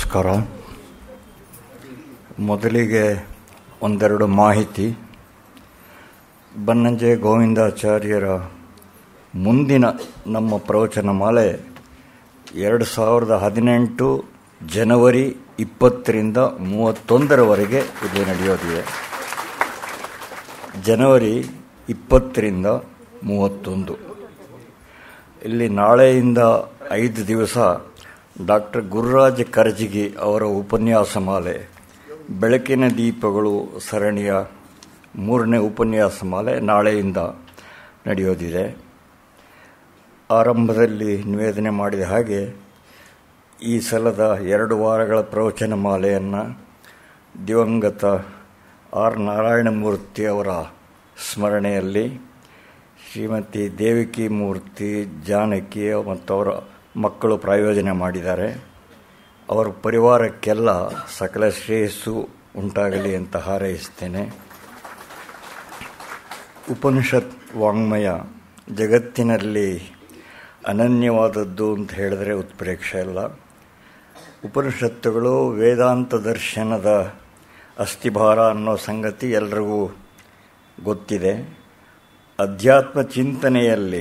ನಮಸ್ಕಾರ ಮೊದಲಿಗೆ ಒಂದೆರಡು ಮಾಹಿತಿ ಬನ್ನಂಜೆ ಗೋವಿಂದಾಚಾರ್ಯರ ಮುಂದಿನ ನಮ್ಮ ಪ್ರವಚನ ಮಾಲೆ ಎರಡು ಸಾವಿರದ ಹದಿನೆಂಟು ಜನವರಿ ಇಪ್ಪತ್ತರಿಂದ ಮೂವತ್ತೊಂದರವರೆಗೆ ಇದು ನಡೆಯೋದಿದೆ ಜನವರಿ ಇಪ್ಪತ್ತರಿಂದ ಮೂವತ್ತೊಂದು ಇಲ್ಲಿ ನಾಳೆಯಿಂದ ಐದು ದಿವಸ ಡಾಕ್ಟರ್ ಗುರುರಾಜ ಕರ್ಜಿಗಿ ಅವರ ಉಪನ್ಯಾಸ ಮಾಲೆ ಬೆಳಕಿನ ದೀಪಗಳು ಸರಣಿಯ ಮೂರನೇ ಉಪನ್ಯಾಸ ಮಾಲೆ ನಾಳೆಯಿಂದ ನಡೆಯೋದಿದೆ ಆರಂಭದಲ್ಲಿ ನಿವೇದನೆ ಮಾಡಿದ ಹಾಗೆ ಈ ಸಲದ ಎರಡು ವಾರಗಳ ಪ್ರವಚನ ಮಾಲೆಯನ್ನು ದಿವಂಗತ ಆರ್ ನಾರಾಯಣಮೂರ್ತಿ ಅವರ ಸ್ಮರಣೆಯಲ್ಲಿ ಶ್ರೀಮತಿ ದೇವಿಕಿ ಮೂರ್ತಿ ಜಾನಕಿ ಮತ್ತು ಅವರ ಮಕ್ಕಳು ಪ್ರಾಯೋಜನೆ ಮಾಡಿದ್ದಾರೆ ಅವರ ಪರಿವಾರಕ್ಕೆಲ್ಲ ಸಕಲ ಶ್ರೇಯಸ್ಸು ಉಂಟಾಗಲಿ ಅಂತ ಹಾರೈಸ್ತೇನೆ ಉಪನಿಷತ್ ವಾಂಗ್ಮಯ ಜಗತ್ತಿನಲ್ಲಿ ಅನನ್ಯವಾದದ್ದು ಅಂತ ಹೇಳಿದ್ರೆ ಉತ್ಪ್ರೇಕ್ಷೆ ಅಲ್ಲ ಉಪನಿಷತ್ತುಗಳು ವೇದಾಂತ ದರ್ಶನದ ಅಸ್ಥಿಭಾರ ಅನ್ನೋ ಸಂಗತಿ ಎಲ್ರಿಗೂ ಗೊತ್ತಿದೆ ಅಧ್ಯಾತ್ಮ ಚಿಂತನೆಯಲ್ಲಿ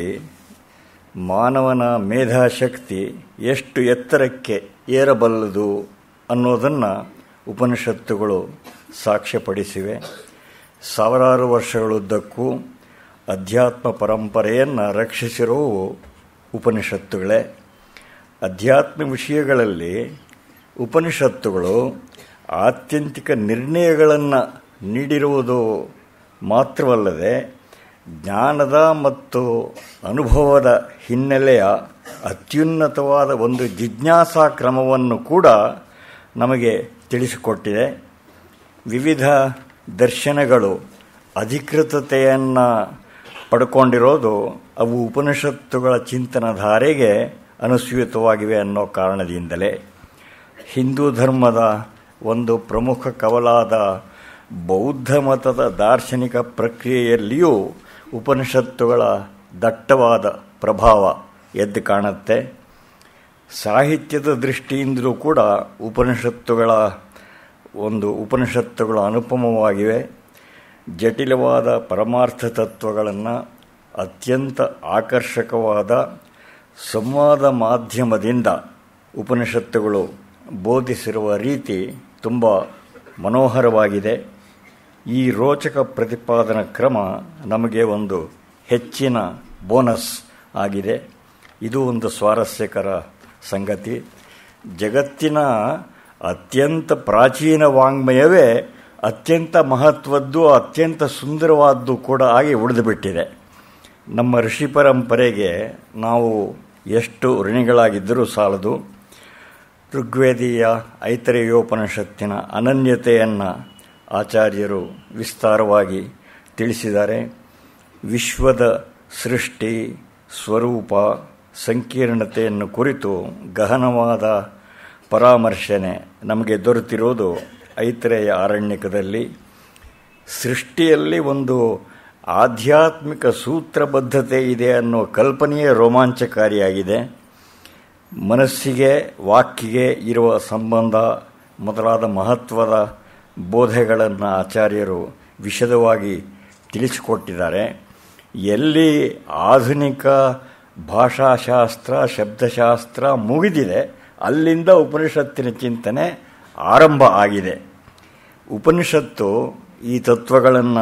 ಮಾನವನ ಮೇಧಾಶಕ್ತಿ ಎಷ್ಟು ಎತ್ತರಕ್ಕೆ ಏರಬಲ್ಲದು ಅನ್ನೋದನ್ನು ಉಪನಿಷತ್ತುಗಳು ಸಾಕ್ಷ್ಯಪಡಿಸಿವೆ ಸಾವಿರಾರು ವರ್ಷಗಳುದ್ದಕ್ಕೂ ಅಧ್ಯಾತ್ಮ ಪರಂಪರೆಯನ್ನು ರಕ್ಷಿಸಿರುವು ಉಪನಿಷತ್ತುಗಳೇ ಅಧ್ಯಾತ್ಮ ವಿಷಯಗಳಲ್ಲಿ ಉಪನಿಷತ್ತುಗಳು ಆತ್ಯಂತಿಕ ನಿರ್ಣಯಗಳನ್ನು ನೀಡಿರುವುದು ಮಾತ್ರವಲ್ಲದೆ ಜ್ಞಾನದ ಮತ್ತು ಅನುಭವದ ಹಿನ್ನೆಲೆಯ ಅತ್ಯುನ್ನತವಾದ ಒಂದು ಜಿಜ್ಞಾಸಾ ಕ್ರಮವನ್ನು ಕೂಡ ನಮಗೆ ತಿಳಿಸಿಕೊಟ್ಟಿದೆ ವಿವಿಧ ದರ್ಶನಗಳು ಅಧಿಕೃತತೆಯನ್ನು ಪಡ್ಕೊಂಡಿರೋದು ಅವು ಉಪನಿಷತ್ತುಗಳ ಚಿಂತನಧಾರೆಗೆ ಅನುಸ್ಯೂತವಾಗಿವೆ ಅನ್ನೋ ಕಾರಣದಿಂದಲೇ ಹಿಂದೂ ಧರ್ಮದ ಒಂದು ಪ್ರಮುಖ ಕವಲಾದ ಬೌದ್ಧ ಮತದ ದಾರ್ಶನಿಕ ಪ್ರಕ್ರಿಯೆಯಲ್ಲಿಯೂ ಉಪನಿಷತ್ತುಗಳ ದಟ್ಟವಾದ ಪ್ರಭಾವ ಎದ್ದು ಕಾಣುತ್ತೆ ಸಾಹಿತ್ಯದ ದೃಷ್ಟಿಯಿಂದಲೂ ಕೂಡ ಉಪನಿಷತ್ತುಗಳ ಒಂದು ಉಪನಿಷತ್ತುಗಳು ಅನುಪಮವಾಗಿವೆ ಜಟಿಲವಾದ ಪರಮಾರ್ಥ ತತ್ವಗಳನ್ನು ಅತ್ಯಂತ ಆಕರ್ಷಕವಾದ ಸಂವಾದ ಮಾಧ್ಯಮದಿಂದ ಉಪನಿಷತ್ತುಗಳು ಬೋಧಿಸಿರುವ ರೀತಿ ತುಂಬ ಮನೋಹರವಾಗಿದೆ ಈ ರೋಚಕ ಪ್ರತಿಪಾದನಾ ಕ್ರಮ ನಮಗೆ ಒಂದು ಹೆಚ್ಚಿನ ಬೋನಸ್ ಆಗಿದೆ ಇದು ಒಂದು ಸ್ವಾರಸ್ಯಕರ ಸಂಗತಿ ಜಗತ್ತಿನ ಅತ್ಯಂತ ಪ್ರಾಚೀನ ವಾಂಗ್ಮಯವೇ ಅತ್ಯಂತ ಮಹತ್ವದ್ದು ಅತ್ಯಂತ ಸುಂದರವಾದ್ದು ಕೂಡ ಆಗಿ ಉಳಿದುಬಿಟ್ಟಿದೆ ನಮ್ಮ ಋಷಿ ಪರಂಪರೆಗೆ ನಾವು ಎಷ್ಟು ಋಣಿಗಳಾಗಿದ್ದರೂ ಸಾಲದು ಋಗ್ವೇದೀಯ ಐತರೇಯೋಪನಿಷತ್ತಿನ ಅನನ್ಯತೆಯನ್ನು ಆಚಾರ್ಯರು ವಿಸ್ತಾರವಾಗಿ ತಿಳಿಸಿದ್ದಾರೆ ವಿಶ್ವದ ಸೃಷ್ಟಿ ಸ್ವರೂಪ ಸಂಕೀರ್ಣತೆಯನ್ನು ಕುರಿತು ಗಹನವಾದ ಪರಾಮರ್ಶನೆ ನಮಗೆ ದೊರೆತಿರೋದು ಐತರೇಯ ಆರಣ್ಯಕದಲ್ಲಿ ಸೃಷ್ಟಿಯಲ್ಲಿ ಒಂದು ಆಧ್ಯಾತ್ಮಿಕ ಸೂತ್ರಬದ್ಧತೆ ಇದೆ ಅನ್ನೋ ಕಲ್ಪನೆಯೇ ರೋಮಾಂಚಕಾರಿಯಾಗಿದೆ ಮನಸ್ಸಿಗೆ ವಾಕ್ಕಿಗೆ ಇರುವ ಸಂಬಂಧ ಮೊದಲಾದ ಮಹತ್ವದ ಬೋಧೆಗಳನ್ನು ಆಚಾರ್ಯರು ವಿಶದವಾಗಿ ತಿಳಿಸಿಕೊಟ್ಟಿದ್ದಾರೆ ಎಲ್ಲಿ ಆಧುನಿಕ ಭಾಷಾಶಾಸ್ತ್ರ ಶಬ್ದಶಾಸ್ತ್ರ ಮುಗಿದಿದೆ ಅಲ್ಲಿಂದ ಉಪನಿಷತ್ತಿನ ಚಿಂತನೆ ಆರಂಭ ಆಗಿದೆ ಉಪನಿಷತ್ತು ಈ ತತ್ವಗಳನ್ನು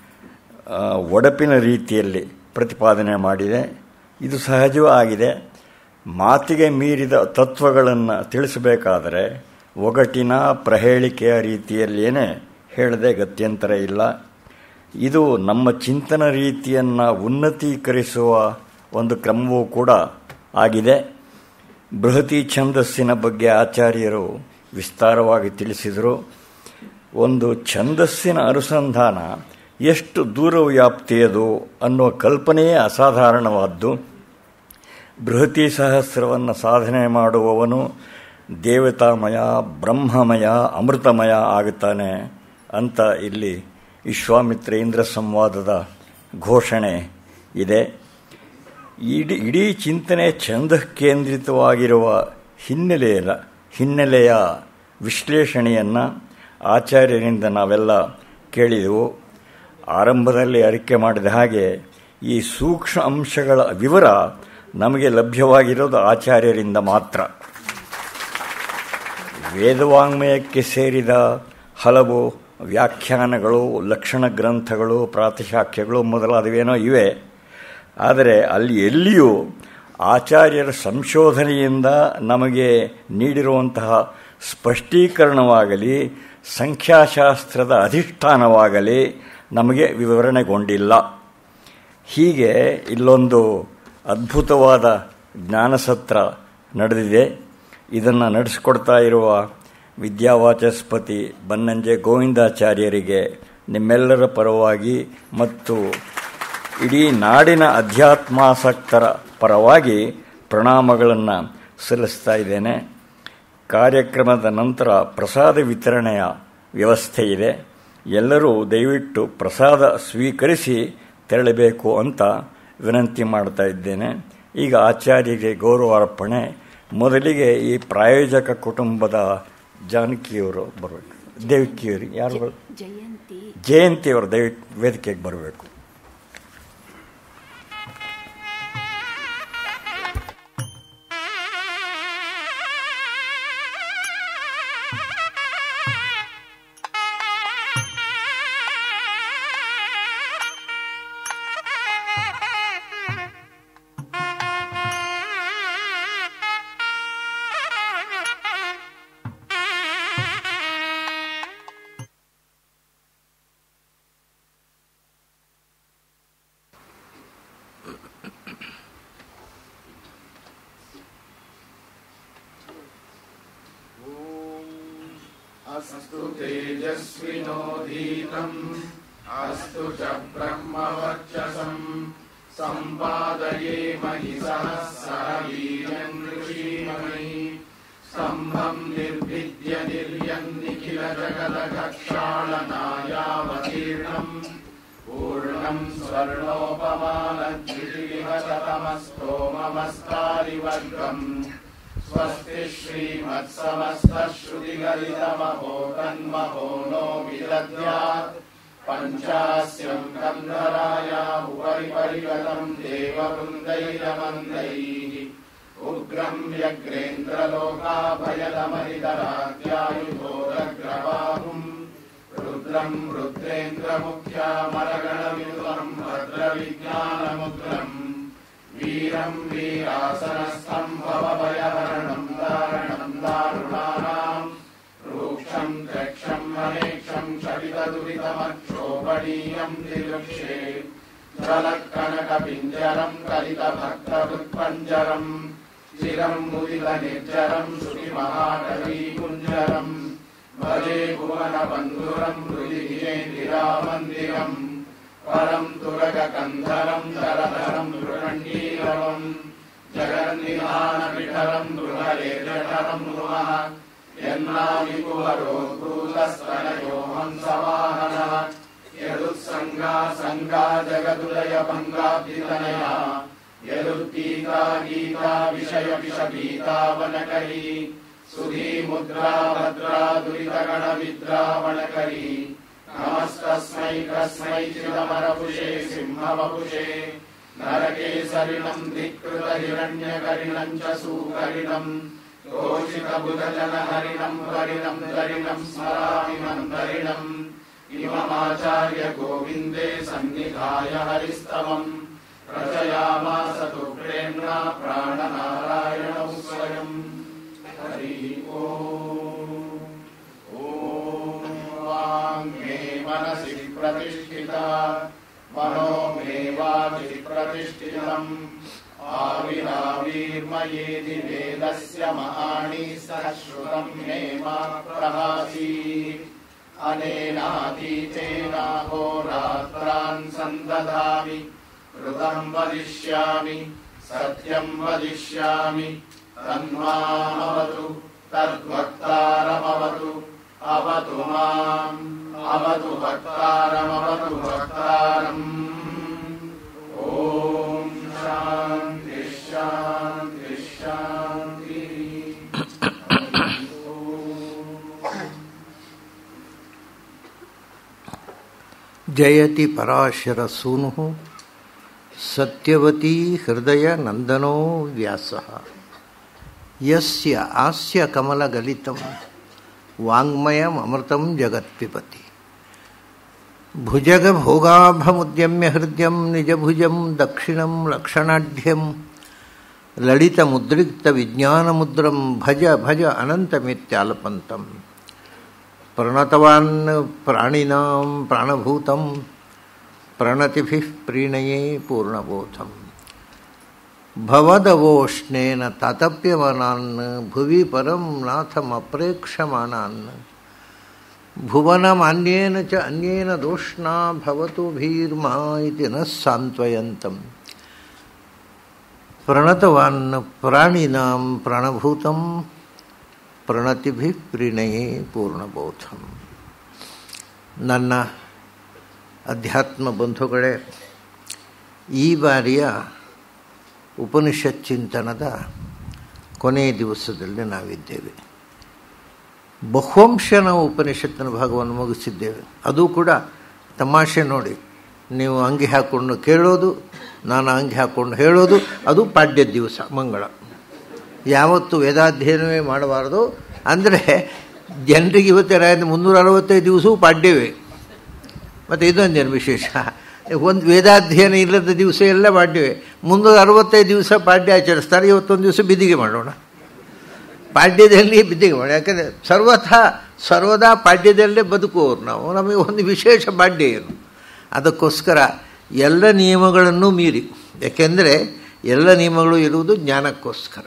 ಒಡಪಿನ ರೀತಿಯಲ್ಲಿ ಪ್ರತಿಪಾದನೆ ಮಾಡಿದೆ ಇದು ಸಹಜವೂ ಆಗಿದೆ ಮಾತಿಗೆ ಮೀರಿದ ತತ್ವಗಳನ್ನು ತಿಳಿಸಬೇಕಾದರೆ ಒಗಟಿನ ಪ್ರಹೇಳಿಕೆಯ ರೀತಿಯಲ್ಲಿಯೇ ಹೇಳದೆ ಗತ್ಯಂತರ ಇಲ್ಲ ಇದು ನಮ್ಮ ಚಿಂತನ ರೀತಿಯನ್ನು ಉನ್ನತೀಕರಿಸುವ ಒಂದು ಕ್ರಮವೂ ಕೂಡ ಆಗಿದೆ ಬೃಹತಿ ಛಂದಸ್ಸಿನ ಬಗ್ಗೆ ಆಚಾರ್ಯರು ವಿಸ್ತಾರವಾಗಿ ತಿಳಿಸಿದರು ಒಂದು ಛಂದಸ್ಸಿನ ಅನುಸಂಧಾನ ಎಷ್ಟು ದೂರವ್ಯಾಪ್ತಿಯದು ಅನ್ನುವ ಕಲ್ಪನೆಯೇ ಅಸಾಧಾರಣವಾದ್ದು ಬೃಹತಿ ಸಹಸ್ರವನ್ನು ಸಾಧನೆ ಮಾಡುವವನು ದೇವತಾಮಯ ಬ್ರಹ್ಮಮಯ ಅಮೃತಮಯ ಆಗುತ್ತಾನೆ ಅಂತ ಇಲ್ಲಿ ವಿಶ್ವಾಮಿತ್ರೇಂದ್ರ ಸಂವಾದದ ಘೋಷಣೆ ಇದೆ ಇಡೀ ಇಡೀ ಚಿಂತನೆ ಛಂದ ಕೇಂದ್ರಿತವಾಗಿರುವ ಹಿನ್ನೆಲೆಯ ಹಿನ್ನೆಲೆಯ ವಿಶ್ಲೇಷಣೆಯನ್ನು ಆಚಾರ್ಯರಿಂದ ನಾವೆಲ್ಲ ಕೇಳಿದೆವು ಆರಂಭದಲ್ಲಿ ಅರಿಕೆ ಮಾಡಿದ ಹಾಗೆ ಈ ಸೂಕ್ಷ್ಮ ಅಂಶಗಳ ವಿವರ ನಮಗೆ ಲಭ್ಯವಾಗಿರೋದು ಆಚಾರ್ಯರಿಂದ ಮಾತ್ರ ವೇದವಾಂಗ್ಮಯಕ್ಕೆ ಸೇರಿದ ಹಲವು ವ್ಯಾಖ್ಯಾನಗಳು ಲಕ್ಷಣ ಗ್ರಂಥಗಳು ಪ್ರಾತಿಶಾಖ್ಯಗಳು ಮೊದಲಾದವೇನೋ ಇವೆ ಆದರೆ ಅಲ್ಲಿ ಎಲ್ಲಿಯೂ ಆಚಾರ್ಯರ ಸಂಶೋಧನೆಯಿಂದ ನಮಗೆ ನೀಡಿರುವಂತಹ ಸ್ಪಷ್ಟೀಕರಣವಾಗಲಿ ಸಂಖ್ಯಾಶಾಸ್ತ್ರದ ಅಧಿಷ್ಠಾನವಾಗಲಿ ನಮಗೆ ವಿವರಣೆಗೊಂಡಿಲ್ಲ ಹೀಗೆ ಇಲ್ಲೊಂದು ಅದ್ಭುತವಾದ ಜ್ಞಾನಸತ್ರ ನಡೆದಿದೆ ಇದನ್ನು ನಡೆಸಿಕೊಡ್ತಾ ಇರುವ ವಿದ್ಯಾವಾಚಸ್ಪತಿ ಬನ್ನಂಜೆ ಗೋವಿಂದಾಚಾರ್ಯರಿಗೆ ನಿಮ್ಮೆಲ್ಲರ ಪರವಾಗಿ ಮತ್ತು ಇಡೀ ನಾಡಿನ ಅಧ್ಯಾತ್ಮಾಸಕ್ತರ ಪರವಾಗಿ ಪ್ರಣಾಮಗಳನ್ನು ಸಲ್ಲಿಸ್ತಾ ಇದ್ದೇನೆ ಕಾರ್ಯಕ್ರಮದ ನಂತರ ಪ್ರಸಾದ ವಿತರಣೆಯ ವ್ಯವಸ್ಥೆ ಇದೆ ಎಲ್ಲರೂ ದಯವಿಟ್ಟು ಪ್ರಸಾದ ಸ್ವೀಕರಿಸಿ ತೆರಳಬೇಕು ಅಂತ ವಿನಂತಿ ಮಾಡ್ತಾ ಇದ್ದೇನೆ ಈಗ ಆಚಾರ್ಯರಿಗೆ ಗೌರವಾರ್ಪಣೆ ಮೊದಲಿಗೆ ಈ ಪ್ರಾಯೋಜಕ ಕುಟುಂಬದ ಜಾನಕಿಯವರು ಬರಬೇಕು ದೇವಕಿಯವರು ಯಾರು ಬರ್ ಜಯಂತಿ ಜಯಂತಿಯವರು ದಯವಿಟ್ಟು ವೇದಿಕೆಗೆ ಬರಬೇಕು अस्तु तेजस्विनो धीतम् अस्तु च ब्रह्मवर्चसम् सम्पादये महि सहस्र वीर्यम् ऋषीमहि स्तम्भम् निर्भिद्य निर्यन् निखिल जगदघक्षालनायावतीर्णम् पूर्णम् स्वर्णोपमानद्विषिविह शतमस्तोममस्तारिवर्गम् स्वस्ति श्रीमत्समस्तश्रुतिगलितमहो तन्महो नो विदद्यात् पञ्चास्यम् कन्धराया उपरि परिगतम् देववृन्दैरमन्दैः उग्रम् व्यग्रेन्द्रलोकाभयदमरिदरात्यायुधोरग्रबाहुम् रुद्रम् रुद्रेन्द्रमुख्यामरगणविदुरम् भद्रविज्ञानमुद्रम् वीरम् वीरासनस्थम् भवभयहरणम् दारणम् दारुणानाम् रूक्षम् द्रक्षम् महेक्षम् क्षपितदुरितमक्षोभणीयम् दिलक्षे जलकनकपिञ्जरम् कलितभक्तवृत्पञ्जरम् चिरम् मुदितनिर्जरम् श्रुतिमहाकवीकुञ्जरम् भजे भुवनबन्धुरम् हृदिविजेन्दिरामन्दिरम् परम् तुरगकन्धरम् दरधरम् नृकण्डीरवम् जगन्निधानविठरम् नृहरेजठरम् नृमः यन्नाविकुहरोद्भूतस्तनयो हंसवाहनः यदुत्सङ्गा सङ्गा जगदुदय भङ्गाब्धितनया यदुत्पीता गीता विषय विषपीतावनकरी सुधीमुद्रा भद्रा दुरितगणविद्रावणकरी नमस्तस्मै कस्मै चिदमरपुषे सिंहवपुषे नरकेसरिणम् धिक्कृतहिरण्यकरिणम् च सूकरिणम् घोषितबुधजनहरिणम् हरिणम् दरिणम् स्मरामि मन्दरिणम् इममाचार्य गोविन्दे सन्निधाय हरिस्तमम् रचयामास तु प्रेम्णा प्राणनारायणौ स्वयम् हरि ओम् ॐ वाङ् मे मनसि प्रतिष्ठिता मनो मे वाचि प्रतिष्ठितम् आविराविर्मयेति वेदस्य महाणि सश्रुतम् मे मा प्रभासी अनेनातीतेनाहोरात्रान् सन्दधामि ऋतम् वदिष्यामि सत्यम् वदिष्यामि तन्मामवतु तद्वक्तारमवतु अवतु माम् अवतु भक्तारमवतु भक्तारम् ॐ शान्ति शान्ति शान्ति ಜಯತಿ ಪರಾಶರ ಸೂನು ಸತ್ಯವತೀ ಹೃದಯ ನಂದನೋ ವ್ಯಾಸ ಯಸ್ಯ ಆಸ್ಯ ಕಮಲಗಲಿತಂ ವಾಂಗ್ಮಯಂ ಅಮೃತಂ ಜಗತ್ಪಿಬತಿ ಭುಜಗ ಭೋಗಾಭಮುದ್ಯಮ್ಯ ಹೃದಯಂ ನಿಜಭುಜಂ ದಕ್ಷಿಣಂ ಲಕ್ಷಣಾಢ್ಯಂ ಲಲಿತ ಮುದ್ರಿಕ್ತ ವಿಜ್ಞಾನಮುದ್ರಂ ಭಜ ಭಜ ಅನಂತಮಿತ್ಯಾಲಪಂತಂ ಪ್ರಣತವಾನ್ ಪ್ರಾಣಿನಾಂ ಪ್ರಾಣಭೂತಂ ಪ್ರಣತಿಭಿಃ ಪ್ರೀಣಯೇ ಪೂರ್ಣಬೋಧಂ ಭವದವೋಷ್ಣೇನ ತಾತಪ್ಯವನಾನ್ ಭುವಿ ಪರಂ ನಾಥಮಪ್ರೇಕ್ಷಮಾಣಾನ್ ಭುವನಮಾನ್ಯೇನ ಚ ಅನ್ಯೇನ ದೋಷ್ಣಾ ಭವತು ಭೀರ್ಮಾ ಇತಿ ನ ಸಾಂತ್ವಯಂತಂ ಪ್ರಣತವಾನ್ ಪ್ರಾಣಿನಾಂ ಪ್ರಾಣಭೂತಂ ಪ್ರಣತಿಭಿ ಪ್ರೀಣಯೇ ಪೂರ್ಣಬೋಧಂ ನನ್ನ ಅಧ್ಯಾತ್ಮ ಬಂಧುಗಳೇ ಈ ಬಾರಿಯ ಉಪನಿಷತ್ ಚಿಂತನದ ಕೊನೆಯ ದಿವಸದಲ್ಲಿ ನಾವಿದ್ದೇವೆ ಬಹುವಂಶ ನಾವು ಉಪನಿಷತ್ತಿನ ಭಾಗವನ್ನು ಮುಗಿಸಿದ್ದೇವೆ ಅದು ಕೂಡ ತಮಾಷೆ ನೋಡಿ ನೀವು ಅಂಗಿ ಹಾಕ್ಕೊಂಡು ಕೇಳೋದು ನಾನು ಅಂಗಿ ಹಾಕ್ಕೊಂಡು ಹೇಳೋದು ಅದು ಪಾಡ್ಯದ ದಿವಸ ಮಂಗಳ ಯಾವತ್ತು ವೇದಾಧ್ಯಯನವೇ ಮಾಡಬಾರ್ದು ಅಂದರೆ ಜನರಿಗೆ ಇವತ್ತೇನಾಯ್ತು ಮುನ್ನೂರ ಅರವತ್ತೈದು ದಿವಸವೂ ಪಾಡ್ಯವೇ ಮತ್ತು ಇದೊಂದೇನು ವಿಶೇಷ ಒಂದು ವೇದಾಧ್ಯಯನ ಇಲ್ಲದ ದಿವಸ ಎಲ್ಲ ಪಾಡ್ಯವೇ ಮುನ್ನೂರ ಅರವತ್ತೈದು ದಿವಸ ಪಾಡ್ಯ ಆಚರಿಸ್ತಾರೆ ಇವತ್ತೊಂದು ದಿವಸ ಬಿದಿಗೆ ಮಾಡೋಣ ಪಾಡ್ಯದಲ್ಲಿ ಬಿದ್ದಿಗೆ ಮಾಡಿ ಯಾಕಂದರೆ ಸರ್ವಥಾ ಸರ್ವದಾ ಪಾಡ್ಯದಲ್ಲೇ ಬದುಕುವವರು ನಾವು ನಮಗೆ ಒಂದು ವಿಶೇಷ ಪಾಡ್ಯ ಏನು ಅದಕ್ಕೋಸ್ಕರ ಎಲ್ಲ ನಿಯಮಗಳನ್ನು ಮೀರಿ ಯಾಕೆಂದರೆ ಎಲ್ಲ ನಿಯಮಗಳು ಇರುವುದು ಜ್ಞಾನಕ್ಕೋಸ್ಕರ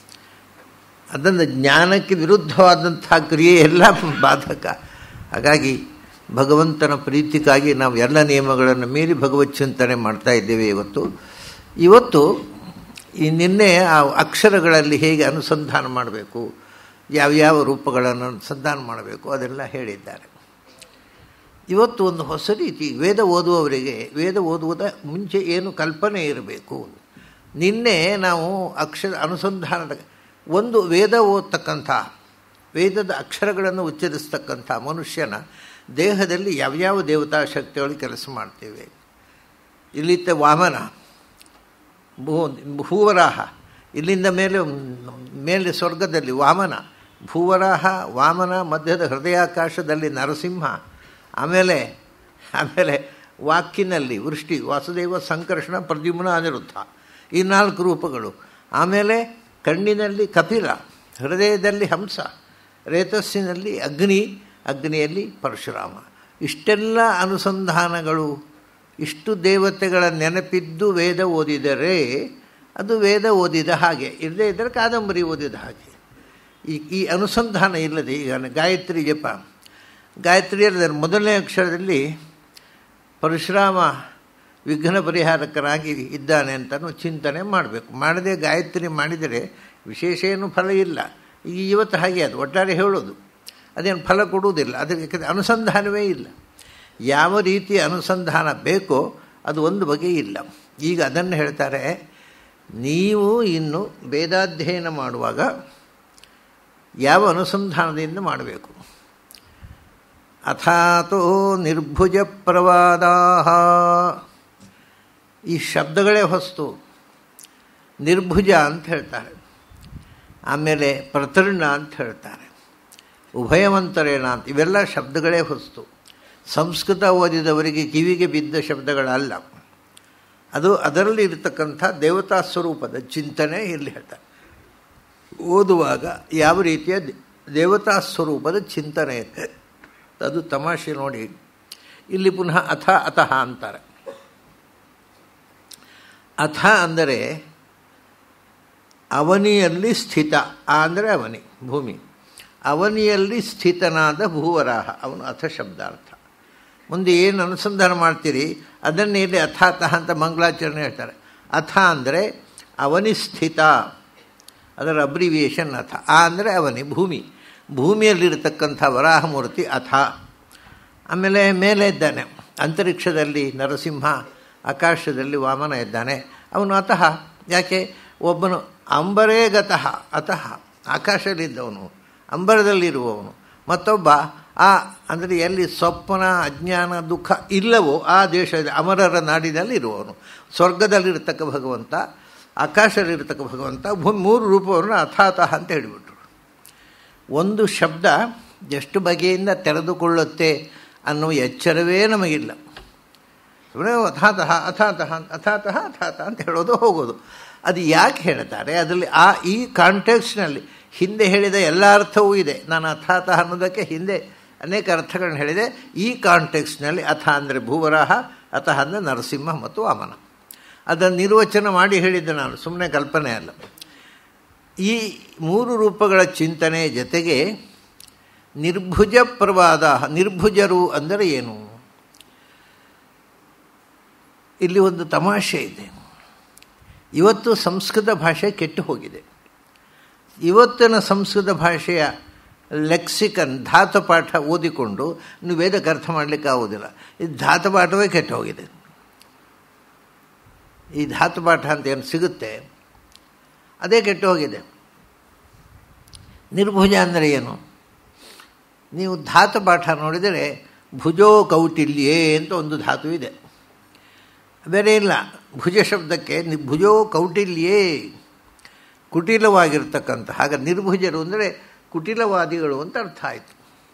ಅದನ್ನು ಜ್ಞಾನಕ್ಕೆ ವಿರುದ್ಧವಾದಂಥ ಕ್ರಿಯೆ ಎಲ್ಲ ಬಾಧಕ ಹಾಗಾಗಿ ಭಗವಂತನ ಪ್ರೀತಿಗಾಗಿ ನಾವು ಎಲ್ಲ ನಿಯಮಗಳನ್ನು ಮೀರಿ ಭಗವತ್ ಚಿಂತನೆ ಮಾಡ್ತಾ ಇದ್ದೇವೆ ಇವತ್ತು ಇವತ್ತು ಈ ನಿನ್ನೆ ಆ ಅಕ್ಷರಗಳಲ್ಲಿ ಹೇಗೆ ಅನುಸಂಧಾನ ಮಾಡಬೇಕು ಯಾವ್ಯಾವ ರೂಪಗಳನ್ನು ಅನುಸಂಧಾನ ಮಾಡಬೇಕು ಅದೆಲ್ಲ ಹೇಳಿದ್ದಾರೆ ಇವತ್ತು ಒಂದು ಹೊಸ ರೀತಿ ವೇದ ಓದುವವರಿಗೆ ವೇದ ಓದುವುದ ಮುಂಚೆ ಏನು ಕಲ್ಪನೆ ಇರಬೇಕು ನಿನ್ನೆ ನಾವು ಅಕ್ಷರ ಅನುಸಂಧಾನದ ಒಂದು ವೇದ ಓದ್ತಕ್ಕಂಥ ವೇದದ ಅಕ್ಷರಗಳನ್ನು ಉಚ್ಚರಿಸ್ತಕ್ಕಂಥ ಮನುಷ್ಯನ ದೇಹದಲ್ಲಿ ಯಾವ್ಯಾವ ದೇವತಾ ಶಕ್ತಿಗಳು ಕೆಲಸ ಮಾಡ್ತೇವೆ ಇಲ್ಲಿತ್ತ ವಾಮನ ಭೂ ಭೂವರಾಹ ಇಲ್ಲಿಂದ ಮೇಲೆ ಮೇಲೆ ಸ್ವರ್ಗದಲ್ಲಿ ವಾಮನ ಭೂವರಾಹ ವಾಮನ ಮಧ್ಯದ ಹೃದಯಾಕಾಶದಲ್ಲಿ ನರಸಿಂಹ ಆಮೇಲೆ ಆಮೇಲೆ ವಾಕಿನಲ್ಲಿ ವೃಷ್ಟಿ ವಾಸುದೇವ ಸಂಕರ್ಷಣ ಪ್ರದ್ಯುಮ್ನ ಅನಿರುದ್ಧ ಈ ನಾಲ್ಕು ರೂಪಗಳು ಆಮೇಲೆ ಕಣ್ಣಿನಲ್ಲಿ ಕಪಿಲ ಹೃದಯದಲ್ಲಿ ಹಂಸ ರೇತಸ್ಸಿನಲ್ಲಿ ಅಗ್ನಿ ಅಗ್ನಿಯಲ್ಲಿ ಪರಶುರಾಮ ಇಷ್ಟೆಲ್ಲ ಅನುಸಂಧಾನಗಳು ಇಷ್ಟು ದೇವತೆಗಳ ನೆನಪಿದ್ದು ವೇದ ಓದಿದರೆ ಅದು ವೇದ ಓದಿದ ಹಾಗೆ ಇಲ್ಲದೇ ಇದ್ದರೆ ಕಾದಂಬರಿ ಓದಿದ ಹಾಗೆ ಈ ಈ ಅನುಸಂಧಾನ ಇಲ್ಲದೆ ಈಗ ಗಾಯತ್ರಿ ಜಪ ಗಾಯತ್ರಿಯಲ್ಲಿ ಮೊದಲನೇ ಅಕ್ಷರದಲ್ಲಿ ಪರಶುರಾಮ ವಿಘ್ನ ಪರಿಹಾರಕರಾಗಿ ಇದ್ದಾನೆ ಅಂತಲೂ ಚಿಂತನೆ ಮಾಡಬೇಕು ಮಾಡದೆ ಗಾಯತ್ರಿ ಮಾಡಿದರೆ ವಿಶೇಷ ಏನು ಫಲ ಇಲ್ಲ ಈಗ ಇವತ್ತು ಹಾಗೆ ಅದು ಒಟ್ಟಾರೆ ಹೇಳೋದು ಅದೇನು ಫಲ ಕೊಡುವುದಿಲ್ಲ ಅದಕ್ಕೆ ಅನುಸಂಧಾನವೇ ಇಲ್ಲ ಯಾವ ರೀತಿಯ ಅನುಸಂಧಾನ ಬೇಕೋ ಅದು ಒಂದು ಬಗೆ ಇಲ್ಲ ಈಗ ಅದನ್ನು ಹೇಳ್ತಾರೆ ನೀವು ಇನ್ನು ವೇದಾಧ್ಯಯನ ಮಾಡುವಾಗ ಯಾವ ಅನುಸಂಧಾನದಿಂದ ಮಾಡಬೇಕು ಅಥಾತೋ ನಿರ್ಭುಜ ಪ್ರವಾದಾ ಈ ಶಬ್ದಗಳೇ ಹೊಸ್ತು ನಿರ್ಭುಜ ಅಂತ ಹೇಳ್ತಾರೆ ಆಮೇಲೆ ಪ್ರತರ್ಣ ಅಂತ ಹೇಳ್ತಾರೆ ಉಭಯವಂತರೇಣ ಅಂತ ಇವೆಲ್ಲ ಶಬ್ದಗಳೇ ಹೊಸ್ತು ಸಂಸ್ಕೃತ ಓದಿದವರಿಗೆ ಕಿವಿಗೆ ಬಿದ್ದ ಶಬ್ದಗಳಲ್ಲ ಅದು ಅದರಲ್ಲಿ ಇರತಕ್ಕಂಥ ದೇವತಾ ಸ್ವರೂಪದ ಚಿಂತನೆ ಇಲ್ಲಿ ಹೇಳ್ತಾರೆ ಓದುವಾಗ ಯಾವ ರೀತಿಯ ದೇವತಾ ಸ್ವರೂಪದ ಚಿಂತನೆ ಇದೆ ಅದು ತಮಾಷೆ ನೋಡಿ ಇಲ್ಲಿ ಪುನಃ ಅಥ ಅತಃ ಅಂತಾರೆ ಅಥ ಅಂದರೆ ಅವನಿಯಲ್ಲಿ ಸ್ಥಿತ ಆ ಅಂದರೆ ಅವನಿ ಭೂಮಿ ಅವನಿಯಲ್ಲಿ ಸ್ಥಿತನಾದ ಭೂವರಾಹ ಅವನು ಅಥ ಶಬ್ದಾರ್ಥ ಮುಂದೆ ಏನು ಅನುಸಂಧಾನ ಮಾಡ್ತೀರಿ ಅದನ್ನೇ ಇಲ್ಲಿ ಅಥಾತಃ ಅಂತ ಮಂಗಳಾಚರಣೆ ಹೇಳ್ತಾರೆ ಅಥ ಅಂದರೆ ಅವನಿ ಸ್ಥಿತ ಅದರ ಅಬ್ರಿವಿಯೇಷನ್ ಅಥ ಆ ಅಂದರೆ ಅವನಿ ಭೂಮಿ ಭೂಮಿಯಲ್ಲಿರತಕ್ಕಂಥ ವರಾಹಮೂರ್ತಿ ಅಥ ಆಮೇಲೆ ಮೇಲೆ ಇದ್ದಾನೆ ಅಂತರಿಕ್ಷದಲ್ಲಿ ನರಸಿಂಹ ಆಕಾಶದಲ್ಲಿ ವಾಮನ ಇದ್ದಾನೆ ಅವನು ಅತಃ ಯಾಕೆ ಒಬ್ಬನು ಅಂಬರೇ ಗತಃ ಅತಃ ಆಕಾಶದಲ್ಲಿದ್ದವನು ಅಂಬರದಲ್ಲಿರುವವನು ಮತ್ತೊಬ್ಬ ಆ ಅಂದರೆ ಎಲ್ಲಿ ಸ್ವಪ್ನ ಅಜ್ಞಾನ ದುಃಖ ಇಲ್ಲವೋ ಆ ದೇಶದ ಅಮರರ ನಾಡಿನಲ್ಲಿ ಇರುವವನು ಸ್ವರ್ಗದಲ್ಲಿರ್ತಕ್ಕ ಭಗವಂತ ಆಕಾಶದಲ್ಲಿರ್ತಕ್ಕ ಭಗವಂತ ಭೂ- ಮೂರು ರೂಪವನ್ನು ಅಥಾತಃ ಅಂತ ಹೇಳಿಬಿಟ್ರು ಒಂದು ಶಬ್ದ ಎಷ್ಟು ಬಗೆಯಿಂದ ತೆರೆದುಕೊಳ್ಳುತ್ತೆ ಅನ್ನುವ ಎಚ್ಚರವೇ ನಮಗಿಲ್ಲ ಸುಮ್ಮನೆ ಅಥಾತಃ ಅಥಾತಃ ಅಥಾತಃ ಅಥಾತ ಅಂತ ಹೇಳೋದು ಹೋಗೋದು ಅದು ಯಾಕೆ ಹೇಳ್ತಾರೆ ಅದರಲ್ಲಿ ಆ ಈ ಕಾಂಟೆಕ್ಸ್ನಲ್ಲಿ ಹಿಂದೆ ಹೇಳಿದ ಎಲ್ಲ ಅರ್ಥವೂ ಇದೆ ನಾನು ಅಥಾತಃ ಅನ್ನೋದಕ್ಕೆ ಹಿಂದೆ ಅನೇಕ ಅರ್ಥಗಳನ್ನ ಹೇಳಿದೆ ಈ ಕಾಂಟೆಕ್ಸ್ನಲ್ಲಿ ಅಥ ಅಂದರೆ ಭೂವರಾಹ ಅತಃ ಅಂದರೆ ನರಸಿಂಹ ಮತ್ತು ವಾಮನ ಅದನ್ನು ನಿರ್ವಚನ ಮಾಡಿ ಹೇಳಿದ್ದೆ ನಾನು ಸುಮ್ಮನೆ ಕಲ್ಪನೆ ಅಲ್ಲ ಈ ಮೂರು ರೂಪಗಳ ಚಿಂತನೆ ಜೊತೆಗೆ ನಿರ್ಭುಜ ಪ್ರವಾದ ನಿರ್ಭುಜರು ಅಂದರೆ ಏನು ಇಲ್ಲಿ ಒಂದು ತಮಾಷೆ ಇದೆ ಇವತ್ತು ಸಂಸ್ಕೃತ ಭಾಷೆ ಕೆಟ್ಟು ಹೋಗಿದೆ ಇವತ್ತಿನ ಸಂಸ್ಕೃತ ಭಾಷೆಯ ಲೆಕ್ಸಿಕನ್ ಧಾತುಪಾಠ ಓದಿಕೊಂಡು ನೀವು ವೇದಕ್ಕೆ ಅರ್ಥ ಮಾಡಲಿಕ್ಕೆ ಆಗೋದಿಲ್ಲ ಇದು ಧಾತುಪಾಠವೇ ಕೆಟ್ಟು ಹೋಗಿದೆ ಈ ಧಾತುಪಾಠ ಅಂತ ಏನು ಸಿಗುತ್ತೆ ಅದೇ ಕೆಟ್ಟು ಹೋಗಿದೆ ನಿರ್ಭುಜ ಅಂದರೆ ಏನು ನೀವು ಧಾತುಪಾಠ ನೋಡಿದರೆ ಭುಜೋ ಕೌಟಿಲ್ಯೇ ಅಂತ ಒಂದು ಧಾತು ಇದೆ ಬೇರೆ ಇಲ್ಲ ಭುಜ ಶಬ್ದಕ್ಕೆ ನಿ- ಭುಜೋ ಕೌಟಿಲ್ಯೇ ಕುಟಿಲವಾಗಿರ್ತಕ್ಕಂಥ ಹಾಗ ನಿರ್ಭುಜರು ಅಂದರೆ ಕುಟಿಲವಾದಿಗಳು ಅಂತ ಅರ್ಥ ಆಯಿತು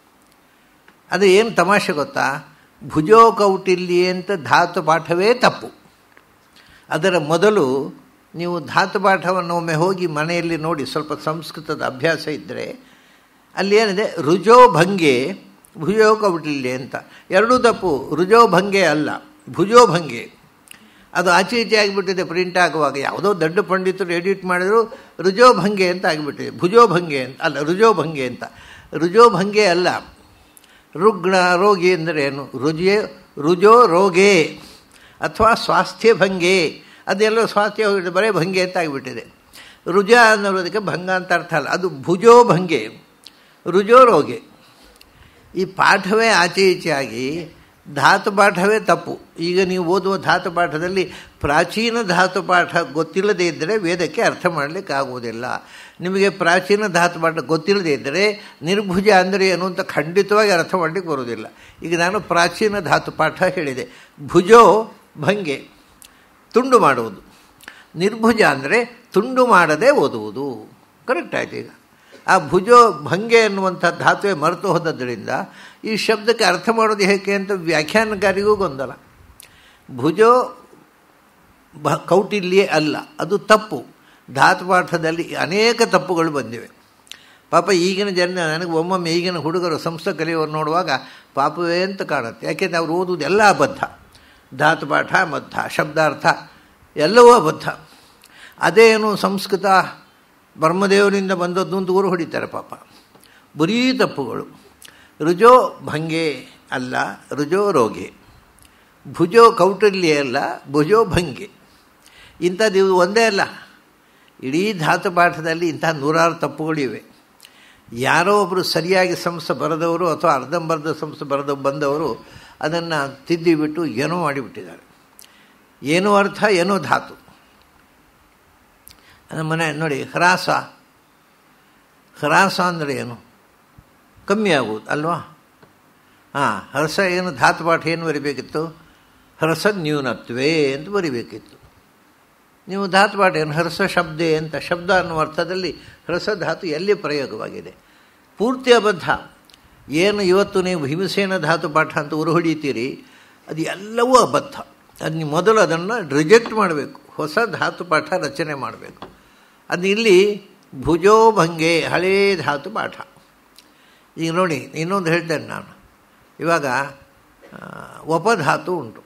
ಅದು ಏನು ತಮಾಷೆ ಗೊತ್ತಾ ಭುಜೋ ಕೌಟಿಲ್ಯೇ ಅಂತ ಧಾತು ಪಾಠವೇ ತಪ್ಪು ಅದರ ಮೊದಲು ನೀವು ಧಾತು ಪಾಠವನ್ನು ಒಮ್ಮೆ ಹೋಗಿ ಮನೆಯಲ್ಲಿ ನೋಡಿ ಸ್ವಲ್ಪ ಸಂಸ್ಕೃತದ ಅಭ್ಯಾಸ ಇದ್ದರೆ ಅಲ್ಲಿ ಏನಿದೆ ರುಜೋ ಭಂಗೆ ಭುಜೋ ಕೌಟಿಲ್ಯ ಅಂತ ಎರಡೂ ತಪ್ಪು ರುಜೋ ಭಂಗೆ ಅಲ್ಲ ಭುಜೋ ಭಂಗೆ ಅದು ಆಚೆ ಈಚೆ ಆಗಿಬಿಟ್ಟಿದೆ ಪ್ರಿಂಟ್ ಆಗುವಾಗ ಯಾವುದೋ ದೊಡ್ಡ ಪಂಡಿತರು ಎಡಿಟ್ ಮಾಡಿದ್ರು ರುಜೋ ಭಂಗೆ ಅಂತ ಆಗಿಬಿಟ್ಟಿದೆ ಭುಜೋ ಭಂಗೆ ಅಂತ ಅಲ್ಲ ರುಜೋ ಭಂಗೆ ಅಂತ ರುಜೋ ಭಂಗೆ ಅಲ್ಲ ರುಗ್ಣ ರೋಗಿ ಅಂದರೆ ಏನು ರುಜೆ ರುಜೋ ರೋಗೆ ಅಥವಾ ಸ್ವಾಸ್ಥ್ಯ ಭಂಗೆ ಅದೆಲ್ಲೋ ಸ್ವಾಸ್ಥ್ಯ ಹೋಗಿಬಿಟ್ಟು ಬರೀ ಭಂಗೆ ಅಂತ ಆಗಿಬಿಟ್ಟಿದೆ ರುಜ ಅನ್ನೋದಕ್ಕೆ ಭಂಗ ಅಂತ ಅರ್ಥ ಅಲ್ಲ ಅದು ಭುಜೋ ಭಂಗೆ ರುಜೋ ರೋಗೆ ಈ ಪಾಠವೇ ಆಚೆ ಈಚೆ ಆಗಿ ಧಾತು ಪಾಠವೇ ತಪ್ಪು ಈಗ ನೀವು ಓದುವ ಧಾತು ಪಾಠದಲ್ಲಿ ಪ್ರಾಚೀನ ಧಾತು ಪಾಠ ಗೊತ್ತಿಲ್ಲದೇ ಇದ್ದರೆ ವೇದಕ್ಕೆ ಅರ್ಥ ಮಾಡಲಿಕ್ಕೆ ಆಗುವುದಿಲ್ಲ ನಿಮಗೆ ಪ್ರಾಚೀನ ಧಾತು ಪಾಠ ಗೊತ್ತಿಲ್ಲದೇ ಇದ್ದರೆ ನಿರ್ಭುಜ ಅಂದರೆ ಏನು ಅಂತ ಖಂಡಿತವಾಗಿ ಅರ್ಥ ಮಾಡಲಿಕ್ಕೆ ಬರೋದಿಲ್ಲ ಈಗ ನಾನು ಪ್ರಾಚೀನ ಧಾತು ಪಾಠ ಹೇಳಿದೆ ಭುಜೋ ಭಂಗೆ ತುಂಡು ಮಾಡುವುದು ನಿರ್ಭುಜ ಅಂದರೆ ತುಂಡು ಮಾಡದೆ ಓದುವುದು ಕರೆಕ್ಟ್ ಆಯ್ತು ಈಗ ಆ ಭುಜೋ ಭಂಗೆ ಅನ್ನುವಂಥ ಧಾತುವೆ ಮರೆತು ಹೋದದ್ದರಿಂದ ಈ ಶಬ್ದಕ್ಕೆ ಅರ್ಥ ಮಾಡೋದು ಹೇಗೆ ಅಂತ ವ್ಯಾಖ್ಯಾನಕಾರಿಗೂ ಗೊಂದಲ ಭುಜೋ ಭ ಕೌಟಿಲ್ಯೇ ಅಲ್ಲ ಅದು ತಪ್ಪು ಧಾತುಪಾಠದಲ್ಲಿ ಅನೇಕ ತಪ್ಪುಗಳು ಬಂದಿವೆ ಪಾಪ ಈಗಿನ ಜನ ನನಗೆ ಒಮ್ಮೊಮ್ಮೆ ಈಗಿನ ಹುಡುಗರು ಸಂಸ್ಕೃತ ಕಲಿಯೋರು ನೋಡುವಾಗ ಪಾಪವೇ ಅಂತ ಕಾಣುತ್ತೆ ಯಾಕೆಂದರೆ ಅವ್ರು ಓದುವುದೆಲ್ಲ ಅಬದ್ಧ ಧಾತುಪಾಠ ಮಧ್ಯ ಶಬ್ದಾರ್ಥ ಎಲ್ಲವೂ ಅಬದ್ಧ ಅದೇನು ಸಂಸ್ಕೃತ ಬ್ರಹ್ಮದೇವರಿಂದ ಬಂದದ್ದು ಅಂತ ಊರು ಹೊಡಿತಾರೆ ಪಾಪ ಬರೀ ತಪ್ಪುಗಳು ರುಜೋ ಭಂಗೆ ಅಲ್ಲ ರುಜೋ ರೋಗೆ ಭುಜೋ ಕೌಟಲ್ಯ ಅಲ್ಲ ಭುಜೋ ಭಂಗೆ ಇಂಥದ್ದು ಇವು ಒಂದೇ ಅಲ್ಲ ಇಡೀ ಧಾತು ಪಾಠದಲ್ಲಿ ಇಂಥ ನೂರಾರು ತಪ್ಪುಗಳಿವೆ ಯಾರೋ ಒಬ್ಬರು ಸರಿಯಾಗಿ ಸಂಸ್ಥೆ ಬರೆದವರು ಅಥವಾ ಅರ್ಧಂಬರ್ಧ ಸಂಸ್ಥೆ ಬರೆದ ಬಂದವರು ಅದನ್ನು ತಿದ್ದಿಬಿಟ್ಟು ಏನೋ ಮಾಡಿಬಿಟ್ಟಿದ್ದಾರೆ ಏನೋ ಅರ್ಥ ಏನೋ ಧಾತು ನಮ್ಮ ಮನೆ ನೋಡಿ ಹ್ರಾಸ ಹ್ರಾಸ ಅಂದರೆ ಏನು ಕಮ್ಮಿ ಆಗುವುದು ಅಲ್ವಾ ಹಾಂ ಹರ್ಷ ಏನು ಧಾತುಪಾಠ ಏನು ಬರಿಬೇಕಿತ್ತು ಹರ್ಷ ನ್ಯೂನತ್ವೇ ಅಂತ ಬರಿಬೇಕಿತ್ತು ನೀವು ಧಾತುಪಾಠ ಏನು ಹರ್ಷ ಶಬ್ದೆ ಅಂತ ಶಬ್ದ ಅನ್ನುವ ಅರ್ಥದಲ್ಲಿ ಹ್ರಸ ಧಾತು ಎಲ್ಲಿ ಪ್ರಯೋಗವಾಗಿದೆ ಪೂರ್ತಿ ಅಬದ್ಧ ಏನು ಇವತ್ತು ನೀವು ಭೀಮಸೇನ ಧಾತು ಪಾಠ ಅಂತ ಉರುಹೊಡಿತೀರಿ ಅದು ಎಲ್ಲವೂ ಅಬದ್ಧ ಅದು ನೀವು ಮೊದಲು ಅದನ್ನು ರಿಜೆಕ್ಟ್ ಮಾಡಬೇಕು ಹೊಸ ಧಾತು ಪಾಠ ರಚನೆ ಮಾಡಬೇಕು ಅದು ಇಲ್ಲಿ ಭುಜೋ ಭಂಗೆ ಹಳೇ ಧಾತು ಪಾಠ ಈಗ ನೋಡಿ ಇನ್ನೊಂದು ಹೇಳ್ತೇನೆ ನಾನು ಇವಾಗ ವಪಧಾತು ಉಂಟು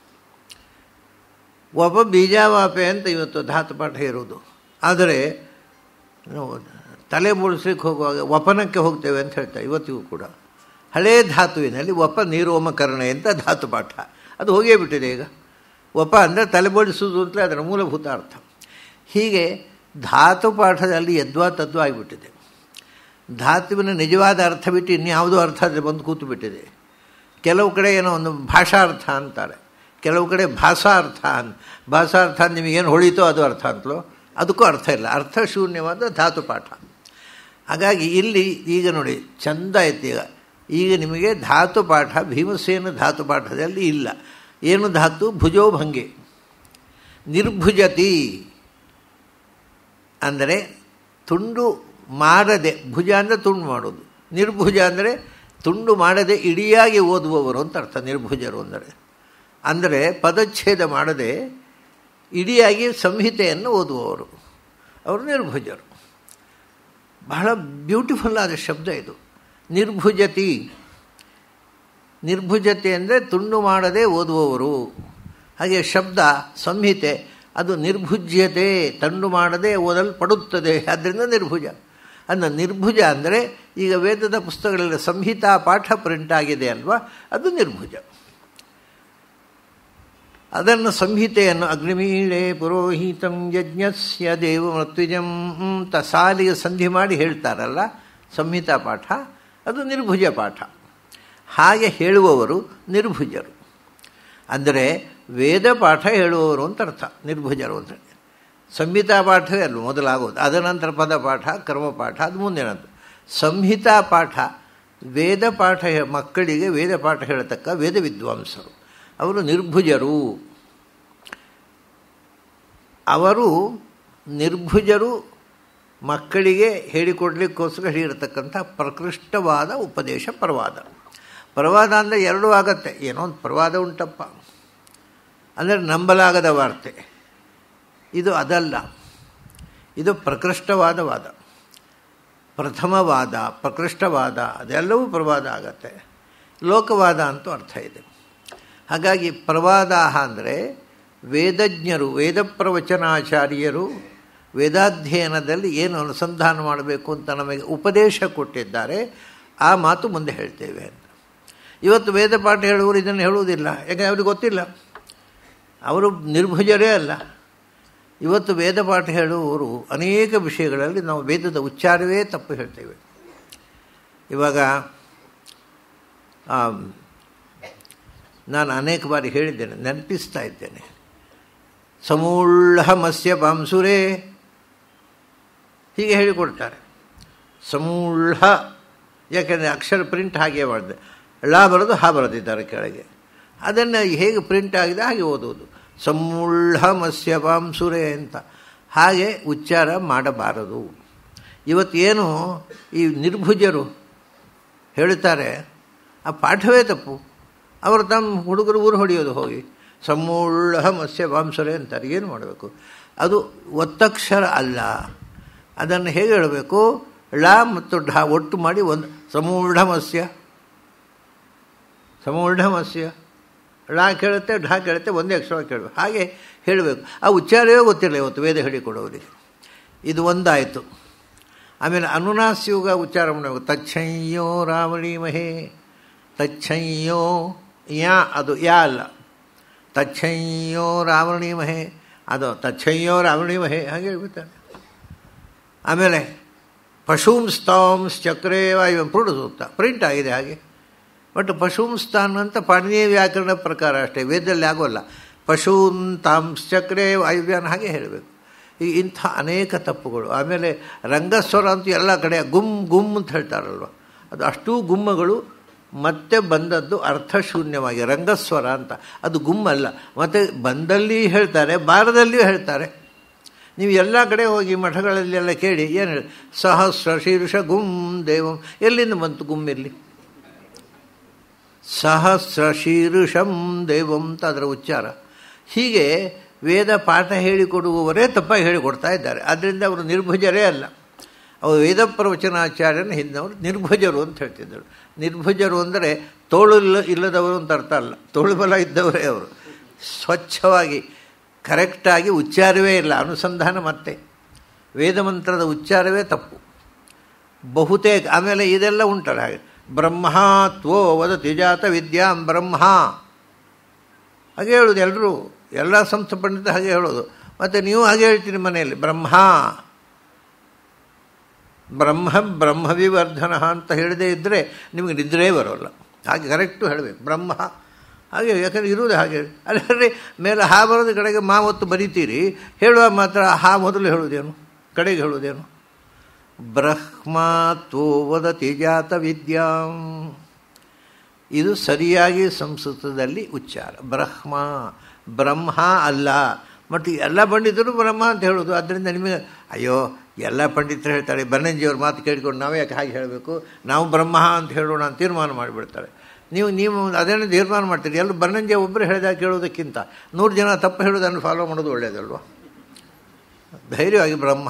ವಪ ಬೀಜಾವಾಪೆ ಅಂತ ಇವತ್ತು ಧಾತು ಪಾಠ ಇರೋದು ಆದರೆ ನಾವು ತಲೆ ಬೋಳಿಸ್ಲಿಕ್ಕೆ ಹೋಗುವಾಗ ವಪನಕ್ಕೆ ಹೋಗ್ತೇವೆ ಅಂತ ಹೇಳ್ತಾರೆ ಇವತ್ತಿಗೂ ಕೂಡ ಹಳೇ ಧಾತುವಿನಲ್ಲಿ ವಪ ನೀರೋಮಕರಣೆ ಅಂತ ಧಾತು ಪಾಠ ಅದು ಹೋಗೇ ಬಿಟ್ಟಿದೆ ಈಗ ವಪ ಅಂದರೆ ತಲೆ ಬೋಳಿಸುವುದು ಅಂತಲೇ ಅದರ ಮೂಲಭೂತ ಅರ್ಥ ಹೀಗೆ ಧಾತು ಪಾಠದಲ್ಲಿ ಯದ್ವಾ ತದ್ವಾ ಆಗಿಬಿಟ್ಟಿದೆ ಧಾತುವಿನ ನಿಜವಾದ ಅರ್ಥ ಬಿಟ್ಟು ಇನ್ಯಾವುದೋ ಅರ್ಥ ಆದರೆ ಬಂದು ಕೂತು ಬಿಟ್ಟಿದೆ ಕೆಲವು ಕಡೆ ಏನೋ ಒಂದು ಭಾಷಾರ್ಥ ಅಂತಾರೆ ಕೆಲವು ಕಡೆ ಭಾಷಾರ್ಥ ಅನ್ ಭಾಷಾರ್ಥ ನಿಮಗೇನು ಹೊಳಿತೋ ಅದು ಅರ್ಥ ಅಂತಲೋ ಅದಕ್ಕೂ ಅರ್ಥ ಇಲ್ಲ ಅರ್ಥ ಶೂನ್ಯವಾದ ಧಾತು ಪಾಠ ಹಾಗಾಗಿ ಇಲ್ಲಿ ಈಗ ನೋಡಿ ಚಂದ ಆಯ್ತು ಈಗ ಈಗ ನಿಮಗೆ ಧಾತು ಪಾಠ ಭೀಮಸೇನ ಧಾತು ಪಾಠದಲ್ಲಿ ಇಲ್ಲ ಏನು ಧಾತು ಭುಜೋ ಭಂಗೆ ನಿರ್ಭುಜತಿ ಅಂದರೆ ತುಂಡು ಮಾಡದೆ ಭುಜ ಅಂದರೆ ತುಂಡು ಮಾಡೋದು ನಿರ್ಭುಜ ಅಂದರೆ ತುಂಡು ಮಾಡದೆ ಇಡಿಯಾಗಿ ಓದುವವರು ಅಂತ ಅರ್ಥ ನಿರ್ಭುಜರು ಅಂದರೆ ಅಂದರೆ ಪದಚ್ಛೇದ ಮಾಡದೆ ಇಡಿಯಾಗಿ ಸಂಹಿತೆಯನ್ನು ಓದುವವರು ಅವರು ನಿರ್ಭುಜರು ಬಹಳ ಬ್ಯೂಟಿಫುಲ್ ಆದ ಶಬ್ದ ಇದು ನಿರ್ಭುಜತಿ ನಿರ್ಭುಜತೆ ಅಂದರೆ ತುಂಡು ಮಾಡದೆ ಓದುವವರು ಹಾಗೆ ಶಬ್ದ ಸಂಹಿತೆ ಅದು ನಿರ್ಭುಜ್ಯತೆ ತಂಡು ಮಾಡದೆ ಓದಲ್ಪಡುತ್ತದೆ ಆದ್ದರಿಂದ ನಿರ್ಭುಜ ಅನ್ನ ನಿರ್ಭುಜ ಅಂದರೆ ಈಗ ವೇದದ ಪುಸ್ತಕಗಳಲ್ಲಿ ಸಂಹಿತಾ ಪಾಠ ಪ್ರಿಂಟ್ ಆಗಿದೆ ಅಲ್ವಾ ಅದು ನಿರ್ಭುಜ ಅದನ್ನು ಸಂಹಿತೆಯನ್ನು ಅಗ್ನಿಮೀಳೆ ಪುರೋಹಿತಂ ಯಜ್ಞಸ್ಯ ದೇವ ಮೃತ್ಯುಜಂ ಅಂತ ಸಾಲಿಗೆ ಸಂಧಿ ಮಾಡಿ ಹೇಳ್ತಾರಲ್ಲ ಸಂಹಿತಾ ಪಾಠ ಅದು ನಿರ್ಭುಜ ಪಾಠ ಹಾಗೆ ಹೇಳುವವರು ನಿರ್ಭುಜರು ಅಂದರೆ ವೇದ ಪಾಠ ಹೇಳುವವರು ಅಂತ ಅರ್ಥ ನಿರ್ಭುಜರು ಅಂತ ಸಂಹಿತಾ ಪಾಠವೇ ಅಲ್ಲ ಮೊದಲಾಗೋದು ಅದನಂತರ ಪದ ಪಾಠ ಕರ್ಮಪಾಠ ಅದು ಮುಂದಿನದ್ದು ಸಂಹಿತಾ ಪಾಠ ವೇದ ಪಾಠ ಮಕ್ಕಳಿಗೆ ವೇದ ಪಾಠ ಹೇಳತಕ್ಕ ವೇದ ವಿದ್ವಾಂಸರು ಅವರು ನಿರ್ಭುಜರು ಅವರು ನಿರ್ಭುಜರು ಮಕ್ಕಳಿಗೆ ಹೇಳಿಕೊಡ್ಲಿಕ್ಕೋಸ್ಕರ ಹೇಳಿರತಕ್ಕಂಥ ಪ್ರಕೃಷ್ಟವಾದ ಉಪದೇಶ ಪ್ರವಾದ ಪ್ರವಾದ ಅಂದರೆ ಎರಡೂ ಆಗತ್ತೆ ಏನೋ ಒಂದು ಪ್ರವಾದ ಉಂಟಪ್ಪ ಅಂದರೆ ನಂಬಲಾಗದ ವಾರ್ತೆ ಇದು ಅದಲ್ಲ ಇದು ಪ್ರಕೃಷ್ಟವಾದ ವಾದ ಪ್ರಥಮವಾದ ಪ್ರಕೃಷ್ಟವಾದ ಅದೆಲ್ಲವೂ ಪ್ರವಾದ ಆಗತ್ತೆ ಲೋಕವಾದ ಅಂತೂ ಅರ್ಥ ಇದೆ ಹಾಗಾಗಿ ಪ್ರವಾದಾಹ ಅಂದರೆ ವೇದಜ್ಞರು ವೇದ ಪ್ರವಚನಾಚಾರ್ಯರು ವೇದಾಧ್ಯಯನದಲ್ಲಿ ಏನು ಅನುಸಂಧಾನ ಮಾಡಬೇಕು ಅಂತ ನಮಗೆ ಉಪದೇಶ ಕೊಟ್ಟಿದ್ದಾರೆ ಆ ಮಾತು ಮುಂದೆ ಹೇಳ್ತೇವೆ ಅಂತ ಇವತ್ತು ವೇದ ಪಾಠ ಹೇಳುವವರು ಇದನ್ನು ಹೇಳುವುದಿಲ್ಲ ಯಾಕಂದರೆ ಅವ್ರಿಗೆ ಗೊತ್ತಿಲ್ಲ ಅವರು ನಿರ್ಭುಜರೇ ಅಲ್ಲ ಇವತ್ತು ವೇದ ಪಾಠ ಹೇಳುವವರು ಅನೇಕ ವಿಷಯಗಳಲ್ಲಿ ನಾವು ವೇದದ ಉಚ್ಚಾರವೇ ತಪ್ಪು ಹೇಳ್ತೇವೆ ಇವಾಗ ನಾನು ಅನೇಕ ಬಾರಿ ಹೇಳಿದ್ದೇನೆ ನೆನಪಿಸ್ತಾ ಇದ್ದೇನೆ ಸಮೂಳ್ಳ ಮತ್ಸ್ಯ ಪಾಂಸುರೇ ಹೀಗೆ ಹೇಳಿಕೊಡ್ತಾರೆ ಸಮೂಳ್ಳ ಯಾಕೆಂದರೆ ಅಕ್ಷರ ಪ್ರಿಂಟ್ ಹಾಗೆ ಮಾಡಿದೆ ಳ ಬರೋದು ಹಾ ಬರೆದಿದ್ದಾರೆ ಕೆಳಗೆ ಅದನ್ನು ಹೇಗೆ ಪ್ರಿಂಟ್ ಆಗಿದೆ ಹಾಗೆ ಓದುವುದು ಸಮೂಳ್ಳ ಮತ್ಸ್ಯ ಪಾಂಸುರೇ ಅಂತ ಹಾಗೆ ಉಚ್ಚಾರ ಮಾಡಬಾರದು ಇವತ್ತೇನು ಈ ನಿರ್ಭುಜರು ಹೇಳುತ್ತಾರೆ ಆ ಪಾಠವೇ ತಪ್ಪು ಅವರು ತಮ್ಮ ಹುಡುಗರು ಊರು ಹೊಡೆಯೋದು ಹೋಗಿ ಸಮೂಳ್ಳ ಮತ್ಸ್ಯ ಪಾಂಸುರೇ ಅಂತಾರೆ ಏನು ಮಾಡಬೇಕು ಅದು ಒತ್ತಕ್ಷರ ಅಲ್ಲ ಅದನ್ನು ಹೇಗೆ ಹೇಳಬೇಕು ಳ ಮತ್ತು ಢ ಒಟ್ಟು ಮಾಡಿ ಒಂದು ಸಮೂಢ ಮತ್ಸ್ಯ ಸಮೂಢ ಮತ್ಸ್ಯ ಳ ಕೇಳುತ್ತೆ ಢ ಕೇಳುತ್ತೆ ಒಂದೇ ಅಕ್ಷರ ಕೇಳಬೇಕು ಹಾಗೆ ಹೇಳಬೇಕು ಆ ಉಚ್ಚಾರವೇ ಗೊತ್ತಿರಲಿಲ್ಲ ಇವತ್ತು ವೇದ ಹೇಳಿಕೊಡೋರಿಗೆ ಇದು ಒಂದಾಯಿತು ಆಮೇಲೆ ಅನುನಾಸ್ಯುಗ ಉಚ್ಚಾರ ಮಾಡಬೇಕು ತಚ್ಛಯ್ಯೋ ರಾವಣಿ ಮಹೇ ತಚ್ಛಯ್ಯೋ ಯಾ ಅದು ಯಾ ಅಲ್ಲ ತಚ್ಛಯ್ಯೋ ರಾವಣಿ ಮಹೇ ಅದು ತಚ್ಛಯ್ಯೋ ರಾವಣಿ ಮಹೇ ಹಾಗೆ ಹೇಳ್ಬಿಡ್ತಾನೆ ಆಮೇಲೆ ಪಶೂಂಸ್ತಾಂಸ್ ಚಕ್ರೇ ವಾಯು ಪೂರ್ಣ ಸೂಕ್ತ ಪ್ರಿಂಟ್ ಆಗಿದೆ ಹಾಗೆ ಬಟ್ ಪಶೂಂಸ್ತಾನ್ ಅಂತ ಪಾಣಿನೀಯ ವ್ಯಾಕರಣ ಪ್ರಕಾರ ಅಷ್ಟೇ ವೇದದಲ್ಲಿ ಆಗೋಲ್ಲ ಪಶೂನ್ ತಾಂಸ್ ಚಕ್ರೇ ವಾಯುವ್ಯಾನ ಹಾಗೆ ಹೇಳಬೇಕು ಈ ಇಂಥ ಅನೇಕ ತಪ್ಪುಗಳು ಆಮೇಲೆ ರಂಗಸ್ವರ ಅಂತೂ ಎಲ್ಲ ಕಡೆ ಗುಮ್ ಗುಮ್ ಅಂತ ಹೇಳ್ತಾರಲ್ವ ಅದು ಅಷ್ಟೂ ಗುಮ್ಮಗಳು ಮತ್ತೆ ಬಂದದ್ದು ಅರ್ಥಶೂನ್ಯವಾಗಿ ರಂಗಸ್ವರ ಅಂತ ಅದು ಗುಮ್ಮಲ್ಲ ಮತ್ತು ಬಂದಲ್ಲಿ ಹೇಳ್ತಾರೆ ಬಾರದಲ್ಲಿಯೂ ಹೇಳ್ತಾರೆ ನೀವು ಎಲ್ಲ ಕಡೆ ಹೋಗಿ ಮಠಗಳಲ್ಲೆಲ್ಲ ಕೇಳಿ ಏನು ಹೇಳಿ ಸಹಸ್ರ ಶೀರ್ಷ ಗುಮ್ ದೇವಂ ಎಲ್ಲಿಂದ ಬಂತು ಗುಮ್ಮಿರಲಿ ಸಹಸ್ರ ಶೀರ್ಷಂ ದೇವಂ ಅಂತ ಅದರ ಉಚ್ಚಾರ ಹೀಗೆ ವೇದ ಪಾಠ ಹೇಳಿಕೊಡುವವರೇ ತಪ್ಪಾಗಿ ಹೇಳಿಕೊಡ್ತಾ ಇದ್ದಾರೆ ಆದ್ದರಿಂದ ಅವರು ನಿರ್ಭುಜರೇ ಅಲ್ಲ ಅವರು ವೇದ ಪ್ರವಚನಾಚಾರ್ಯನ ಹಿಂದವರು ನಿರ್ಭುಜರು ಅಂತ ಹೇಳ್ತಿದ್ದರು ನಿರ್ಭುಜರು ಅಂದರೆ ತೋಳು ಇಲ್ಲ ಇಲ್ಲದವರು ಅಂತ ಅರ್ಥ ಅಲ್ಲ ತೋಳು ಬಲ ಇದ್ದವರೇ ಅವರು ಸ್ವಚ್ಛವಾಗಿ ಕರೆಕ್ಟಾಗಿ ಉಚ್ಚಾರವೇ ಇಲ್ಲ ಅನುಸಂಧಾನ ಮತ್ತೆ ವೇದಮಂತ್ರದ ಉಚ್ಚಾರವೇ ತಪ್ಪು ಬಹುತೇಕ ಆಮೇಲೆ ಇದೆಲ್ಲ ಉಂಟಲ್ಲ ಹಾಗೆ ಬ್ರಹ್ಮ ತ್ವೋ ವದತಿ ಜಾತ ವಿದ್ಯಾಂ ಬ್ರಹ್ಮ ಹಾಗೆ ಹೇಳೋದು ಎಲ್ಲರೂ ಎಲ್ಲ ಸಂಸ್ಥ ಪಂಡಿತ ಹಾಗೆ ಹೇಳೋದು ಮತ್ತು ನೀವು ಹಾಗೆ ಹೇಳ್ತೀರಿ ಮನೆಯಲ್ಲಿ ಬ್ರಹ್ಮ ಬ್ರಹ್ಮ ಬ್ರಹ್ಮ ವಿವರ್ಧನ ಅಂತ ಹೇಳದೇ ಇದ್ದರೆ ನಿಮಗೆ ನಿದ್ರೆ ಬರೋಲ್ಲ ಹಾಗೆ ಕರೆಕ್ಟು ಹೇಳಬೇಕು ಬ್ರಹ್ಮ ಹಾಗೆ ಯಾಕಂದರೆ ಇರುವುದು ಹಾಗೆ ಅಲ್ಲರಿ ಮೇಲೆ ಹಾ ಬರೋದು ಕಡೆಗೆ ಮಾ ಹೊತ್ತು ಬರಿತೀರಿ ಹೇಳುವ ಮಾತ್ರ ಹಾ ಮೊದಲು ಹೇಳುವುದೇನು ಕಡೆಗೆ ಹೇಳುವುದೇನು ಬ್ರಹ್ಮ ತೋ ವದತಿ ಜಾತ ವಿದ್ಯಾಂ ಇದು ಸರಿಯಾಗಿ ಸಂಸ್ಕೃತದಲ್ಲಿ ಉಚ್ಚಾರ ಬ್ರಹ್ಮ ಬ್ರಹ್ಮ ಅಲ್ಲ ಮತ್ತು ಎಲ್ಲ ಪಂಡಿತರು ಬ್ರಹ್ಮ ಅಂತ ಹೇಳೋದು ಆದ್ದರಿಂದ ನಿಮಗೆ ಅಯ್ಯೋ ಎಲ್ಲ ಪಂಡಿತರು ಹೇಳ್ತಾರೆ ಬನ್ನಂಜಿಯವ್ರ ಮಾತು ಕೇಳಿಕೊಂಡು ನಾವೇ ಯಾಕೆ ಹಾಗೆ ಹೇಳಬೇಕು ನಾವು ಬ್ರಹ್ಮ ಅಂತ ಹೇಳೋಣ ಅಂತ ತೀರ್ಮಾನ ಮಾಡಿಬಿಡ್ತಾರೆ ನೀವು ನೀವು ಅದೇನು ತೀರ್ಮಾನ ಮಾಡ್ತೀರಿ ಎಲ್ಲ ಬನ್ನಂಜಿ ಒಬ್ಬರು ಹೇಳಿದಾಗ ಕೇಳೋದಕ್ಕಿಂತ ನೂರು ಜನ ತಪ್ಪು ಹೇಳೋದನ್ನು ಫಾಲೋ ಮಾಡೋದು ಒಳ್ಳೆಯದಲ್ವ ಧೈರ್ಯವಾಗಿ ಬ್ರಹ್ಮ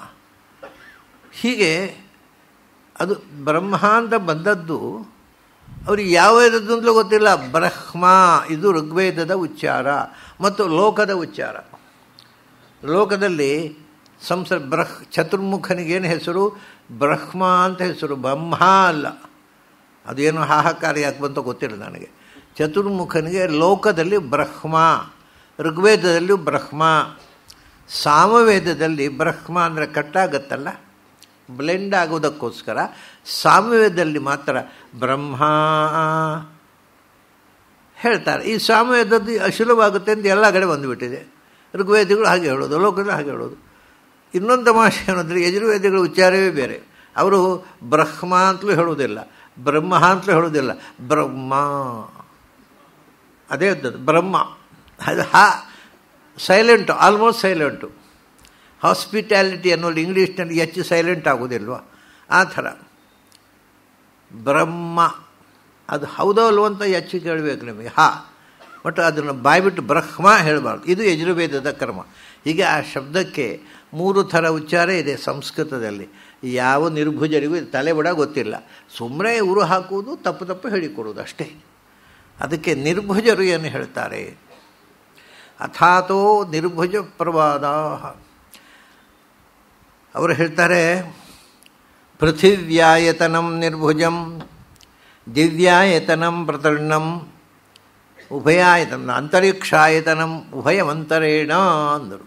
ಹೀಗೆ ಅದು ಬ್ರಹ್ಮ ಅಂತ ಬಂದದ್ದು ಅವ್ರಿಗೆ ಯಾವ ವೇದದ್ದು ಅಂತಲೂ ಗೊತ್ತಿಲ್ಲ ಬ್ರಹ್ಮ ಇದು ಋಗ್ವೇದದ ಉಚ್ಚಾರ ಮತ್ತು ಲೋಕದ ಉಚ್ಚಾರ ಲೋಕದಲ್ಲಿ ಸಂಸ ಬ್ರಹ್ ಚತುರ್ಮುಖನಿಗೇನು ಹೆಸರು ಬ್ರಹ್ಮ ಅಂತ ಹೆಸರು ಬ್ರಹ್ಮ ಅಲ್ಲ ಅದೇನು ಹಾಹಾಕಾರ ಯಾಕೆ ಬಂತೋ ಗೊತ್ತಿಲ್ಲ ನನಗೆ ಚತುರ್ಮುಖನಿಗೆ ಲೋಕದಲ್ಲಿ ಬ್ರಹ್ಮ ಋಗ್ವೇದದಲ್ಲೂ ಬ್ರಹ್ಮ ಸಾಮವೇದದಲ್ಲಿ ಬ್ರಹ್ಮ ಅಂದರೆ ಕಟ್ಟಾಗತ್ತಲ್ಲ ಬ್ಲೆಂಡ್ ಆಗೋದಕ್ಕೋಸ್ಕರ ಸಾಮವೇದದಲ್ಲಿ ಮಾತ್ರ ಬ್ರಹ್ಮ ಹೇಳ್ತಾರೆ ಈ ಸಾಮವೇದದ್ದು ಅಶುಲವಾಗುತ್ತೆ ಅಂತ ಎಲ್ಲ ಕಡೆ ಬಂದುಬಿಟ್ಟಿದೆ ಋಗ್ವೇದಿಗಳು ಹಾಗೆ ಹೇಳೋದು ಲೋಕದಲ್ಲಿ ಹಾಗೆ ಹೇಳೋದು ಇನ್ನೊಂದು ತಮಾಷೆ ಏನಂದರೆ ಯಜುರ್ವೇದಿಗಳ ಉಚ್ಚಾರವೇ ಬೇರೆ ಅವರು ಬ್ರಹ್ಮ ಅಂತಲೂ ಹೇಳೋದಿಲ್ಲ ಬ್ರಹ್ಮ ಅಂತಲೂ ಹೇಳೋದಿಲ್ಲ ಬ್ರಹ್ಮ ಅದೇ ಅದ್ದದ್ದು ಬ್ರಹ್ಮ ಅದು ಹಾ ಸೈಲೆಂಟು ಆಲ್ಮೋಸ್ಟ್ ಸೈಲೆಂಟು ಹಾಸ್ಪಿಟ್ಯಾಲಿಟಿ ಅನ್ನೋದು ಇಂಗ್ಲೀಷ್ನಲ್ಲಿ ಹೆಚ್ಚು ಸೈಲೆಂಟ್ ಆಗೋದಿಲ್ವ ಆ ಥರ ಬ್ರಹ್ಮ ಅದು ಹೌದೋ ಅಲ್ವೋ ಅಂತ ಹೆಚ್ಚು ಕೇಳಬೇಕು ನಿಮಗೆ ಹಾ ಬಟ್ ಅದನ್ನು ಬಾಯ್ಬಿಟ್ಟು ಬ್ರಹ್ಮ ಹೇಳಬಾರ್ದು ಇದು ಯಜುರ್ವೇದದ ಕ್ರಮ ಹೀಗೆ ಆ ಶಬ್ದಕ್ಕೆ ಮೂರು ಥರ ಉಚ್ಚಾರ ಇದೆ ಸಂಸ್ಕೃತದಲ್ಲಿ ಯಾವ ನಿರ್ಭುಜರಿಗೂ ತಲೆ ಬಡ ಗೊತ್ತಿಲ್ಲ ಸುಮ್ಮನೆ ಉರು ಹಾಕುವುದು ತಪ್ಪು ತಪ್ಪು ಹೇಳಿಕೊಡುವುದು ಅಷ್ಟೇ ಅದಕ್ಕೆ ನಿರ್ಭುಜರು ಏನು ಹೇಳ್ತಾರೆ ಅಥಾತೋ ನಿರ್ಭುಜ ಪ್ರವಾದ ಅವರು ಹೇಳ್ತಾರೆ ಪೃಥಿವ್ಯಾಯತನಂ ನಿರ್ಭುಜಂ ದಿವ್ಯಾಯತನಂ ಪ್ರತರ್ಣಂ ಉಭಯಾಯತನ ಅಂತರಿಕ್ಷಾಯತನಂ ಉಭಯವಂತರೇಣ ಅಂದರು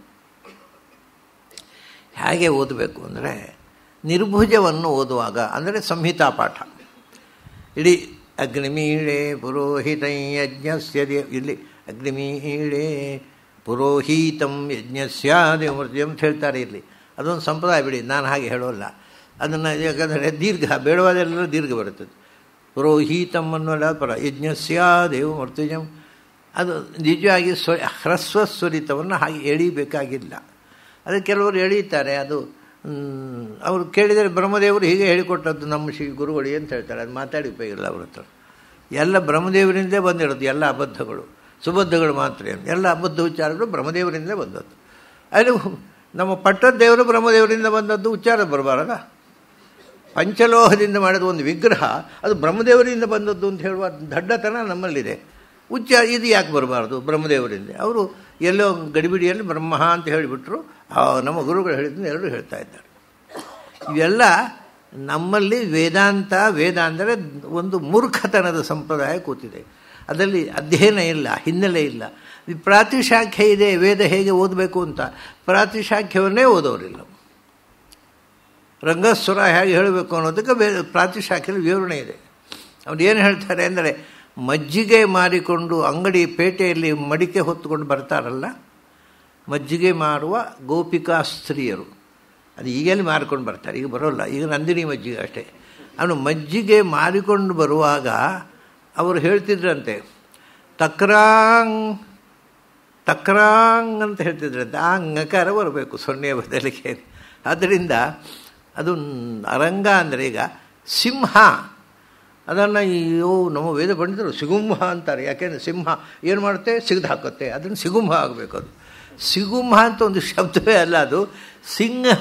ಹೇಗೆ ಓದಬೇಕು ಅಂದರೆ ನಿರ್ಭುಜವನ್ನು ಓದುವಾಗ ಅಂದರೆ ಸಂಹಿತಾ ಪಾಠ ಇಡೀ ಅಗ್ನಿಮೀಳೆ ಪುರೋಹಿತ ಯಜ್ಞಸ್ಯ ಇಲ್ಲಿ ಅಗ್ನಿಮೀಳೆ ಪುರೋಹಿತಂ ಯಜ್ಞಸ್ಯ ದೇವಮೂರ್ತಿ ಅಂತ ಹೇಳ್ತಾರೆ ಇಲ್ಲಿ ಅದೊಂದು ಸಂಪ್ರದಾಯ ಬಿಡಿ ನಾನು ಹಾಗೆ ಹೇಳೋಲ್ಲ ಅದನ್ನು ಯಾಕಂದರೆ ದೀರ್ಘ ಬೇಡವಾದೆಲ್ಲರೂ ದೀರ್ಘ ಬರುತ್ತದೆ ಪುರೋಹಿತಂ ಅನ್ನೋಲ್ಲ ಪರ ಯಜ್ಞಸ್ಯ ದೇವಮೂರ್ತಿಜಂ ಅದು ನಿಜವಾಗಿ ಸ್ವ ಹ್ರಸ್ವ ಸ್ವರಿತವನ್ನು ಹಾಗೆ ಎಳಿಬೇಕಾಗಿಲ್ಲ ಅದು ಕೆಲವರು ಎಳೀತಾರೆ ಅದು ಅವರು ಕೇಳಿದರೆ ಬ್ರಹ್ಮದೇವರು ಹೀಗೆ ಹೇಳಿಕೊಟ್ಟದ್ದು ನಮ್ಮ ಶ್ರೀ ಗುರುಗಳು ಅಂತ ಹೇಳ್ತಾರೆ ಅದು ಮಾತಾಡಿ ಉಪಯೋಗಿಲ್ಲ ಅವ್ರ ಹತ್ರ ಎಲ್ಲ ಬ್ರಹ್ಮದೇವರಿಂದಲೇ ಬಂದಿರೋದು ಎಲ್ಲ ಅಬದ್ಧಗಳು ಸುಬದ್ಧಗಳು ಮಾತ್ರ ಎಲ್ಲ ಅಬದ್ಧ ಉಚ್ಚಾರಗಳು ಬ್ರಹ್ಮದೇವರಿಂದಲೇ ಬಂದದ್ದು ಅಲ್ಲಿ ನಮ್ಮ ಪಟ್ಟದ ದೇವರು ಬ್ರಹ್ಮದೇವರಿಂದ ಬಂದದ್ದು ಉಚ್ಚಾರ ಬರಬಾರಲ್ಲ ಪಂಚಲೋಹದಿಂದ ಮಾಡಿದ ಒಂದು ವಿಗ್ರಹ ಅದು ಬ್ರಹ್ಮದೇವರಿಂದ ಬಂದದ್ದು ಅಂತ ಹೇಳುವ ದಡ್ಡತನ ನಮ್ಮಲ್ಲಿದೆ ಉಚ್ಚಾರ ಇದು ಯಾಕೆ ಬರಬಾರ್ದು ಬ್ರಹ್ಮದೇವರಿಂದ ಅವರು ಎಲ್ಲೋ ಗಡಿಬಿಡಿಯಲ್ಲಿ ಬ್ರಹ್ಮ ಅಂತ ಹೇಳಿಬಿಟ್ರು ನಮ್ಮ ಗುರುಗಳು ಹೇಳಿದ್ದನ್ನು ಎಲ್ಲರೂ ಹೇಳ್ತಾ ಇದ್ದಾರೆ ಇವೆಲ್ಲ ನಮ್ಮಲ್ಲಿ ವೇದಾಂತ ವೇದ ಅಂದರೆ ಒಂದು ಮೂರ್ಖತನದ ಸಂಪ್ರದಾಯ ಕೂತಿದೆ ಅದರಲ್ಲಿ ಅಧ್ಯಯನ ಇಲ್ಲ ಹಿನ್ನೆಲೆ ಇಲ್ಲ ಈ ಪ್ರಾತಿಶಾಖ್ಯ ಇದೆ ವೇದ ಹೇಗೆ ಓದಬೇಕು ಅಂತ ಪ್ರಾತಿಶಾಖ್ಯವನ್ನೇ ಓದೋರಿಲ್ಲ ರಂಗಸ್ವರ ಹೇಗೆ ಹೇಳಬೇಕು ಅನ್ನೋದಕ್ಕೆ ವೇ ಪ್ರಾತಿಶಾಖ್ಯದಲ್ಲಿ ವಿವರಣೆ ಇದೆ ಅವ್ರು ಏನು ಹೇಳ್ತಾರೆ ಅಂದರೆ ಮಜ್ಜಿಗೆ ಮಾರಿಕೊಂಡು ಅಂಗಡಿ ಪೇಟೆಯಲ್ಲಿ ಮಡಿಕೆ ಹೊತ್ತುಕೊಂಡು ಬರ್ತಾರಲ್ಲ ಮಜ್ಜಿಗೆ ಮಾರುವ ಗೋಪಿಕಾ ಸ್ತ್ರೀಯರು ಅದು ಈಗೆಲ್ಲಿ ಮಾರಿಕೊಂಡು ಬರ್ತಾರೆ ಈಗ ಬರೋಲ್ಲ ಈಗ ನಂದಿನಿ ಮಜ್ಜಿಗೆ ಅಷ್ಟೇ ಅವನು ಮಜ್ಜಿಗೆ ಮಾರಿಕೊಂಡು ಬರುವಾಗ ಅವರು ಹೇಳ್ತಿದ್ರಂತೆ ತಕ್ರಾಂಗ್ ತಕ್ರಾಂಗ್ ಅಂತ ಹೇಳ್ತಿದ್ರಂತೆ ಆ ಅಂಗಕಾರ ಬರಬೇಕು ಸೊನ್ನೆಯ ಬದಲಿಗೆ ಆದ್ದರಿಂದ ಅದು ಅರಂಗ ಅಂದರೆ ಈಗ ಸಿಂಹ ಅದನ್ನು ಅಯ್ಯೋ ನಮ್ಮ ವೇದ ಪಂಡಿತರು ಸಿಗುಂಹ ಅಂತಾರೆ ಯಾಕೆಂದರೆ ಸಿಂಹ ಏನು ಮಾಡುತ್ತೆ ಸಿಗದು ಹಾಕುತ್ತೆ ಅದನ್ನು ಸಿಗುಂಹ ಆಗಬೇಕು ಅದು ಸಿಗುಂಹ ಅಂತ ಒಂದು ಶಬ್ದವೇ ಅಲ್ಲ ಅದು ಸಿಂಹ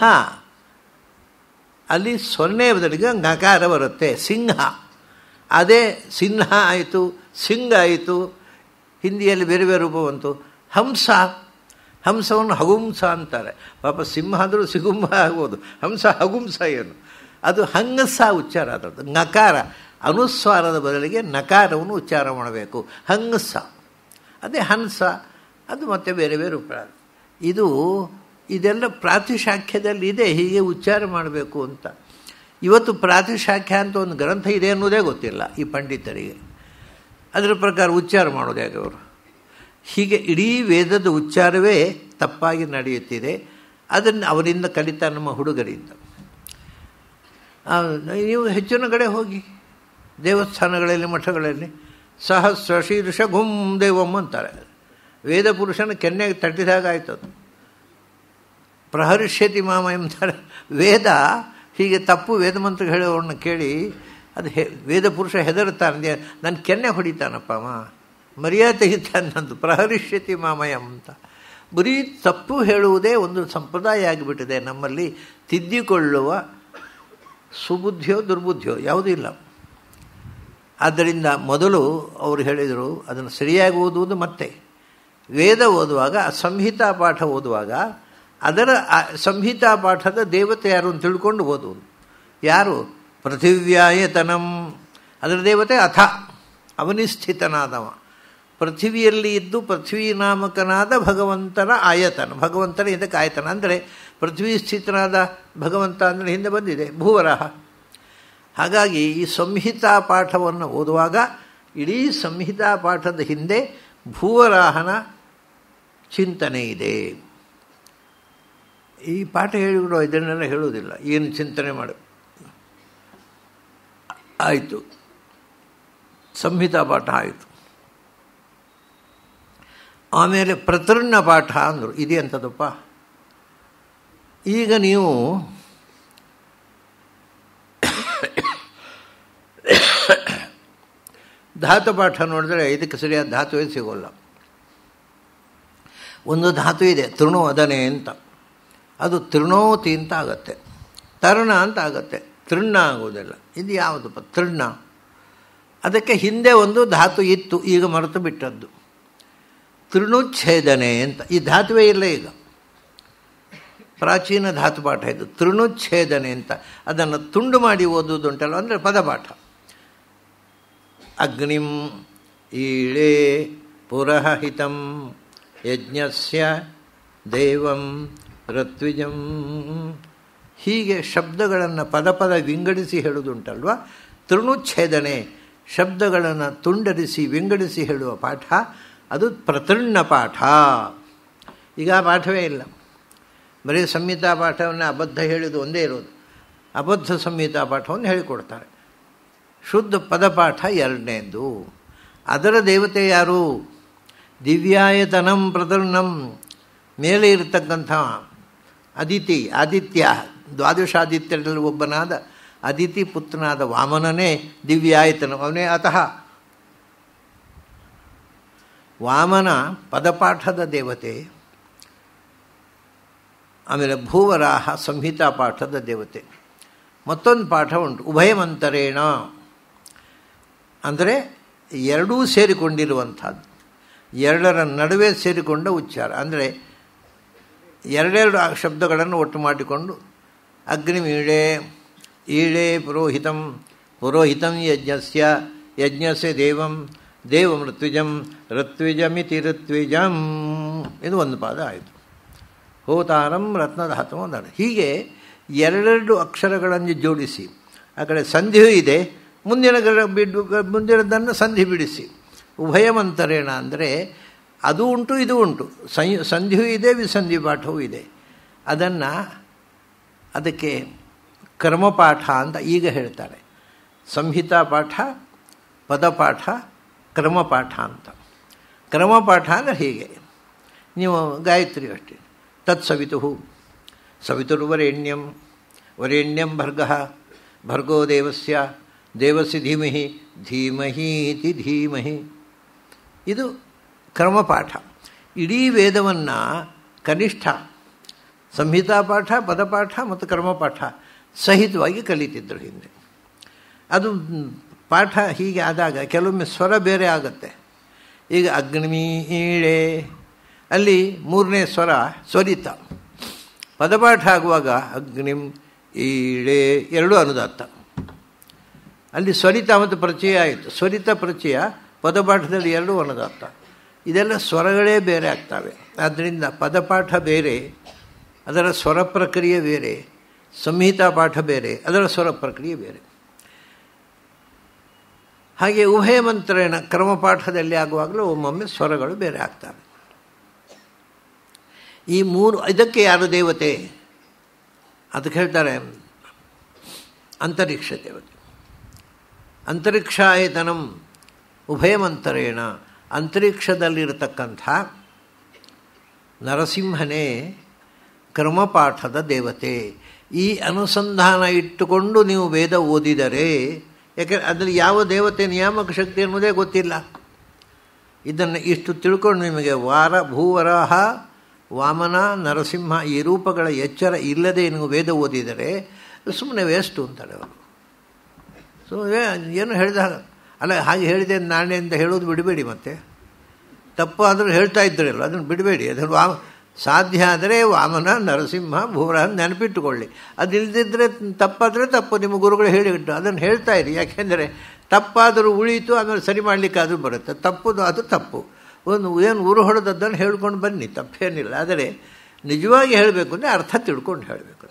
ಅಲ್ಲಿ ಸೊನ್ನೆ ಬದಲಿಗೆ ನಕಾರ ಬರುತ್ತೆ ಸಿಂಹ ಅದೇ ಸಿಂಹ ಆಯಿತು ಸಿಂಗ ಆಯಿತು ಹಿಂದಿಯಲ್ಲಿ ಬೇರೆ ಬೇರೆ ರೂಪ ಬಂತು ಹಂಸ ಹಂಸವನ್ನು ಹಗುಂಸ ಅಂತಾರೆ ಪಾಪ ಸಿಂಹ ಆದರೂ ಸಿಗುಂಹ ಆಗ್ಬೋದು ಹಂಸ ಹಗುಂಸ ಏನು ಅದು ಹಂಗಸ ಉಚ್ಚಾರ ಅದರದ್ದು ನಕಾರ ಅನುಸ್ವಾರದ ಬದಲಿಗೆ ನಕಾರವನ್ನು ಉಚ್ಚಾರ ಮಾಡಬೇಕು ಹಂಗಸ ಅದೇ ಹಂಸ ಅದು ಮತ್ತೆ ಬೇರೆ ಬೇರೆ ರೂಪ ಇದು ಇದೆಲ್ಲ ಪ್ರಾತಿಶಾಖ್ಯದಲ್ಲಿ ಇದೆ ಹೀಗೆ ಉಚ್ಚಾರ ಮಾಡಬೇಕು ಅಂತ ಇವತ್ತು ಪ್ರಾತಿಶಾಖ್ಯ ಅಂತ ಒಂದು ಗ್ರಂಥ ಇದೆ ಅನ್ನೋದೇ ಗೊತ್ತಿಲ್ಲ ಈ ಪಂಡಿತರಿಗೆ ಅದರ ಪ್ರಕಾರ ಉಚ್ಚಾರ ಮಾಡೋದು ಹೇಗೆ ಅವರು ಹೀಗೆ ಇಡೀ ವೇದದ ಉಚ್ಚಾರವೇ ತಪ್ಪಾಗಿ ನಡೆಯುತ್ತಿದೆ ಅದನ್ನು ಅವರಿಂದ ಕಲಿತಾ ನಮ್ಮ ಹುಡುಗರಿಂದ ನೀವು ಹೆಚ್ಚಿನ ಕಡೆ ಹೋಗಿ ದೇವಸ್ಥಾನಗಳಲ್ಲಿ ಮಠಗಳಲ್ಲಿ ಸಹಸ್ರ ಶೀರ್ಷ ಗುಂ ದೇವಂ ಅಂತಾರೆ ವೇದ ಪುರುಷನ ಕೆನ್ನೆಗೆ ತಟ್ಟಿದಾಗ ಆಯ್ತದು ಪ್ರಹರ್ಷ್ಯತಿ ಮಾಮ ಎಂತಾರೆ ವೇದ ಹೀಗೆ ತಪ್ಪು ವೇದ ಮಂತ್ರ ಹೇಳೋರನ್ನ ಕೇಳಿ ಅದು ಹೆ ವೇದ ಪುರುಷ ಹೆದರುತ್ತಾನೆ ನನ್ನ ಕೆನ್ನೆ ಹೊಡಿತಾನಪ್ಪ ಅವ ಮರ್ಯಾದೆ ತೆಗಿತಾನೆ ನಂದು ಪ್ರಹರಿಷ್ಯತಿ ಮಾಮಯಂ ಅಂತ ಬರೀ ತಪ್ಪು ಹೇಳುವುದೇ ಒಂದು ಸಂಪ್ರದಾಯ ಆಗಿಬಿಟ್ಟಿದೆ ನಮ್ಮಲ್ಲಿ ತಿದ್ದಿಕೊಳ್ಳುವ ಸುಬುದ್ಧಿಯೋ ದುರ್ಬುದ್ಧಿಯೋ ಯಾವುದೂ ಇಲ್ಲ ಆದ್ದರಿಂದ ಮೊದಲು ಅವರು ಹೇಳಿದರು ಅದನ್ನು ಸರಿಯಾಗಿ ಓದುವುದು ಮತ್ತೆ ವೇದ ಓದುವಾಗ ಸಂಹಿತಾ ಪಾಠ ಓದುವಾಗ ಅದರ ಸಂಹಿತಾ ಪಾಠದ ದೇವತೆ ಯಾರು ಅಂತ ತಿಳ್ಕೊಂಡು ಓದುವುದು ಯಾರು ಪೃಥಿವ್ಯಾಯತನಂ ಅದರ ದೇವತೆ ಅಥ ಅವನಿಸ್ಥಿತನಾದವ ಪೃಥಿವಿಯಲ್ಲಿ ಇದ್ದು ಪೃಥ್ವಿ ನಾಮಕನಾದ ಭಗವಂತನ ಆಯತನ ಭಗವಂತನ ಇದಕ್ಕೆ ಆಯತನ ಅಂದರೆ ಪೃಥ್ವಿ ಸ್ಥಿತನಾದ ಭಗವಂತ ಅಂದರೆ ಹಿಂದೆ ಬಂದಿದೆ ಭೂವರಾಹ ಹಾಗಾಗಿ ಈ ಸಂಹಿತಾ ಪಾಠವನ್ನು ಓದುವಾಗ ಇಡೀ ಸಂಹಿತಾ ಪಾಠದ ಹಿಂದೆ ಭೂವರಾಹನ ಚಿಂತನೆ ಇದೆ ಈ ಪಾಠ ಹೇಳಿಬಿಡು ಇದನ್ನೆಲ್ಲ ಹೇಳುವುದಿಲ್ಲ ಏನು ಚಿಂತನೆ ಮಾಡು ಆಯಿತು ಸಂಹಿತಾ ಪಾಠ ಆಯಿತು ಆಮೇಲೆ ಪ್ರತೃಣ್ಣ ಪಾಠ ಅಂದರು ಇದೆ ಅಂತದಪ್ಪ ಈಗ ನೀವು ಧಾತು ಪಾಠ ನೋಡಿದ್ರೆ ಇದಕ್ಕೆ ಸರಿಯಾದ ಧಾತುವೇ ಸಿಗೋಲ್ಲ ಒಂದು ಧಾತು ಇದೆ ತೃಣು ಅದನೆ ಅಂತ ಅದು ತೃಣೋತಿ ಅಂತ ಆಗತ್ತೆ ತರುಣ ಅಂತ ಆಗತ್ತೆ ತೃಣ ಆಗೋದಿಲ್ಲ ಇದು ಯಾವುದಪ್ಪ ತೃಣ ಅದಕ್ಕೆ ಹಿಂದೆ ಒಂದು ಧಾತು ಇತ್ತು ಈಗ ಮರೆತು ಬಿಟ್ಟದ್ದು ತೃಣುಚ್ಛೇದನೆ ಅಂತ ಈ ಧಾತುವೇ ಇಲ್ಲ ಈಗ ಪ್ರಾಚೀನ ಧಾತು ಪಾಠ ಇದು ತೃಣುಚ್ಛೇದನೆ ಅಂತ ಅದನ್ನು ತುಂಡು ಮಾಡಿ ಓದುವುದುಂಟಲ್ಲ ಅಂದರೆ ಪದಪಾಠ ಅಗ್ನಿಂ ಈಳೆ ಪುರಹಿತಂ ಯಜ್ಞಸ್ಯ ದೇವಂ ಋತ್ವಿಜಂ ಹೀಗೆ ಶಬ್ದಗಳನ್ನು ಪದ ಪದ ವಿಂಗಡಿಸಿ ಹೇಳುವುದುಂಟಲ್ವ ತೃಣುಚ್ಛೇದನೆ ಶಬ್ದಗಳನ್ನು ತುಂಡರಿಸಿ ವಿಂಗಡಿಸಿ ಹೇಳುವ ಪಾಠ ಅದು ಪ್ರತೃಣ್ಣ ಪಾಠ ಈಗ ಆ ಪಾಠವೇ ಇಲ್ಲ ಬರೀ ಸಂಹಿತಾ ಪಾಠವನ್ನು ಅಬದ್ಧ ಹೇಳಿದ್ದು ಒಂದೇ ಇರೋದು ಅಬದ್ಧ ಸಂಹಿತಾ ಪಾಠವನ್ನು ಹೇಳಿಕೊಡ್ತಾರೆ ಶುದ್ಧ ಪದಪಾಠ ಎರಡನೇದು ಅದರ ದೇವತೆ ಯಾರು ದಿವ್ಯಾಯತನಂ ಪ್ರತೃಣಂ ಮೇಲೆ ಇರತಕ್ಕಂಥ ಅದಿತಿ ಆದಿತ್ಯ ದ್ವಾದಶಾದಿತ್ಯರಲ್ಲಿ ಒಬ್ಬನಾದ ಅದಿತಿ ಪುತ್ರನಾದ ವಾಮನನೇ ದಿವ್ಯಾಯತನ ಅವನೇ ಅತಃ ವಾಮನ ಪದಪಾಠದ ದೇವತೆ ಆಮೇಲೆ ಭೂವರಾಹ ಸಂಹಿತಾ ಪಾಠದ ದೇವತೆ ಮತ್ತೊಂದು ಪಾಠ ಉಂಟು ಉಭಯಮಂತರೇಣ ಅಂದರೆ ಎರಡೂ ಸೇರಿಕೊಂಡಿರುವಂಥದ್ದು ಎರಡರ ನಡುವೆ ಸೇರಿಕೊಂಡ ಉಚ್ಚಾರ ಅಂದರೆ ಎರಡೆರಡು ಆ ಶಬ್ದಗಳನ್ನು ಒಟ್ಟು ಮಾಡಿಕೊಂಡು ಅಗ್ನಿಮೀಳೆ ಈಳೆ ಪುರೋಹಿತಂ ಪುರೋಹಿತಂ ಯಜ್ಞಸ್ಯ ಯಜ್ಞಸ್ಯ ದೇವಂ ದೇವಂ ಋತ್ವಿಜಂ ಋತ್ವಿಜಮಿತಿ ಋತ್ವಿಜಂ ಇದು ಒಂದು ಪಾದ ಆಯಿತು ಹೋತಾರಂ ರತ್ನಧಾತು ಅಂದಾರೆ ಹೀಗೆ ಎರಡೆರಡು ಅಕ್ಷರಗಳನ್ನು ಜೋಡಿಸಿ ಆ ಕಡೆ ಸಂಧಿಯೂ ಇದೆ ಮುಂದಿನ ಬಿಡು ಮುಂದಿನದನ್ನು ಸಂಧಿ ಬಿಡಿಸಿ ಉಭಯಮಂತರೇಣ ಅಂದರೆ ಅದು ಉಂಟು ಇದು ಉಂಟು ಸಂಧಿಯೂ ಇದೆ ವಿಸಂಧಿ ಪಾಠವೂ ಇದೆ ಅದನ್ನು ಅದಕ್ಕೆ ಕ್ರಮಪಾಠ ಅಂತ ಈಗ ಹೇಳ್ತಾರೆ ಸಂಹಿತಾ ಪಾಠ ಪದಪಾಠ ಕ್ರಮಪಾಠ ಅಂತ ಕ್ರಮಪಾಠ ಅಂದರೆ ಹೀಗೆ ನೀವು ಗಾಯತ್ರಿ ಅಷ್ಟೇ ತತ್ಸವಿತು ಸವಿತುರ್ವರೆಣ್ಯಂ ವರೆಣ್ಯಂ ಭರ್ಗ ಭರ್ಗೋ ದೇವಸ್ಯ ದೇವಸ್ಯ ಧೀಮಹಿ ಧೀಮಹೀತಿ ಧೀಮಹಿ ಇದು ಕ್ರಮಪಾಠ ಇಡೀ ವೇದವನ್ನು ಕನಿಷ್ಠ ಸಂಹಿತಾ ಪಾಠ ಪದಪಾಠ ಮತ್ತು ಕ್ರಮಪಾಠ ಸಹಿತವಾಗಿ ಕಲಿತಿದ್ದರು ಹಿಂದೆ ಅದು ಪಾಠ ಹೀಗೆ ಆದಾಗ ಕೆಲವೊಮ್ಮೆ ಸ್ವರ ಬೇರೆ ಆಗುತ್ತೆ ಈಗ ಅಗ್ನಿಮೀಳೆ ಅಲ್ಲಿ ಮೂರನೇ ಸ್ವರ ಸ್ವರಿತ ಪದಪಾಠ ಆಗುವಾಗ ಅಗ್ನಿಂ ಈಳೆ ಎರಡೂ ಅನುದಾತ್ತ ಅಲ್ಲಿ ಸ್ವರಿತ ಮತ್ತು ಪ್ರಚಯ ಆಯಿತು ಸ್ವರಿತ ಪ್ರಚಯ ಪದಪಾಠದಲ್ಲಿ ಎರಡೂ ಅನುದಾತ್ತ ಇದೆಲ್ಲ ಸ್ವರಗಳೇ ಬೇರೆ ಆಗ್ತವೆ ಆದ್ದರಿಂದ ಪದಪಾಠ ಬೇರೆ ಅದರ ಸ್ವರ ಪ್ರಕ್ರಿಯೆ ಬೇರೆ ಸಂಹಿತಾ ಪಾಠ ಬೇರೆ ಅದರ ಸ್ವರ ಪ್ರಕ್ರಿಯೆ ಬೇರೆ ಹಾಗೆ ಉಭಯ ಮಂತ್ರಣ ಕ್ರಮಪಾಠದಲ್ಲಿ ಆಗುವಾಗಲೂ ಒಮ್ಮೊಮ್ಮೆ ಸ್ವರಗಳು ಬೇರೆ ಆಗ್ತವೆ ಈ ಮೂರು ಇದಕ್ಕೆ ಯಾರು ದೇವತೆ ಅದಕ್ಕೆ ಹೇಳ್ತಾರೆ ಅಂತರಿಕ್ಷ ದೇವತೆ ಅಂತರಿಕ್ಷಾಯತನಂ ಉಭಯಮಂತರೇಣ ಅಂತರಿಕ್ಷದಲ್ಲಿರತಕ್ಕಂಥ ನರಸಿಂಹನೇ ಕ್ರಮಪಾಠದ ದೇವತೆ ಈ ಅನುಸಂಧಾನ ಇಟ್ಟುಕೊಂಡು ನೀವು ವೇದ ಓದಿದರೆ ಯಾಕೆ ಅದರಲ್ಲಿ ಯಾವ ದೇವತೆ ನಿಯಾಮಕ ಶಕ್ತಿ ಅನ್ನೋದೇ ಗೊತ್ತಿಲ್ಲ ಇದನ್ನು ಇಷ್ಟು ತಿಳ್ಕೊಂಡು ನಿಮಗೆ ವಾರ ಭೂವರಾಹ ವಾಮನ ನರಸಿಂಹ ಈ ರೂಪಗಳ ಎಚ್ಚರ ಇಲ್ಲದೆ ನೀವು ವೇದ ಓದಿದರೆ ಸುಮ್ಮನೆ ವೇಸ್ಟು ಅಂತಾರೆ ಅವರು ಸೊ ಏನು ಹೇಳಿದಾಗ ಅಲ್ಲ ಹಾಗೆ ಹೇಳಿದೆ ನಾಳೆ ಅಂತ ಹೇಳೋದು ಬಿಡಬೇಡಿ ಮತ್ತೆ ತಪ್ಪು ಆದರೂ ಹೇಳ್ತಾ ಇದ್ದರಲ್ಲ ಅದನ್ನು ಬಿಡಬೇಡಿ ಅದನ್ನು ವಾ ಸಾಧ್ಯ ಆದರೆ ವಾಮನ ನರಸಿಂಹ ಭೂವರಾಹ ನೆನಪಿಟ್ಟುಕೊಳ್ಳಿ ಅದು ಇಲ್ಲದಿದ್ದರೆ ತಪ್ಪಾದರೆ ತಪ್ಪು ನಿಮ್ಮ ಗುರುಗಳು ಹೇಳಿಬಿಟ್ಟು ಅದನ್ನು ಹೇಳ್ತಾ ಇರಿ ಯಾಕೆಂದರೆ ತಪ್ಪಾದರೂ ಉಳೀತು ಆಮೇಲೆ ಸರಿ ಮಾಡಲಿಕ್ಕಾದರೂ ಬರುತ್ತೆ ತಪ್ಪುದು ಅದು ತಪ್ಪು ಒಂದು ಏನು ಉರು ಹೊಡೆದದ್ದನ್ನು ಹೇಳ್ಕೊಂಡು ಬನ್ನಿ ತಪ್ಪೇನಿಲ್ಲ ಆದರೆ ನಿಜವಾಗಿ ಹೇಳಬೇಕು ಅಂದರೆ ಅರ್ಥ ತಿಳ್ಕೊಂಡು ಹೇಳಬೇಕು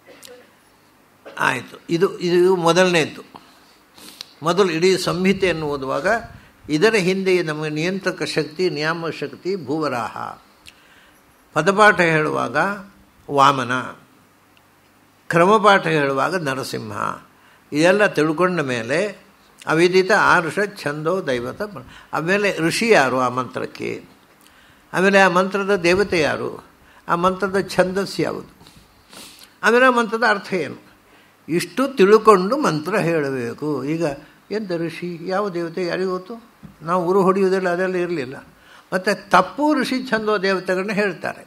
ಆಯಿತು ಇದು ಇದು ಮೊದಲನೇದು ಮೊದಲು ಇಡೀ ಸಂಹಿತೆಯನ್ನು ಓದುವಾಗ ಇದರ ಹಿಂದೆ ನಮಗೆ ನಿಯಂತ್ರಕ ಶಕ್ತಿ ನಿಯಾಮ ಶಕ್ತಿ ಭೂವರಾಹ ಪದಪಾಠ ಹೇಳುವಾಗ ವಾಮನ ಕ್ರಮಪಾಠ ಹೇಳುವಾಗ ನರಸಿಂಹ ಇದೆಲ್ಲ ತಿಳ್ಕೊಂಡ ಮೇಲೆ ಅವಿದಿತ ಆರುಷ ಛಂದೋ ದೈವತ ಆಮೇಲೆ ಋಷಿ ಯಾರು ಆ ಮಂತ್ರಕ್ಕೆ ಆಮೇಲೆ ಆ ಮಂತ್ರದ ದೇವತೆ ಯಾರು ಆ ಮಂತ್ರದ ಛಂದಸ್ಸು ಯಾವುದು ಆಮೇಲೆ ಆ ಮಂತ್ರದ ಅರ್ಥ ಏನು ಇಷ್ಟು ತಿಳ್ಕೊಂಡು ಮಂತ್ರ ಹೇಳಬೇಕು ಈಗ ಎಂತ ಋಷಿ ಯಾವ ದೇವತೆ ಯಾರಿಗೂ ಗೊತ್ತು ನಾವು ಉರು ಹೊಡೆಯುವುದಿಲ್ಲ ಅದೆಲ್ಲ ಇರಲಿಲ್ಲ ಮತ್ತು ತಪ್ಪು ಋಷಿ ಛಂದೋ ದೇವತೆಗಳನ್ನ ಹೇಳ್ತಾರೆ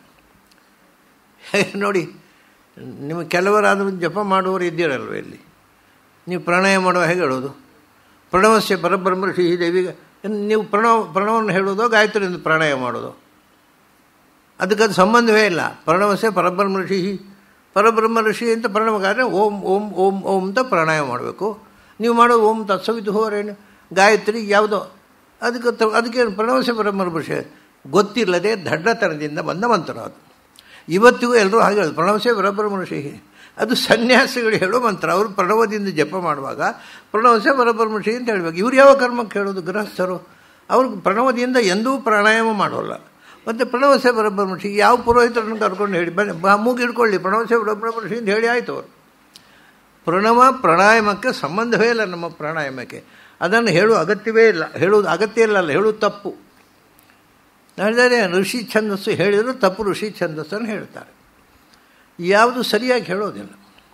ನೋಡಿ ನಿಮಗೆ ಕೆಲವರಾದರೂ ಜಪ ಮಾಡುವವರು ಇದ್ದೀರಲ್ವ ಇಲ್ಲಿ ನೀವು ಪ್ರಣಯ ಮಾಡುವ ಹೇಗೆ ಹೇಳೋದು ಪ್ರಣವಸ್ಯ ಪರಬ್ರಹ್ಮ ಋಷಿ ದೇವಿಗೆ ನೀವು ಪ್ರಣವ ಪ್ರಣವವನ್ನು ಹೇಳೋದು ಗಾಯತ್ರಿಯಿಂದ ಪ್ರಾಣಾಯ ಮಾಡೋದು ಅದಕ್ಕದು ಸಂಬಂಧವೇ ಇಲ್ಲ ಪ್ರಣವಸ್ಯ ಪರಬ್ರಹ್ಮ ಋಷಿ ಪರಬ್ರಹ್ಮ ಋಷಿ ಅಂತ ಪ್ರಣವಗಾದ್ರೆ ಓಂ ಓಂ ಓಂ ಓಂ ಅಂತ ಪ್ರಾಣಾಯಾಮ ಮಾಡಬೇಕು ನೀವು ಮಾಡೋ ಓಂ ತತ್ಸವಿದು ಹೋರೇನು ಗಾಯತ್ರಿ ಯಾವುದೋ ಅದಕ್ಕೆ ಅದಕ್ಕೇನು ಪ್ರಣವಸ್ಯ ಪರಬ್ರಹ್ಮ ಋಷಿ ಗೊತ್ತಿಲ್ಲದೆ ದಡ್ಡತನದಿಂದ ಬಂದ ಮಂತ್ರ ಅದು ಇವತ್ತಿಗೂ ಎಲ್ಲರೂ ಹಾಗೆ ಹೇಳೋದು ಪ್ರಣವಸ್ಯ ಪರಬ್ರಹ್ಮ ಋಷಿ ಅದು ಸನ್ಯಾಸಿಗಳು ಹೇಳೋ ಮಂತ್ರ ಅವರು ಪ್ರಣವದಿಂದ ಜಪ ಮಾಡುವಾಗ ಪ್ರಣವಸ್ಯ ಪರಬ್ರಹ್ಮ ಋಷಿ ಅಂತ ಹೇಳಬೇಕು ಇವ್ರು ಯಾವ ಕರ್ಮಕ್ಕೆ ಹೇಳೋದು ಗೃಹಸ್ಥರು ಅವರು ಪ್ರಣವದಿಂದ ಎಂದೂ ಪ್ರಾಣಾಯಾಮ ಮಾಡೋಲ್ಲ ಮತ್ತು ಪ್ರಣವಸ್ಯ ಪರಬ್ರಹ್ಮ ಋಷಿ ಯಾವ ಪುರೋಹಿತರನ್ನು ಕರ್ಕೊಂಡು ಹೇಳಿ ಬನ್ನಿ ಮೂಗಿ ಹಿಡ್ಕೊಳ್ಳಿ ಪ್ರಣವಸ್ಯ ಪರಬ್ರಹ್ಮ ಋಷಿ ಅಂತ ಹೇಳಿ ಆಯಿತು ಅವರು ಪ್ರಣವ ಪ್ರಾಣಾಯಾಮಕ್ಕೆ ಸಂಬಂಧವೇ ಇಲ್ಲ ನಮ್ಮ ಪ್ರಾಣಾಯಾಮಕ್ಕೆ ಅದನ್ನು ಹೇಳುವ ಅಗತ್ಯವೇ ಇಲ್ಲ ಹೇಳುವುದು ಅಗತ್ಯ ಇಲ್ಲ ಅಲ್ಲ ಹೇಳುವುದು ತಪ್ಪು ಹೇಳಿದರೆ ಋಷಿ ಛಂದಸ್ಸು ಹೇಳಿದರೂ ತಪ್ಪು ಋಷಿ ಛಂದಸ್ಸನ್ನು ಹೇಳ್ತಾರೆ ಯಾವುದು ಸರಿಯಾಗಿ ಹೇಳೋದಿಲ್ಲ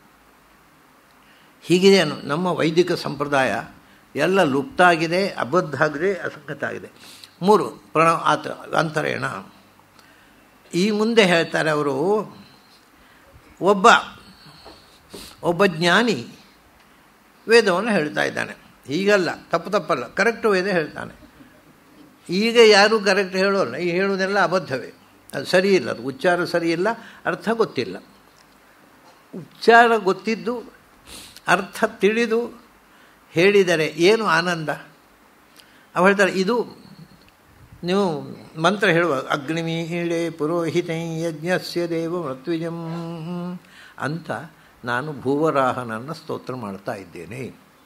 ಹೀಗಿದೆ ನಮ್ಮ ವೈದಿಕ ಸಂಪ್ರದಾಯ ಎಲ್ಲ ಲುಪ್ತ ಆಗಿದೆ ಅಬದ್ಧ ಆಗಿದೆ ಅಸಂಗತ ಆಗಿದೆ ಮೂರು ಪ್ರಣ ಆತ ಅಂತರೇಣ ಈ ಮುಂದೆ ಹೇಳ್ತಾರೆ ಅವರು ಒಬ್ಬ ಒಬ್ಬ ಜ್ಞಾನಿ ವೇದವನ್ನು ಹೇಳ್ತಾ ಇದ್ದಾನೆ ಹೀಗಲ್ಲ ತಪ್ಪು ತಪ್ಪಲ್ಲ ಕರೆಕ್ಟ್ ವೇದ ಹೇಳ್ತಾನೆ ಈಗ ಯಾರೂ ಕರೆಕ್ಟ್ ಹೇಳೋಲ್ಲ ಈ ಹೇಳೋದೆಲ್ಲ ಅಬದ್ಧವೇ ಅದು ಸರಿ ಇಲ್ಲ ಅದು ಉಚ್ಚಾರ ಸರಿ ಇಲ್ಲ ಅರ್ಥ ಗೊತ್ತಿಲ್ಲ ಉಚ್ಚಾರ ಗೊತ್ತಿದ್ದು ಅರ್ಥ ತಿಳಿದು ಹೇಳಿದರೆ ಏನು ಆನಂದ ಅವು ಹೇಳ್ತಾರೆ ಇದು ನೀವು ಮಂತ್ರ ಹೇಳುವಾಗ ಅಗ್ನಿಮೀಳೆ ಪುರೋಹಿತೈ ಯಜ್ಞಸ್ಯ ದೇವ ಮೃತ್ವಿಜಂ ಅಂತ ನಾನು ಭೂವರಾಹನನ್ನು ಸ್ತೋತ್ರ ಮಾಡ್ತಾ ಇದ್ದೇನೆ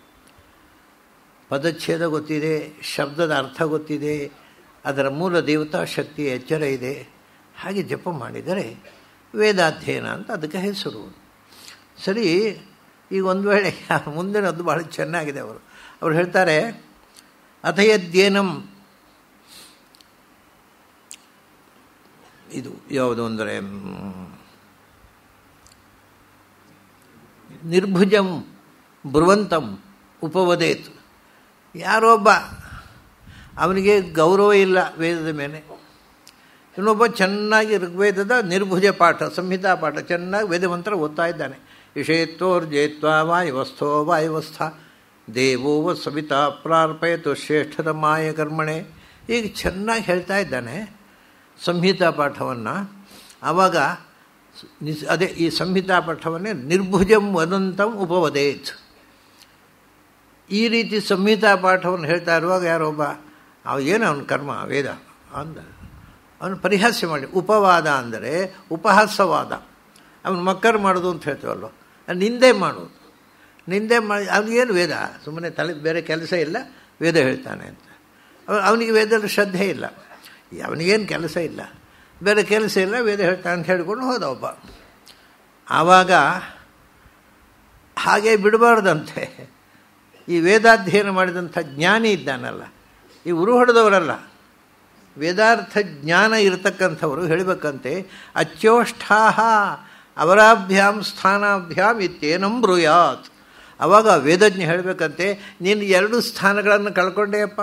ಪದಚ್ಛೇದ ಗೊತ್ತಿದೆ ಶಬ್ದದ ಅರ್ಥ ಗೊತ್ತಿದೆ ಅದರ ಮೂಲ ದೇವತಾ ಶಕ್ತಿ ಎಚ್ಚರ ಇದೆ ಹಾಗೆ ಜಪ ಮಾಡಿದರೆ ವೇದಾಧ್ಯಯನ ಅಂತ ಅದಕ್ಕೆ ಹೆಸರು ಸರಿ ಈಗ ಒಂದು ವೇಳೆ ಮುಂದಿನದ್ದು ಬಹಳ ಚೆನ್ನಾಗಿದೆ ಅವರು ಅವ್ರು ಹೇಳ್ತಾರೆ ಅಥಯದ್ಯೇನಂ ಇದು ಯಾವುದು ಅಂದರೆ ನಿರ್ಭುಜಂ ಬ್ರುವಂತಂ ಉಪವದೇತ್ ಯಾರೊಬ್ಬ ಅವನಿಗೆ ಗೌರವ ಇಲ್ಲ ವೇದದ ಮೇಲೆ ಇನ್ನೊಬ್ಬ ಚೆನ್ನಾಗಿ ಋಗ್ವೇದದ ನಿರ್ಭುಜ ಪಾಠ ಸಂಹಿತಾ ಪಾಠ ಚೆನ್ನಾಗಿ ವೇದಮಂತ್ರ ಓದ್ತಾ ಇದ್ದಾನೆ ವಿಷಯತ್ವರ್ಜೇತ್ವ ವಾಯುವಸ್ಥೋ ವಾಯುವಸ್ಥ ದೇವೋವ ಸವಿತಾ ಪ್ರಾರ್ಪಯತು ಶ್ರೇಷ್ಠದ ಮಾಯ ಕರ್ಮಣೆ ಈಗ ಚೆನ್ನಾಗಿ ಹೇಳ್ತಾ ಇದ್ದಾನೆ ಸಂಹಿತಾ ಪಾಠವನ್ನು ಆವಾಗ ಅದೇ ಈ ಸಂಹಿತಾ ಪಾಠವನ್ನೇ ನಿರ್ಭುಜಂ ವದಂತಂ ಉಪವದೇತ್ ಈ ರೀತಿ ಸಂಹಿತಾ ಪಾಠವನ್ನು ಹೇಳ್ತಾ ಇರುವಾಗ ಯಾರೊಬ್ಬ ಅವ ಏನು ಅವನ ಕರ್ಮ ವೇದ ಅಂದ ಅವನು ಪರಿಹಾಸ್ಯ ಮಾಡಿ ಉಪವಾದ ಅಂದರೆ ಉಪಹಾಸವಾದ ಅವನು ಮಕ್ಕರು ಮಾಡೋದು ಅಂತ ಹೇಳ್ತೀವಲ್ವ ನಿಂದೆ ಮಾಡೋದು ನಿಂದೆ ಮಾಡಿ ಅವನಿಗೇನು ವೇದ ಸುಮ್ಮನೆ ತಲೆ ಬೇರೆ ಕೆಲಸ ಇಲ್ಲ ವೇದ ಹೇಳ್ತಾನೆ ಅಂತ ಅವನಿಗೆ ವೇದದಲ್ಲಿ ಶ್ರದ್ಧೆ ಇಲ್ಲ ಅವನಿಗೇನು ಕೆಲಸ ಇಲ್ಲ ಬೇರೆ ಕೆಲಸ ಇಲ್ಲ ವೇದ ಹೇಳ್ತಾನೆ ಅಂತ ಹೇಳ್ಕೊಂಡು ಹೋದ ಒಬ್ಬ ಆವಾಗ ಹಾಗೆ ಬಿಡಬಾರ್ದಂತೆ ಈ ವೇದಾಧ್ಯಯನ ಮಾಡಿದಂಥ ಜ್ಞಾನಿ ಇದ್ದಾನಲ್ಲ ಈ ಉರು ಹೊಡೆದವರಲ್ಲ ವೇದಾರ್ಥ ಜ್ಞಾನ ಇರತಕ್ಕಂಥವರು ಹೇಳಬೇಕಂತೆ ಅಚ್ಯೋಷ್ಠಾಹ ಅವರಾಭ್ಯಾಂ ಸ್ಥಾನಾಭ್ಯಾಂ ಇತ್ತೇನಂ ಬ್ರೂಯಾತ್ ಅವಾಗ ವೇದಜ್ಞ ಹೇಳಬೇಕಂತೆ ನೀನು ಎರಡು ಸ್ಥಾನಗಳನ್ನು ಕಳ್ಕೊಂಡೆಯಪ್ಪ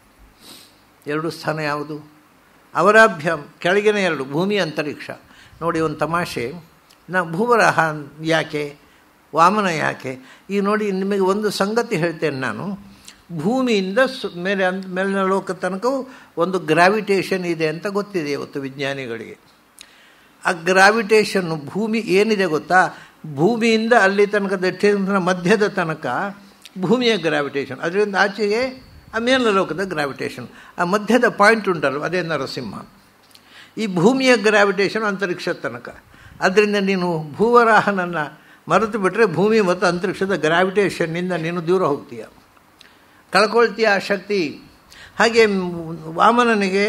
ಎರಡು ಸ್ಥಾನ ಯಾವುದು ಅವರಾಭ್ಯಾಂ ಕೆಳಗಿನ ಎರಡು ಭೂಮಿ ಅಂತರಿಕ್ಷ ನೋಡಿ ಒಂದು ತಮಾಷೆ ನಾ ಭೂವರಾಹ ಯಾಕೆ ವಾಮನ ಯಾಕೆ ಈಗ ನೋಡಿ ನಿಮಗೆ ಒಂದು ಸಂಗತಿ ಹೇಳ್ತೇನೆ ನಾನು ಭೂಮಿಯಿಂದ ಸು ಮೇಲೆ ಅಂತ ಮೇಲಿನ ಲೋಕ ತನಕವೂ ಒಂದು ಗ್ರಾವಿಟೇಷನ್ ಇದೆ ಅಂತ ಗೊತ್ತಿದೆ ಇವತ್ತು ವಿಜ್ಞಾನಿಗಳಿಗೆ ಆ ಗ್ರಾವಿಟೇಷನ್ನು ಭೂಮಿ ಏನಿದೆ ಗೊತ್ತಾ ಭೂಮಿಯಿಂದ ಅಲ್ಲಿ ತನಕ ದಕ್ಷಿಣ ಮಧ್ಯದ ತನಕ ಭೂಮಿಯ ಗ್ರಾವಿಟೇಷನ್ ಅದರಿಂದ ಆಚೆಗೆ ಆ ಮೇಲಿನ ಲೋಕದ ಗ್ರಾವಿಟೇಷನ್ ಆ ಮಧ್ಯದ ಪಾಯಿಂಟ್ ಉಂಟಲ್ಲ ಅದೇ ನರಸಿಂಹ ಈ ಭೂಮಿಯ ಗ್ರಾವಿಟೇಷನ್ ಅಂತರಿಕ್ಷ ತನಕ ಅದರಿಂದ ನೀನು ಭೂವರಾಹನನ್ನು ಮರೆತು ಬಿಟ್ಟರೆ ಭೂಮಿ ಮತ್ತು ಅಂತರಿಕ್ಷದ ಗ್ರಾವಿಟೇಷನ್ನಿಂದ ನೀನು ದೂರ ಹೋಗ್ತೀಯ ಕಳ್ಕೊಳ್ತೀಯ ಆ ಶಕ್ತಿ ಹಾಗೆ ವಾಮನನಿಗೆ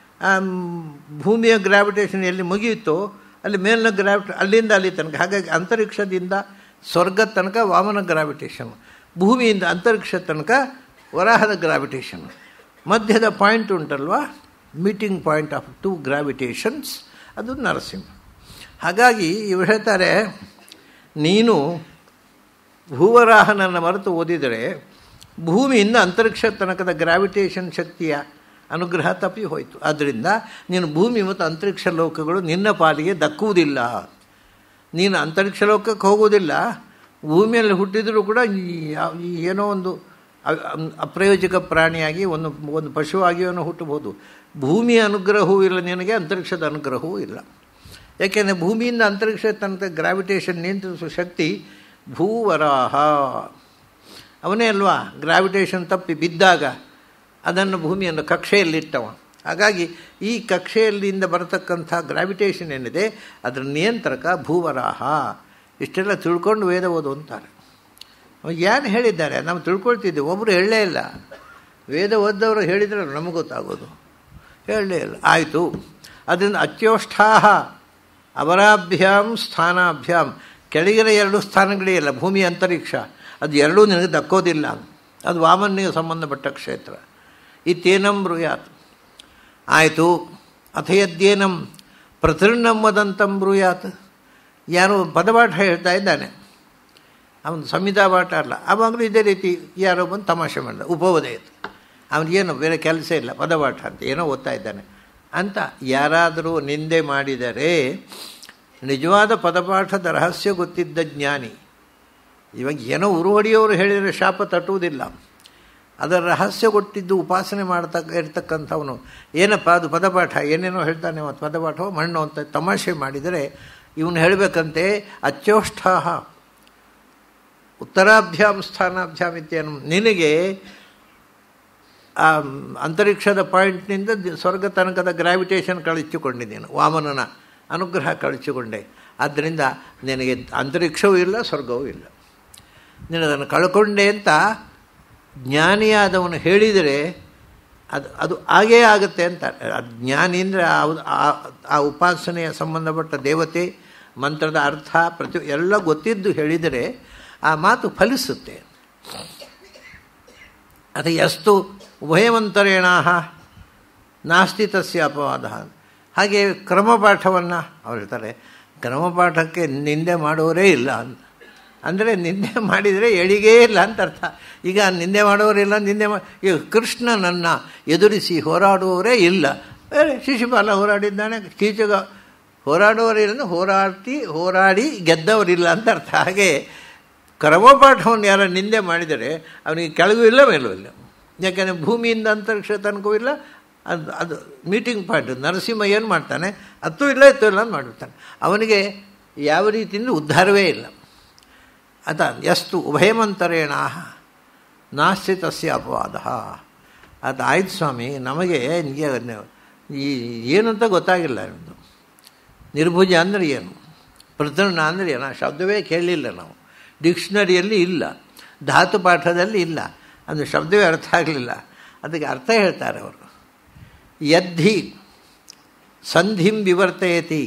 ಭೂಮಿಯ ಗ್ರಾವಿಟೇಷನ್ ಎಲ್ಲಿ ಮುಗಿಯಿತೋ ಅಲ್ಲಿ ಮೇಲಿನ ಗ್ರಾವಿಟ ಅಲ್ಲಿಂದ ಅಲ್ಲಿ ತನಕ ಹಾಗಾಗಿ ಅಂತರಿಕ್ಷದಿಂದ ಸ್ವರ್ಗ ತನಕ ವಾಮನ ಗ್ರಾವಿಟೇಷನ್ ಭೂಮಿಯಿಂದ ಅಂತರಿಕ್ಷ ತನಕ ವರಾಹದ ಗ್ರಾವಿಟೇಷನ್ ಮಧ್ಯದ ಪಾಯಿಂಟ್ ಉಂಟಲ್ವ meeting point of two gravitations ಅದು ನರಸಿಂಹ ಹಾಗಾಗಿ ಇವರು ಹೇಳ್ತಾರೆ ನೀನು ಭೂವರಾಹನನ್ನು ಮರೆತು ಓದಿದರೆ ಭೂಮಿಯಿಂದ ಅಂತರಿಕ್ಷ ತನಕದ ಗ್ರಾವಿಟೇಷನ್ ಶಕ್ತಿಯ ಅನುಗ್ರಹ ತಪ್ಪಿ ಹೋಯಿತು ಆದ್ದರಿಂದ ನೀನು ಭೂಮಿ ಮತ್ತು ಅಂತರಿಕ್ಷ ಲೋಕಗಳು ನಿನ್ನ ಪಾಲಿಗೆ ದಕ್ಕುವುದಿಲ್ಲ ನೀನು ಅಂತರಿಕ್ಷ ಲೋಕಕ್ಕೆ ಹೋಗುವುದಿಲ್ಲ ಭೂಮಿಯಲ್ಲಿ ಹುಟ್ಟಿದರೂ ಕೂಡ ಏನೋ ಒಂದು ಅಪ್ರಯೋಜಕ ಪ್ರಾಣಿಯಾಗಿ ಒಂದು ಒಂದು ಪಶುವಾಗಿಯೂ ಹುಟ್ಟಬಹುದು ಭೂಮಿಯ ಅನುಗ್ರಹವೂ ಇಲ್ಲ ನಿನಗೆ ಅಂತರಿಕ್ಷದ ಅನುಗ್ರಹವೂ ಇಲ್ಲ ಯಾಕೆಂದರೆ ಭೂಮಿಯಿಂದ ಅಂತರಿಕ್ಷ ತನಕ ಗ್ರಾವಿಟೇಷನ್ ನಿಯಂತ್ರಿಸುವ ಶಕ್ತಿ ಭೂವರಾಹ ಅವನೇ ಅಲ್ವಾ ಗ್ರಾವಿಟೇಷನ್ ತಪ್ಪಿ ಬಿದ್ದಾಗ ಅದನ್ನು ಭೂಮಿಯನ್ನು ಕಕ್ಷೆಯಲ್ಲಿಟ್ಟವ ಹಾಗಾಗಿ ಈ ಕಕ್ಷೆಯಲ್ಲಿಂದ ಬರತಕ್ಕಂಥ ಗ್ರಾವಿಟೇಷನ್ ಏನಿದೆ ಅದರ ನಿಯಂತ್ರಕ ಭೂವರಾಹ ಇಷ್ಟೆಲ್ಲ ತಿಳ್ಕೊಂಡು ವೇದ ಓದು ಅಂತಾರೆ ಏನು ಹೇಳಿದ್ದಾರೆ ನಾವು ತಿಳ್ಕೊಳ್ತಿದ್ದೀವಿ ಒಬ್ಬರು ಹೇಳಲೇ ಇಲ್ಲ ವೇದ ಓದ್ದವರು ಹೇಳಿದರೆ ನಮಗೆ ಗೊತ್ತಾಗೋದು ಹೇಳಲೇ ಇಲ್ಲ ಆಯಿತು ಅದರಿಂದ ಅತ್ಯೋಷ್ಠಾಹ ಅವರಾಭ್ಯಾಂ ಸ್ಥಾನಾಭ್ಯಾಂ ಕೆಳಗಿನ ಎರಡು ಸ್ಥಾನಗಳೇ ಇಲ್ಲ ಭೂಮಿ ಅಂತರಿಕ್ಷ ಅದು ಎರಡೂ ನಿನಗೆ ದಕ್ಕೋದಿಲ್ಲ ಅದು ವಾಮನಿಗೆ ಸಂಬಂಧಪಟ್ಟ ಕ್ಷೇತ್ರ ಇತ್ತೇನಂ ಬ್ರೂಯಾತ್ ಆಯಿತು ಅಥಯದ್ಯೇನಂ ಪ್ರತಿರ್ಣಂ ವದಂತಂ ಬ್ರೂಯಾತ್ ಯಾರೋ ಪದಪಾಠ ಹೇಳ್ತಾ ಇದ್ದಾನೆ ಅವನು ಸಂಹಿತಾ ಪಾಠ ಅಲ್ಲ ಅವಾಗಲೂ ಇದೇ ರೀತಿ ಯಾರೋ ಬಂದು ತಮಾಷೆ ಮಾಡಿದ ಉಪೋದಯತ್ ಅವನಿಗೇನು ಬೇರೆ ಕೆಲಸ ಇಲ್ಲ ಪದಪಾಠ ಅಂತ ಏನೋ ಓದ್ತಾ ಇದ್ದಾನೆ ಅಂತ ಯಾರಾದರೂ ನಿಂದೆ ಮಾಡಿದರೆ ನಿಜವಾದ ಪದಪಾಠದ ರಹಸ್ಯ ಗೊತ್ತಿದ್ದ ಜ್ಞಾನಿ ಇವಾಗ ಏನೋ ಉರುವಡಿಯವರು ಹೇಳಿದರೆ ಶಾಪ ತಟ್ಟುವುದಿಲ್ಲ ಅದರ ರಹಸ್ಯ ಕೊಟ್ಟಿದ್ದು ಉಪಾಸನೆ ಮಾಡ್ತಕ್ಕ ಇರ್ತಕ್ಕಂಥವನು ಏನಪ್ಪ ಅದು ಪದಪಾಠ ಏನೇನೋ ಹೇಳ್ತಾನೆ ಮತ್ತು ಪದಪಾಠವೋ ಮಣ್ಣು ಅಂತ ತಮಾಷೆ ಮಾಡಿದರೆ ಇವನು ಹೇಳಬೇಕಂತೆ ಅಚ್ಚೋಷ್ಠಾಹ ಉತ್ತರಾಭ್ಯಾಂ ಸ್ಥಾನಾಭ್ಯಾಮ್ ಇತ್ಯನು ನಿನಗೆ ಆ ಅಂತರಿಕ್ಷದ ಪಾಯಿಂಟ್ನಿಂದ ಸ್ವರ್ಗ ತನಕದ ಗ್ರಾವಿಟೇಷನ್ ಕಳಿಸಿಕೊಂಡಿದ್ದೇನೆ ವಾಮನನ ಅನುಗ್ರಹ ಕಳಿಸಿಕೊಂಡೆ ಆದ್ದರಿಂದ ನಿನಗೆ ಅಂತರಿಕ್ಷವೂ ಇಲ್ಲ ಸ್ವರ್ಗವೂ ಇಲ್ಲ ನೀನು ಅದನ್ನು ಕಳ್ಕೊಂಡೆ ಅಂತ ಜ್ಞಾನಿಯಾದವನು ಹೇಳಿದರೆ ಅದು ಅದು ಹಾಗೇ ಆಗುತ್ತೆ ಅಂತ ಜ್ಞಾನಿ ಅಂದರೆ ಆ ಉಪಾಸನೆಯ ಸಂಬಂಧಪಟ್ಟ ದೇವತೆ ಮಂತ್ರದ ಅರ್ಥ ಪ್ರತಿ ಎಲ್ಲ ಗೊತ್ತಿದ್ದು ಹೇಳಿದರೆ ಆ ಮಾತು ಫಲಿಸುತ್ತೆ ಅದು ಎಷ್ಟು ಉಭಯವಂತರೇಣಾಹ ನಾಸ್ತಿ ತಸ್ಯ ಅಪವಾದ ಹಾಗೆ ಕ್ರಮಪಾಠವನ್ನು ಅವ್ರು ಹೇಳ್ತಾರೆ ಕ್ರಮಪಾಠಕ್ಕೆ ನಿಂದೆ ಮಾಡೋರೇ ಇಲ್ಲ ಅಂತ ಅಂದರೆ ನಿಂದೆ ಮಾಡಿದರೆ ಎಳಿಗೇ ಇಲ್ಲ ಅಂತ ಅರ್ಥ ಈಗ ನಿಂದೆ ಮಾಡೋರಿಲ್ಲ ನಿಂದೆ ಮಾ ಈಗ ಕೃಷ್ಣನನ್ನು ಎದುರಿಸಿ ಹೋರಾಡುವವರೇ ಇಲ್ಲ ಬೇರೆ ಶಿಶುಪಾಲ ಹೋರಾಡಿದ್ದಾನೆ ಕೀಚಕ ಹೋರಾಡುವವರಿಲ್ಲ ಹೋರಾಡಿ ಹೋರಾಡಿ ಗೆದ್ದವರಿಲ್ಲ ಅಂತ ಅರ್ಥ ಹಾಗೆ ಕ್ರಮಪಾಠವನ್ನು ಯಾರ ನಿಂದೆ ಮಾಡಿದರೆ ಅವನಿಗೆ ಕೆಳಗೂ ಇಲ್ಲ ಮೇಲೂ ಇಲ್ಲ ಯಾಕೆಂದರೆ ಭೂಮಿಯಿಂದ ಅಂತರಿಕ್ಷ ತನಕವೂ ಇಲ್ಲ ಅದು ಅದು ಮೀಟಿಂಗ್ ಪಾಯಿಂಟ್ ನರಸಿಂಹ ಏನು ಮಾಡ್ತಾನೆ ಹತ್ತು ಇಲ್ಲ ಇತ್ತು ಇಲ್ಲ ಅಂತ ಮಾಡಿರ್ತಾನೆ ಅವನಿಗೆ ಯಾವ ರೀತಿಯಿಂದ ಉದ್ಧಾರವೇ ಇಲ್ಲ ಅತ ಎಷ್ಟು ಉಭಯಮಂತರೇಣ ನಾಸ್ತಿ ತಸ್ಯ ಅಪವಾದ ಅದು ಆಯ್ತು ಸ್ವಾಮಿ ನಮಗೆ ಈ ಏನಂತ ಗೊತ್ತಾಗಿಲ್ಲ ನಮ್ಮದು ನಿರ್ಭುಜ ಅಂದರೆ ಏನು ಪ್ರತಿರ್ಣ ಅಂದರೆ ಏನು ಆ ಶಬ್ದವೇ ಕೇಳಲಿಲ್ಲ ನಾವು ಡಿಕ್ಷನರಿಯಲ್ಲಿ ಇಲ್ಲ ಧಾತು ಪಾಠದಲ್ಲಿ ಇಲ್ಲ ಅದು ಶಬ್ದವೇ ಅರ್ಥ ಆಗಲಿಲ್ಲ ಅದಕ್ಕೆ ಅರ್ಥ ಹೇಳ್ತಾರೆ ಅವರು ಯದ್ಧಿ ಸಂಧಿಂ ವಿವರ್ತಯತಿ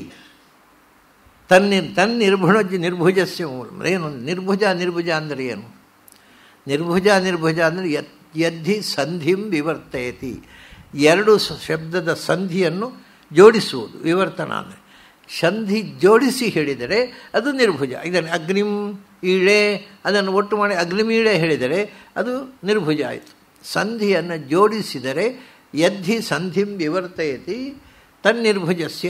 ತನ್ನಿ ತನ್ನಿರ್ಭುಣ ನಿರ್ಭುಜಸ್ಯ ಏನು ನಿರ್ಭುಜ ನಿರ್ಭುಜ ಅಂದರೆ ಏನು ನಿರ್ಭುಜ ನಿರ್ಭುಜ ಅಂದರೆ ಯತ್ ಯದ್ಧಿ ಸಂಧಿಂ ವಿವರ್ತಯತಿ ಎರಡು ಸ- ಶಬ್ದದ ಸಂಧಿಯನ್ನು ಜೋಡಿಸುವುದು ವಿವರ್ತನ ಅಂದರೆ ಸಂಧಿ ಜೋಡಿಸಿ ಹೇಳಿದರೆ ಅದು ನಿರ್ಭುಜ ಇದನ್ನು ಅಗ್ನಿಂ ಈಳೆ ಅದನ್ನು ಒಟ್ಟು ಮಾಡಿ ಅಗ್ನಿಮೀಳೆ ಹೇಳಿದರೆ ಅದು ನಿರ್ಭುಜ ಆಯಿತು ಸಂಧಿಯನ್ನು ಜೋಡಿಸಿದರೆ ಯದ್ಧಿ ಸಂಧಿಂ ವಿವರ್ತಯತಿ ತನ್ನಿರ್ಭುಜಸ್ಯ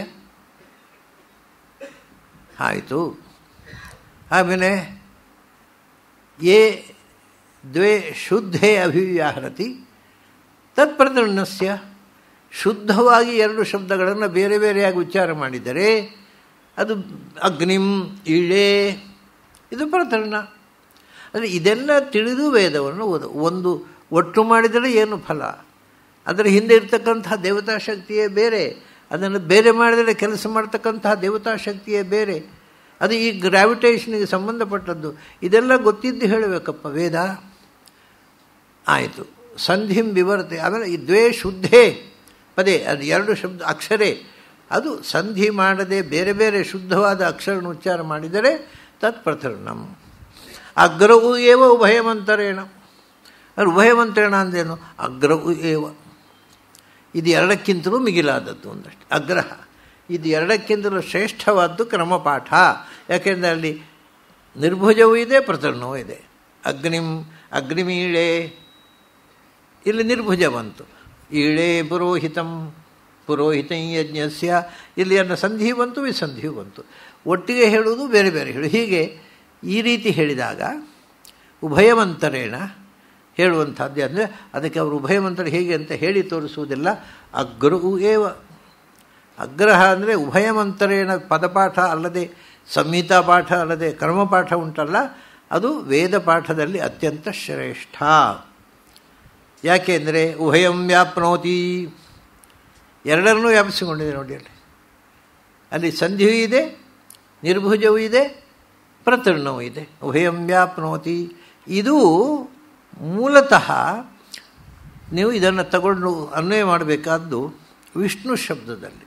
ಆಯಿತು ಆಮೇಲೆ ಯೇ ದ್ವೇ ಶುದ್ಧೇ ಅಭಿವ್ಯಾಹರತಿ ತತ್ಪ್ರದರ್ಣಸ್ಯ ಶುದ್ಧವಾಗಿ ಎರಡು ಶಬ್ದಗಳನ್ನು ಬೇರೆ ಬೇರೆಯಾಗಿ ಉಚ್ಚಾರ ಮಾಡಿದರೆ ಅದು ಅಗ್ನಿಂ ಇಳೆ ಇದು ಪ್ರತರಣ ಅಂದರೆ ಇದೆಲ್ಲ ತಿಳಿದು ವೇದವನ್ನು ಓದ ಒಂದು ಒಟ್ಟು ಮಾಡಿದರೆ ಏನು ಫಲ ಅದರ ಹಿಂದೆ ಇರ್ತಕ್ಕಂತಹ ದೇವತಾ ಶಕ್ತಿಯೇ ಬೇರೆ ಅದನ್ನು ಬೇರೆ ಮಾಡಿದರೆ ಕೆಲಸ ಮಾಡ್ತಕ್ಕಂತಹ ದೇವತಾ ಶಕ್ತಿಯೇ ಬೇರೆ ಅದು ಈ ಗ್ರಾವಿಟೇಷನ್ಗೆ ಸಂಬಂಧಪಟ್ಟದ್ದು ಇದೆಲ್ಲ ಗೊತ್ತಿದ್ದು ಹೇಳಬೇಕಪ್ಪ ವೇದ ಆಯಿತು ಸಂಧಿಂ ವಿವರತೆ ಆಮೇಲೆ ಈ ದ್ವೇ ಶುದ್ಧೇ ಪದೇ ಅದು ಎರಡು ಶಬ್ದ ಅಕ್ಷರೇ ಅದು ಸಂಧಿ ಮಾಡದೆ ಬೇರೆ ಬೇರೆ ಶುದ್ಧವಾದ ಅಕ್ಷರವನ್ನು ಉಚ್ಚಾರ ಮಾಡಿದರೆ ತತ್ಪ್ರಥರಣಂ ಅಗ್ರವು ಏವ ಉಭಯಮಂತರೇಣ ಅದು ಉಭಯಮಂತ್ರೇಣ ಅಂದೇನು ಅಗ್ರವು ಏವ ಇದು ಎರಡಕ್ಕಿಂತಲೂ ಮಿಗಿಲಾದದ್ದು ಒಂದಷ್ಟು ಅಗ್ರಹ ಇದು ಎರಡಕ್ಕಿಂತಲೂ ಶ್ರೇಷ್ಠವಾದ್ದು ಕ್ರಮಪಾಠ ಯಾಕೆಂದರೆ ಅಲ್ಲಿ ನಿರ್ಭುಜವೂ ಇದೆ ಪ್ರತರಣವೂ ಇದೆ ಅಗ್ನಿಂ ಅಗ್ನಿಮೀಳೆ ಇಲ್ಲಿ ನಿರ್ಭುಜ ಬಂತು ಈಳೆ ಪುರೋಹಿತಂ ಪುರೋಹಿತಂ ಯಜ್ಞಸ್ಯ ಇಲ್ಲಿ ಅನ್ನ ಸಂಧಿ ಬಂತು ವಿಸಂಧಿಯು ಬಂತು ಒಟ್ಟಿಗೆ ಹೇಳುವುದು ಬೇರೆ ಬೇರೆ ಹೇಳು ಹೀಗೆ ಈ ರೀತಿ ಹೇಳಿದಾಗ ಉಭಯಮಂತರೇಣ ಹೇಳುವಂಥದ್ದು ಅಂದರೆ ಅದಕ್ಕೆ ಅವರು ಉಭಯಮಂತರ ಹೇಗೆ ಅಂತ ಹೇಳಿ ತೋರಿಸುವುದಿಲ್ಲ ಅಗ್ರಹು ಏವ ಅಗ್ರಹ ಅಂದರೆ ಉಭಯಮಂತರೇಣ ಪದಪಾಠ ಅಲ್ಲದೆ ಸಂಹಿತಾ ಪಾಠ ಅಲ್ಲದೆ ಕರ್ಮಪಾಠ ಉಂಟಲ್ಲ ಅದು ವೇದ ಪಾಠದಲ್ಲಿ ಅತ್ಯಂತ ಶ್ರೇಷ್ಠ ಯಾಕೆಂದರೆ ಉಭಯಂ ವ್ಯಾಪ್ನೋತಿ ಎರಡರನ್ನೂ ವ್ಯಾಪಿಸಿಕೊಂಡಿದೆ ನೋಡಿ ಅಲ್ಲಿ ಅಲ್ಲಿ ಸಂಧಿಯೂ ಇದೆ ನಿರ್ಭುಜವೂ ಇದೆ ಪ್ರತರಣವೂ ಇದೆ ಉಭಯಂ ವ್ಯಾಪ್ನೋತಿ ಇದು ಮೂಲತಃ ನೀವು ಇದನ್ನು ತಗೊಂಡು ಅನ್ವಯ ಮಾಡಬೇಕಾದ್ದು ವಿಷ್ಣು ಶಬ್ದದಲ್ಲಿ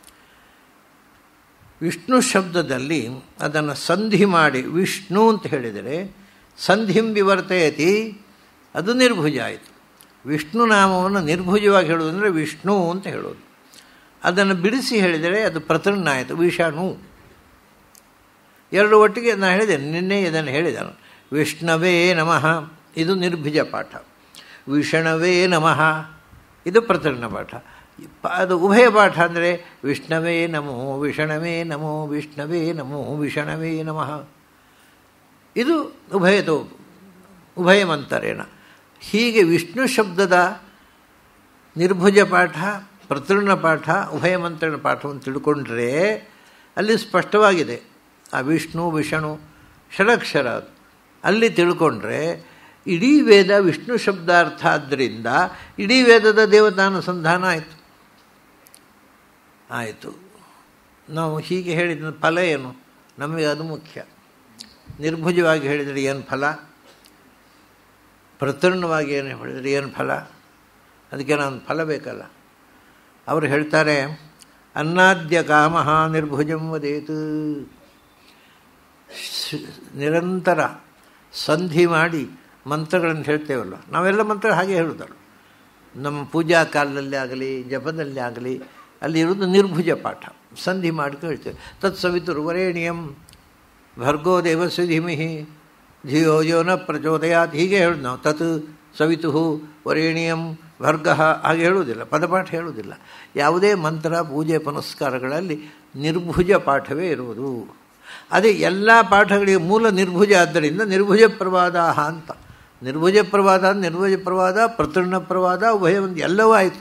ವಿಷ್ಣು ಶಬ್ದದಲ್ಲಿ ಅದನ್ನು ಸಂಧಿ ಮಾಡಿ ವಿಷ್ಣು ಅಂತ ಹೇಳಿದರೆ ಸಂಧಿಂ ವಿವರ್ತಯತಿ ಅದು ನಿರ್ಭುಜ ಆಯಿತು ವಿಷ್ಣು ನಾಮವನ್ನು ನಿರ್ಭುಜವಾಗಿ ಹೇಳೋದು ಅಂದರೆ ವಿಷ್ಣು ಅಂತ ಹೇಳೋದು ಅದನ್ನು ಬಿಡಿಸಿ ಹೇಳಿದರೆ ಅದು ಪ್ರತರಣ ಆಯಿತು ವಿಷಾಣು ಎರಡು ಒಟ್ಟಿಗೆ ನಾನು ಹೇಳಿದೆ ನಿನ್ನೆ ಇದನ್ನು ಹೇಳಿದನು ವಿಷ್ಣವೇ ನಮಃ ಇದು ನಿರ್ಭುಜ ಪಾಠ ವಿಷಣವೇ ನಮಃ ಇದು ಪ್ರತರಣ ಪಾಠ ಅದು ಉಭಯ ಪಾಠ ಅಂದರೆ ವಿಷ್ಣವೇ ನಮೋ ವಿಷಣವೇ ನಮೋ ವಿಷ್ಣವೇ ನಮೋ ವಿಷಣವೇ ನಮಃ ಇದು ಉಭಯದೋ ಉಭಯಮಂತರೇಣ ಹೀಗೆ ವಿಷ್ಣು ಶಬ್ದದ ನಿರ್ಭುಜ ಪಾಠ ಪ್ರತೃಣ ಪಾಠ ಉಭಯಮಂತ್ರಣ ಪಾಠವನ್ನು ತಿಳ್ಕೊಂಡ್ರೆ ಅಲ್ಲಿ ಸ್ಪಷ್ಟವಾಗಿದೆ ಆ ವಿಷ್ಣು ವಿಷಣು ಷಡಕ್ಷರ ಅದು ಅಲ್ಲಿ ತಿಳ್ಕೊಂಡ್ರೆ ಇಡೀ ವೇದ ವಿಷ್ಣು ಶಬ್ದಾರ್ಥ ಆದ್ದರಿಂದ ಇಡೀ ವೇದದ ದೇವತಾನುಸಂಧಾನ ಆಯಿತು ಆಯಿತು ನಾವು ಹೀಗೆ ಹೇಳಿದ ಫಲ ಏನು ನಮಗೆ ಅದು ಮುಖ್ಯ ನಿರ್ಭುಜವಾಗಿ ಹೇಳಿದರೆ ಏನು ಫಲ ಪ್ರತರಣವಾಗಿ ಏನು ಹೇಳಿದರೆ ಏನು ಫಲ ಅದಕ್ಕೆ ನಾನು ಫಲ ಬೇಕಲ್ಲ ಅವರು ಹೇಳ್ತಾರೆ ಅನ್ನಾದ್ಯ ಕಾಮಃ ನಿರ್ಭುಜಂ ವದೇತು ನಿರಂತರ ಸಂಧಿ ಮಾಡಿ ಮಂತ್ರಗಳನ್ನು ಹೇಳ್ತೇವಲ್ಲ ನಾವೆಲ್ಲ ಮಂತ್ರ ಹಾಗೆ ಹೇಳುವುದಲ್ಲ ನಮ್ಮ ಪೂಜಾ ಕಾಲದಲ್ಲಿ ಆಗಲಿ ಜಪದಲ್ಲಿ ಆಗಲಿ ಅಲ್ಲಿ ಇರೋದು ನಿರ್ಭುಜ ಪಾಠ ಸಂಧಿ ಮಾಡ್ಕೊಂಡು ಹೇಳ್ತೇವೆ ತತ್ ಸವಿತುರು ವರೇಣಿಯಂ ಭರ್ಗೋ ದೇವಸ್ಯ ಧೀಮಿಹಿ ಧಿಯೋ ಯೋ ನ ಪ್ರಚೋದಯಾತ್ ಹೀಗೆ ಹೇಳೋದು ನಾವು ತತ್ ಸವಿತು ವರೇಣಿಯಂ ಭರ್ಗ ಹಾಗೆ ಹೇಳುವುದಿಲ್ಲ ಪದಪಾಠ ಹೇಳುವುದಿಲ್ಲ ಯಾವುದೇ ಮಂತ್ರ ಪೂಜೆ ಪುನಸ್ಕಾರಗಳಲ್ಲಿ ನಿರ್ಭುಜ ಪಾಠವೇ ಇರುವುದು ಅದೇ ಎಲ್ಲ ಪಾಠಗಳಿಗೆ ಮೂಲ ನಿರ್ಭುಜ ಆದ್ದರಿಂದ ನಿರ್ಭುಜ ಪ್ರವಾದ ಅಂತ ನಿರ್ಭುಜ ಪ್ರವಾದ ನಿರ್ಭುಜ ಪ್ರವಾದ ಪ್ರತೃಣ ಪ್ರವಾದ ಉಭಯ ಒಂದು ಎಲ್ಲವೂ ಆಯಿತು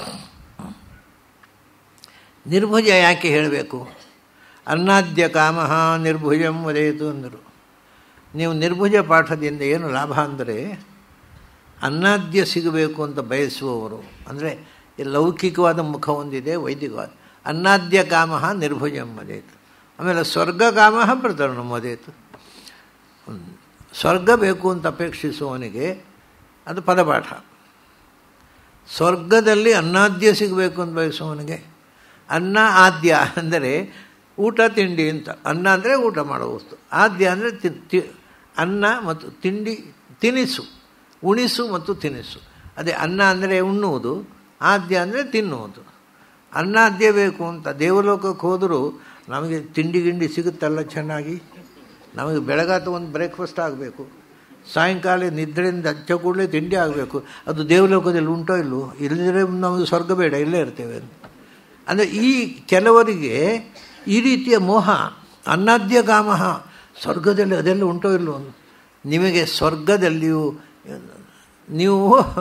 ನಿರ್ಭುಜ ಯಾಕೆ ಹೇಳಬೇಕು ಅನ್ನಾದ್ಯ ಕಾಮಃ ನಿರ್ಭುಜಂ ವದೇತು ಅಂದರು ನೀವು ನಿರ್ಭುಜ ಪಾಠದಿಂದ ಏನು ಲಾಭ ಅಂದರೆ ಅನ್ನಾದ್ಯ ಸಿಗಬೇಕು ಅಂತ ಬಯಸುವವರು ಅಂದರೆ ಲೌಕಿಕವಾದ ಮುಖ ಹೊಂದಿದೆ ವೈದಿಕವಾದ ಅನ್ನಾದ್ಯ ಕಾಮಃ ನಿರ್ಭುಜಂ ವದೇತು ಆಮೇಲೆ ಸ್ವರ್ಗ ಕಾಮಃ ಪ್ರತರಣ ವದೇತು ಸ್ವರ್ಗ ಬೇಕು ಅಂತ ಅಪೇಕ್ಷಿಸುವವನಿಗೆ ಅದು ಪದಪಾಠ ಸ್ವರ್ಗದಲ್ಲಿ ಅನ್ನಾದ್ಯ ಸಿಗಬೇಕು ಅಂತ ಬಯಸುವವನಿಗೆ ಅನ್ನ ಆದ್ಯ ಅಂದರೆ ಊಟ ತಿಂಡಿ ಅಂತ ಅನ್ನ ಅಂದರೆ ಊಟ ಮಾಡೋ ವಸ್ತು ಆದ್ಯ ಅಂದರೆ ತಿ ಅನ್ನ ಮತ್ತು ತಿಂಡಿ ತಿನಿಸು ಉಣಿಸು ಮತ್ತು ತಿನಿಸು ಅದೇ ಅನ್ನ ಅಂದರೆ ಉಣ್ಣುವುದು ಆದ್ಯ ಅಂದರೆ ತಿನ್ನುವುದು ಅನ್ನಾದ್ಯ ಬೇಕು ಅಂತ ದೇವಲೋಕಕ್ಕೆ ಹೋದರೂ ನಮಗೆ ತಿಂಡಿ ಗಿಂಡಿ ಸಿಗುತ್ತಲ್ಲ ಚೆನ್ನಾಗಿ ನಮಗೆ ಬೆಳಗಾತ ಒಂದು ಬ್ರೇಕ್ಫಾಸ್ಟ್ ಆಗಬೇಕು ಸಾಯಂಕಾಲ ನಿದ್ರೆಯಿಂದ ಹಚ್ಚ ಕೂಡಲೇ ತಿಂಡಿ ಆಗಬೇಕು ಅದು ದೇವಲೋಕದಲ್ಲಿ ಉಂಟೋ ಇಲ್ಲವೋ ಇಲ್ಲದ್ರೆ ನಮಗೆ ಸ್ವರ್ಗ ಬೇಡ ಇಲ್ಲೇ ಇರ್ತೇವೆ ಅಂತ ಅಂದರೆ ಈ ಕೆಲವರಿಗೆ ಈ ರೀತಿಯ ಮೋಹ ಅನ್ನಾದ್ಯ ಕಾಮ ಸ್ವರ್ಗದಲ್ಲಿ ಅದೆಲ್ಲ ಉಂಟೋ ಇಲ್ಲವೋ ನಿಮಗೆ ಸ್ವರ್ಗದಲ್ಲಿಯೂ ನೀವು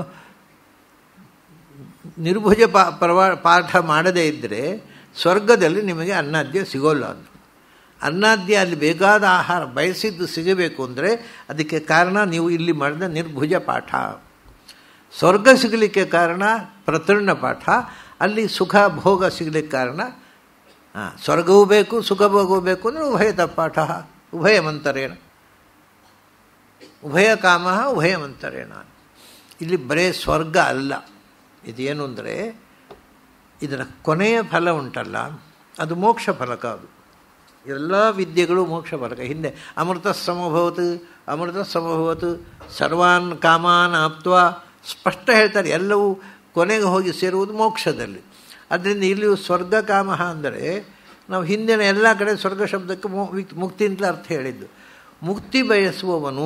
ನಿರ್ಭುಜ ಪಾ ಪ್ರವಾ ಪಾಠ ಮಾಡದೇ ಇದ್ದರೆ ಸ್ವರ್ಗದಲ್ಲಿ ನಿಮಗೆ ಅನ್ನಾದ್ಯ ಸಿಗೋಲ್ಲ ಅಂತ ಅನ್ನಾದ್ಯ ಅಲ್ಲಿ ಬೇಕಾದ ಆಹಾರ ಬಯಸಿದ್ದು ಸಿಗಬೇಕು ಅಂದರೆ ಅದಕ್ಕೆ ಕಾರಣ ನೀವು ಇಲ್ಲಿ ಮಾಡಿದ ನಿರ್ಭುಜ ಪಾಠ ಸ್ವರ್ಗ ಸಿಗಲಿಕ್ಕೆ ಕಾರಣ ಪ್ರತರ್ಣ ಪಾಠ ಅಲ್ಲಿ ಸುಖ ಭೋಗ ಸಿಗಲಿಕ್ಕೆ ಕಾರಣ ಹಾಂ ಸ್ವರ್ಗವೂ ಬೇಕು ಸುಖ ಭೋಗವೂ ಬೇಕು ಅಂದರೆ ಉಭಯದ ಪಾಠ ಉಭಯ ಮಂತರೇಣ ಉಭಯ ಕಾಮ ಉಭಯ ಮಂತರೇಣ ಇಲ್ಲಿ ಬರೇ ಸ್ವರ್ಗ ಅಲ್ಲ ಇದೇನು ಅಂದರೆ ಇದರ ಕೊನೆಯ ಫಲ ಉಂಟಲ್ಲ ಅದು ಮೋಕ್ಷ ಫಲಕ ಅದು ಎಲ್ಲ ವಿದ್ಯೆಗಳು ಮೋಕ್ಷ ಫಲಕ ಹಿಂದೆ ಅಮೃತ ಸಮಭವತ್ ಅಮೃತ ಸಮಭವತ್ ಸರ್ವಾನ್ ಕಾಮಾನ್ ಆಪ್ತ್ವ ಸ್ಪಷ್ಟ ಹೇಳ್ತಾರೆ ಎಲ್ಲವೂ ಕೊನೆಗೆ ಹೋಗಿ ಸೇರುವುದು ಮೋಕ್ಷದಲ್ಲಿ ಅದರಿಂದ ಇಲ್ಲಿಯೂ ಸ್ವರ್ಗ ಕಾಮ ಅಂದರೆ ನಾವು ಹಿಂದಿನ ಎಲ್ಲ ಕಡೆ ಸ್ವರ್ಗ ಶಬ್ದಕ್ಕೆ ಮುಕ್ತಿ ಅಂತಲೇ ಅರ್ಥ ಹೇಳಿದ್ದು ಮುಕ್ತಿ ಬಯಸುವವನು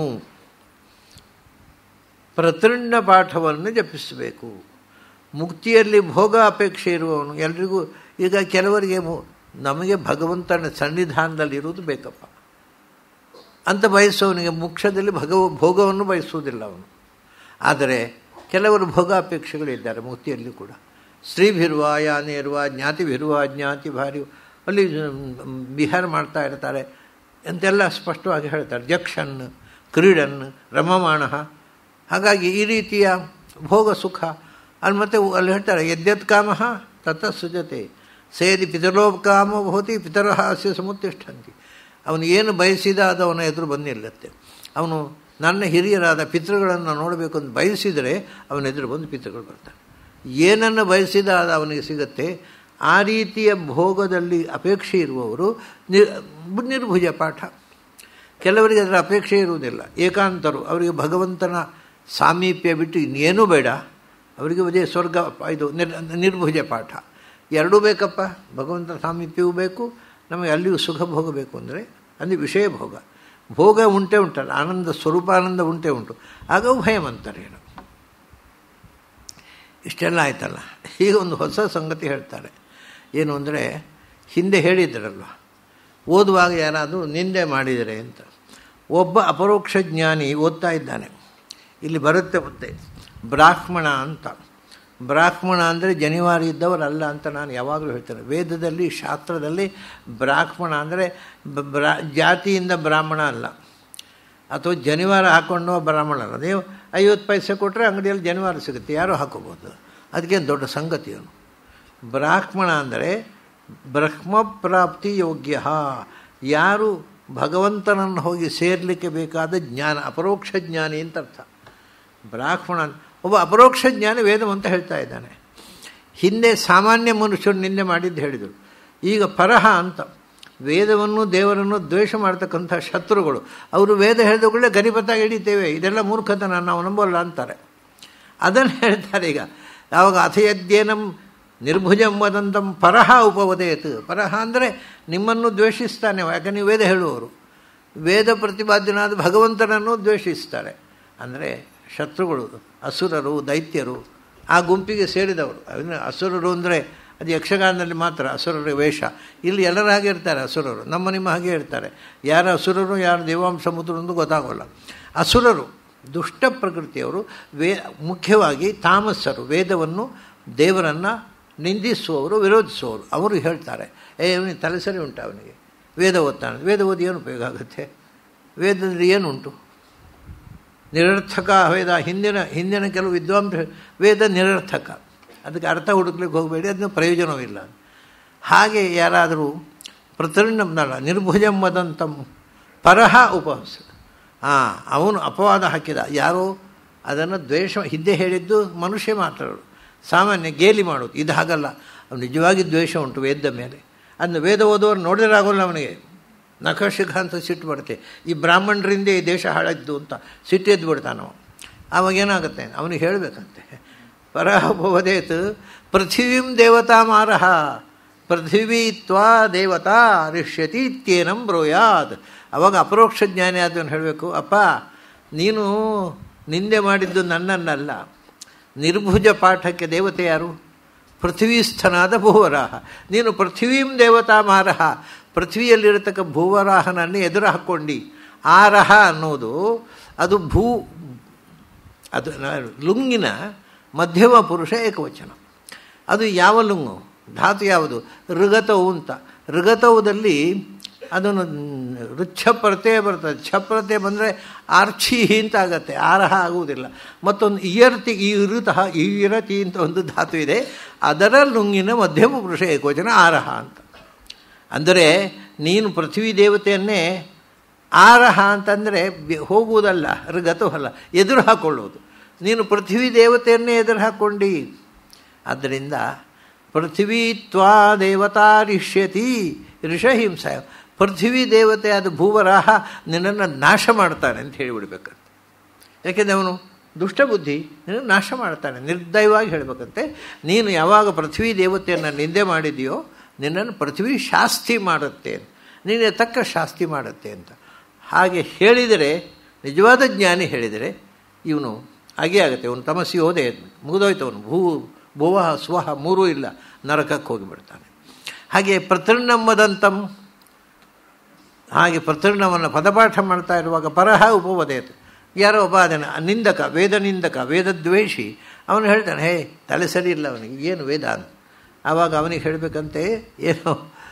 ಪ್ರತೃಣ್ಣ ಪಾಠವನ್ನು ಜಪಿಸಬೇಕು ಮುಕ್ತಿಯಲ್ಲಿ ಭೋಗ ಅಪೇಕ್ಷೆ ಇರುವವನು ಎಲ್ರಿಗೂ ಈಗ ಕೆಲವರಿಗೆ ನಮಗೆ ಭಗವಂತನ ಸನ್ನಿಧಾನದಲ್ಲಿ ಇರುವುದು ಬೇಕಪ್ಪ ಅಂತ ಬಯಸುವವನಿಗೆ ಮೋಕ್ಷದಲ್ಲಿ ಭಗವ ಭೋಗವನ್ನು ಬಯಸುವುದಿಲ್ಲ ಅವನು ಆದರೆ ಕೆಲವರು ಭೋಗಾಪೇಕ್ಷೆಗಳಿದ್ದಾರೆ ಮುಕ್ತಿಯಲ್ಲಿ ಕೂಡ ಸ್ತ್ರೀಭಿರುವ ಯಾನೇರುವ ಜ್ಞಾತಿಭಿರುವ ಜ್ಞಾತಿ ಭಾರಿ ಅಲ್ಲಿ ಬಿಹಾರ ಮಾಡ್ತಾ ಇರ್ತಾರೆ ಅಂತೆಲ್ಲ ಸ್ಪಷ್ಟವಾಗಿ ಹೇಳ್ತಾರೆ ಜಕ್ಷನ್ ಕ್ರೀಡನ್ ರಮಮಾಣ ಹಾಗಾಗಿ ಈ ರೀತಿಯ ಭೋಗ ಸುಖ ಅಲ್ಲಿ ಮತ್ತೆ ಅಲ್ಲಿ ಹೇಳ್ತಾರೆ ಯದ್ಯತ್ ಕಾಮ ತತ ಸುಜತೆ ಸೇರಿ ಪಿತರೋಪ ಕಾಮ ಭವತಿ ಪಿತರ ಹಾಸ್ಯ ಸಮುತ್ತಿಷ್ಠಂತಿ ಅವನು ಏನು ಬಯಸಿದ ಅದು ಅವನ ಎದುರು ಬಂದಿಲ್ಲತ್ತೆ ಅವನು ನನ್ನ ಹಿರಿಯರಾದ ಪಿತೃಗಳನ್ನು ನೋಡಬೇಕು ಅಂತ ಬಯಸಿದರೆ ಅವನ ಎದುರು ಬಂದು ಪಿತೃಗಳು ಬರ್ತಾನೆ ಏನನ್ನು ಬಯಸಿದ ಅದು ಅವನಿಗೆ ಸಿಗುತ್ತೆ ಆ ರೀತಿಯ ಭೋಗದಲ್ಲಿ ಅಪೇಕ್ಷೆ ಇರುವವರು ನಿರ್ಭುಜ ಪಾಠ ಕೆಲವರಿಗೆ ಅದರ ಅಪೇಕ್ಷೆ ಇರುವುದಿಲ್ಲ ಏಕಾಂತರು ಅವರಿಗೆ ಭಗವಂತನ ಸಾಮೀಪ್ಯ ಬಿಟ್ಟು ಇನ್ನೇನೂ ಬೇಡ ಅವರಿಗೆ ಅದೇ ಸ್ವರ್ಗ ಇದು ನಿರ್ ನಿರ್ಭುಜ ಪಾಠ ಎರಡೂ ಬೇಕಪ್ಪ ಭಗವಂತನ ಸಾಮೀಪ್ಯವೂ ಬೇಕು ನಮಗೆ ಅಲ್ಲಿಯೂ ಸುಖ ಭೋಗ ಬೇಕು ಅಂದರೆ ಅಲ್ಲಿ ವಿಷಯ ಭೋಗ ಭೋಗ ಉಂಟೆ ಉಂಟಲ್ಲ ಆನಂದ ಸ್ವರೂಪಾನಂದ ಉಂಟೆ ಉಂಟು ಆಗ ಭಯಂ ಅಂತಾರೆ ಏನು ಇಷ್ಟೆಲ್ಲ ಆಯ್ತಲ್ಲ ಈಗ ಒಂದು ಹೊಸ ಸಂಗತಿ ಹೇಳ್ತಾರೆ ಏನು ಅಂದರೆ ಹಿಂದೆ ಹೇಳಿದ್ರಲ್ವ ಓದುವಾಗ ಯಾರಾದರೂ ನಿಂದೆ ಮಾಡಿದರೆ ಅಂತ ಒಬ್ಬ ಅಪರೋಕ್ಷ ಜ್ಞಾನಿ ಓದ್ತಾ ಇದ್ದಾನೆ ಇಲ್ಲಿ ಬರುತ್ತೆ ಮತ್ತೆ ಬ್ರಾಹ್ಮಣ ಅಂತ ಬ್ರಾಹ್ಮಣ ಅಂದರೆ ಜನಿವಾರ ಇದ್ದವರಲ್ಲ ಅಂತ ನಾನು ಯಾವಾಗಲೂ ಹೇಳ್ತೇನೆ ವೇದದಲ್ಲಿ ಶಾಸ್ತ್ರದಲ್ಲಿ ಬ್ರಾಹ್ಮಣ ಅಂದರೆ ಬ್ರಾ ಜಾತಿಯಿಂದ ಬ್ರಾಹ್ಮಣ ಅಲ್ಲ ಅಥವಾ ಜನಿವಾರ ಹಾಕ್ಕೊಂಡು ಬ್ರಾಹ್ಮಣ ಅಲ್ಲ ನೀವು ಐವತ್ತು ಪೈಸೆ ಕೊಟ್ಟರೆ ಅಂಗಡಿಯಲ್ಲಿ ಜನಿವಾರ ಸಿಗುತ್ತೆ ಯಾರೂ ಹಾಕೋಬೋದು ಅದಕ್ಕೇನು ದೊಡ್ಡ ಸಂಗತಿ ಅವನು ಬ್ರಾಹ್ಮಣ ಅಂದರೆ ಬ್ರಹ್ಮಪ್ರಾಪ್ತಿ ಯೋಗ್ಯ ಯಾರು ಭಗವಂತನನ್ನು ಹೋಗಿ ಸೇರಲಿಕ್ಕೆ ಬೇಕಾದ ಜ್ಞಾನ ಅಪರೋಕ್ಷ ಜ್ಞಾನಿ ಅಂತ ಅರ್ಥ ಬ್ರಾಹ್ಮಣ ಒಬ್ಬ ಅಪರೋಕ್ಷ ಜ್ಞಾನಿ ವೇದವಂತ ಹೇಳ್ತಾ ಇದ್ದಾನೆ ಹಿಂದೆ ಸಾಮಾನ್ಯ ಮನುಷ್ಯರು ನಿನ್ನೆ ಮಾಡಿದ್ದು ಹೇಳಿದರು ಈಗ ಪರಹ ಅಂತ ವೇದವನ್ನು ದೇವರನ್ನು ದ್ವೇಷ ಮಾಡ್ತಕ್ಕಂಥ ಶತ್ರುಗಳು ಅವರು ವೇದ ಹೇಳಿದವುಗಳೇ ಗರಿಬತ್ತಾಗಿ ಹಿಡಿತೇವೆ ಇದೆಲ್ಲ ಮೂರ್ಖತನ ನಾವು ನಂಬಲ್ಲ ಅಂತಾರೆ ಅದನ್ನು ಹೇಳ್ತಾರೆ ಈಗ ಯಾವಾಗ ಅಥಯದ್ಯೇನಂ ನಿರ್ಭುಜಂ ವದಂತಂ ಪರಹ ಉಪವದೇತ್ ಪರಹ ಅಂದರೆ ನಿಮ್ಮನ್ನು ದ್ವೇಷಿಸ್ತಾನೆ ಯಾಕೆ ನೀವು ವೇದ ಹೇಳುವವರು ವೇದ ಪ್ರತಿಪಾದ್ಯನಾದ ಭಗವಂತನನ್ನು ದ್ವೇಷಿಸ್ತಾರೆ ಅಂದರೆ ಶತ್ರುಗಳು ಅಸುರರು ದೈತ್ಯರು ಆ ಗುಂಪಿಗೆ ಸೇರಿದವರು ಅದನ್ನು ಅಸುರರು ಅಂದರೆ ಅದು ಯಕ್ಷಗಾನದಲ್ಲಿ ಮಾತ್ರ ಅಸುರರ ವೇಷ ಇಲ್ಲಿ ಎಲ್ಲರ ಹಾಗೆ ಇರ್ತಾರೆ ಅಸುರರು ನಮ್ಮ ನಿಮ್ಮ ಹಾಗೆ ಇರ್ತಾರೆ ಯಾರು ಅಸುರರು ಯಾರು ದೇವಾಂಶ ಮುದ್ರು ಎಂದು ಗೊತ್ತಾಗೋಲ್ಲ ಅಸುರರು ದುಷ್ಟ ಪ್ರಕೃತಿಯವರು ವೇ ಮುಖ್ಯವಾಗಿ ತಾಮಸ್ಸರು ವೇದವನ್ನು ದೇವರನ್ನು ನಿಂದಿಸುವವರು ವಿರೋಧಿಸುವವರು ಅವರು ಹೇಳ್ತಾರೆ ಏ ಅವನಿಗೆ ತಲೆ ಸರಿ ಉಂಟು ಅವನಿಗೆ ವೇದ ಓದ್ತಾನೆ ವೇದ ಓದಿ ಏನು ಉಪಯೋಗ ಆಗುತ್ತೆ ವೇದದಲ್ಲಿ ಏನುಂಟು ನಿರರ್ಥಕ ವೇದ ಹಿಂದಿನ ಹಿಂದಿನ ಕೆಲವು ವಿದ್ವಾಂಸ ವೇದ ನಿರರ್ಥಕ ಅದಕ್ಕೆ ಅರ್ಥ ಹುಡುಕ್ಲಿಕ್ಕೆ ಹೋಗಬೇಡಿ ಅದನ್ನು ಪ್ರಯೋಜನವಿಲ್ಲ ಹಾಗೆ ಯಾರಾದರೂ ಪ್ರತಿರ್ಣಂನಲ್ಲ ನಿರ್ಭುಜಂ ವದಂತಂ ಪರಹ ಉಪವಾಸ ಹಾಂ ಅವನು ಅಪವಾದ ಹಾಕಿದ ಯಾರೋ ಅದನ್ನು ದ್ವೇಷ ಹಿಂದೆ ಹೇಳಿದ್ದು ಮನುಷ್ಯ ಮಾತಾಡೋದು ಸಾಮಾನ್ಯ ಗೇಲಿ ಮಾಡೋದು ಇದು ಹಾಗಲ್ಲ ಅವನು ನಿಜವಾಗಿ ದ್ವೇಷ ಉಂಟು ವೇದ ಮೇಲೆ ಅದನ್ನು ವೇದ ಓದೋರು ನೋಡಿದ್ರೆ ಆಗೋಲ್ಲ ಅವನಿಗೆ ನಖಶಿಖ ಅಂತ ಸಿಟ್ಟು ಬರುತ್ತೆ ಈ ಬ್ರಾಹ್ಮಣರಿಂದ ಈ ದೇಶ ಹಾಳಾದ್ದು ಅಂತ ಸಿಟ್ಟು ಎದ್ದು ಬಿಡ್ತಾನವ ಅವಾಗ ಏನಾಗುತ್ತೆ ಅವನಿಗೆ ಹೇಳಬೇಕಂತೆ ಪರಭವದೇತ್ ಪೃಥಿವೀಂ ದೇವತಾ ಮಾರಹ ಪೃಥಿವೀ ತ್ವಾ ದೇವತಾ ರಿಷ್ಯತಿ ಇತ್ಯೇನಂ ಬ್ರೂಯಾದ್ ಅವಾಗ ಅಪರೋಕ್ಷ ಜ್ಞಾನಿ ಆದವನು ಹೇಳಬೇಕು ಅಪ್ಪ ನೀನು ನಿಂದೆ ಮಾಡಿದ್ದು ನನ್ನನ್ನಲ್ಲ ನಿರ್ಭುಜ ಪಾಠಕ್ಕೆ ದೇವತೆ ಯಾರು ಪೃಥ್ವೀಸ್ಥನಾದ ಭೂವರಾಹ ನೀನು ಪೃಥ್ವೀಂ ದೇವತಾ ಮಾರಹ ಪೃಥ್ವಿಯಲ್ಲಿರತಕ್ಕ ಭೂವರಾಹನನ್ನು ಎದುರು ಹಾಕ್ಕೊಂಡು ಆರಹ ಅನ್ನೋದು ಅದು ಭೂ ಅದು ಲುಂಗಿನ ಮಧ್ಯಮ ಪುರುಷ ಏಕವಚನ ಅದು ಯಾವ ಲುಂಗು ಧಾತು ಯಾವುದು ಋಗತವು ಅಂತ ಋಗತವುದಲ್ಲಿ ಅದನ್ನು ರುಚ್ಛಪ್ರತೆ ಬರ್ತದೆ ಛಪ್ರತೆ ಬಂದರೆ ಆರ್ಚಿ ಅಂತ ಆಗತ್ತೆ ಆರಹ ಆಗುವುದಿಲ್ಲ ಮತ್ತೊಂದು ಇಯರ್ತಿ ಇರುತಃ ಇರತಿ ಅಂತ ಒಂದು ಧಾತು ಇದೆ ಅದರ ಲುಂಗಿನ ಮಧ್ಯಮ ಪುರುಷ ಏಕವಚನ ಆರಹ ಅಂತ ಅಂದರೆ ನೀನು ಪೃಥ್ವಿ ದೇವತೆಯನ್ನೇ ಆರಹ ಅಂತಂದರೆ ಹೋಗುವುದಲ್ಲ ಋಗತವಲ್ಲ ಎದುರು ಹಾಕೊಳ್ಳುವುದು ನೀನು ಪೃಥ್ವಿ ದೇವತೆಯನ್ನೇ ಎದುರು ಹಾಕ್ಕೊಂಡು ಆದ್ದರಿಂದ ಪೃಥ್ವಿ ತ್ವಾ ದೇವತಾ ರಿಷ್ಯತಿ ಋಷಹಿಂಸ ಪೃಥ್ವಿ ದೇವತೆ ಅದು ಭೂವರಾಹ ನಿನ್ನನ್ನು ನಾಶ ಮಾಡ್ತಾನೆ ಅಂತ ಹೇಳಿಬಿಡ್ಬೇಕಂತೆ ಯಾಕೆಂದರೆ ಅವನು ದುಷ್ಟಬುದ್ಧಿ ನಿನ್ನ ನಾಶ ಮಾಡ್ತಾನೆ ನಿರ್ದಯವಾಗಿ ಹೇಳಬೇಕಂತೆ ನೀನು ಯಾವಾಗ ಪೃಥ್ವಿ ದೇವತೆಯನ್ನು ನಿಂದೆ ಮಾಡಿದೆಯೋ ನಿನ್ನನ್ನು ಪೃಥ್ವಿ ಶಾಸ್ತಿ ಮಾಡುತ್ತೆ ನೀನು ತಕ್ಕ ಶಾಸ್ತಿ ಮಾಡುತ್ತೆ ಅಂತ ಹಾಗೆ ಹೇಳಿದರೆ ನಿಜವಾದ ಜ್ಞಾನಿ ಹೇಳಿದರೆ ಇವನು ಹಾಗೇ ಆಗುತ್ತೆ ಅವನು ತಮಸ್ಸಿ ಹೋದೆ ಮುಗಿದೋಯ್ತು ಅವನು ಭೂ ಭುವ ಸ್ವಹ ಮೂರೂ ಇಲ್ಲ ನರಕಕ್ಕೆ ಹೋಗಿಬಿಡ್ತಾನೆ ಹಾಗೆ ಪ್ರತಿರ್ಣಮ್ಮದಂತಂ ಹಾಗೆ ಪ್ರತಿರ್ಣವನ್ನು ಪದಪಾಠ ಮಾಡ್ತಾ ಇರುವಾಗ ಪರಹ ಉಪವದೇತು ಯಾರೋ ಒಬ್ಬ ಅದನ್ನು ನಿಂದಕ ವೇದ ನಿಂದಕ ವೇದದ್ವೇಷಿ ಅವನು ಹೇಳ್ತಾನೆ ಹೇ ತಲೆ ಸರಿ ಇಲ್ಲ ಅವನಿಗೆ ಏನು ವೇದ ಅಂತ ಆವಾಗ ಅವನಿಗೆ ಹೇಳಬೇಕಂತೆ ಏನು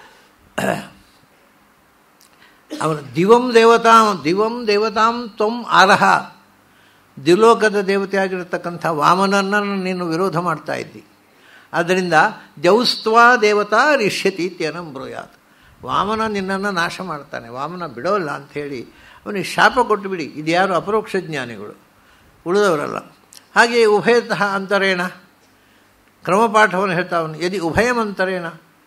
ಅವನು ದಿವಂ ದೇವತಾಂ ದಿವಂ ದೇವತಾಂ ತ್ವಂ ಆರಹ ದಿಲೋಕದ ದೇವತೆ ಆಗಿರತಕ್ಕಂಥ ವಾಮನನ್ನು ನೀನು ವಿರೋಧ ಮಾಡ್ತಾ ಇದ್ದಿ ಆದ್ದರಿಂದ ಜೌಸ್ತ್ವಾ ದೇವತಾ ರಿಷ್ಯತಿ ಇತ್ಯನಂ ಬ್ರೂಯಾತ್ ವಾಮನ ನಿನ್ನನ್ನು ನಾಶ ಮಾಡ್ತಾನೆ ವಾಮನ ಬಿಡೋಲ್ಲ ಅಂಥೇಳಿ ಅವನಿಗೆ ಶಾಪ ಕೊಟ್ಟು ಬಿಡಿ ಇದು ಯಾರು ಅಪರೋಕ್ಷ ಜ್ಞಾನಿಗಳು ಉಳಿದವರಲ್ಲ ಹಾಗೆಯೇ ಉಭಯತಃ ಅಂತರೇಣ ಕ್ರಮಪಾಠವನ್ನು ಹೇಳ್ತಾ ಅವನು ಯದಿ ಉಭಯಮಂತರೇಣ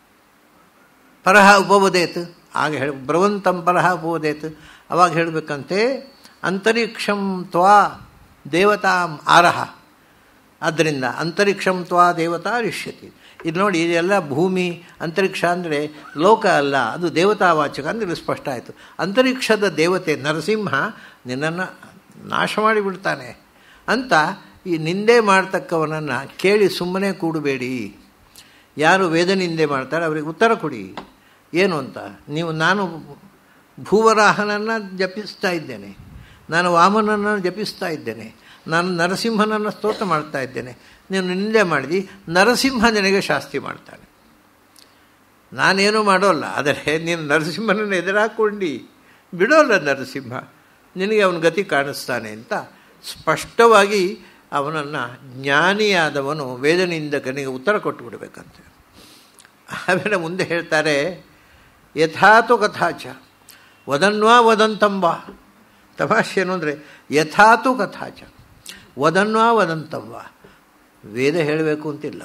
ಪರಹ ಉಪವದೇತ್ ಆಗ ಹೇಳಿ ಬ್ರವಂತಂ ಪರಹ ಉಪವದೇತ್ ಅವಾಗ ಹೇಳಬೇಕಂತೆ ಅಂತರಿಕ್ಷಂ ತ್ವಾ ದೇವತಾಂ ಆರಹ ಆದ್ದರಿಂದ ಅಂತರಿಕ್ಷಂ ತ್ವಾ ದೇವತಾ ರಿಷ್ಯತಿ ಇದು ನೋಡಿ ಇದೆಲ್ಲ ಭೂಮಿ ಅಂತರಿಕ್ಷ ಅಂದರೆ ಲೋಕ ಅಲ್ಲ ಅದು ದೇವತಾವಾಚಕ ಅಂದರೆ ಸ್ಪಷ್ಟ ಆಯಿತು ಅಂತರಿಕ್ಷದ ದೇವತೆ ನರಸಿಂಹ ನಿನ್ನನ್ನು ನಾಶ ಮಾಡಿಬಿಡ್ತಾನೆ ಅಂತ ಈ ನಿಂದೆ ಮಾಡ್ತಕ್ಕವನನ್ನು ಕೇಳಿ ಸುಮ್ಮನೆ ಕೂಡಬೇಡಿ ಯಾರು ವೇದ ನಿಂದೆ ಮಾಡ್ತಾರೆ ಅವರಿಗೆ ಉತ್ತರ ಕೊಡಿ ಏನು ಅಂತ ನೀವು ನಾನು ಭೂವರಾಹನನ್ನು ಜಪಿಸ್ತಾ ಇದ್ದೇನೆ ನಾನು ವಾಮನನ್ನು ಜಪಿಸ್ತಾ ಇದ್ದೇನೆ ನಾನು ನರಸಿಂಹನನ್ನು ಸ್ತೋತ್ರ ಮಾಡ್ತಾ ಇದ್ದೇನೆ ನೀನು ನಿಂದೆ ಮಾಡಿದಿ ನರಸಿಂಹ ನಿನಗೆ ಶಾಸ್ತಿ ಮಾಡ್ತಾನೆ ನಾನೇನು ಮಾಡೋಲ್ಲ ಆದರೆ ನೀನು ನರಸಿಂಹನನ್ನು ಎದುರಾಕೊಂಡು ಬಿಡೋಲ್ಲ ನರಸಿಂಹ ನಿನಗೆ ಅವನ ಗತಿ ಕಾಣಿಸ್ತಾನೆ ಅಂತ ಸ್ಪಷ್ಟವಾಗಿ ಅವನನ್ನು ಜ್ಞಾನಿಯಾದವನು ವೇದನಿಂದಕನಿಗೆ ಉತ್ತರ ಕೊಟ್ಟು ಬಿಡಬೇಕಂತೆ ಆಮೇಲೆ ಮುಂದೆ ಹೇಳ್ತಾರೆ ಯಥಾತು ಕಥಾಚ ವದನ್ವಾ ವದಂತಂಬ ತಮಾಷೆ ಏನು ಅಂದರೆ ಯಥಾತು ಕಥಾಚ ವದನ್ವಾ ವದಂತಂಬ ವೇದ ಹೇಳಬೇಕು ಅಂತಿಲ್ಲ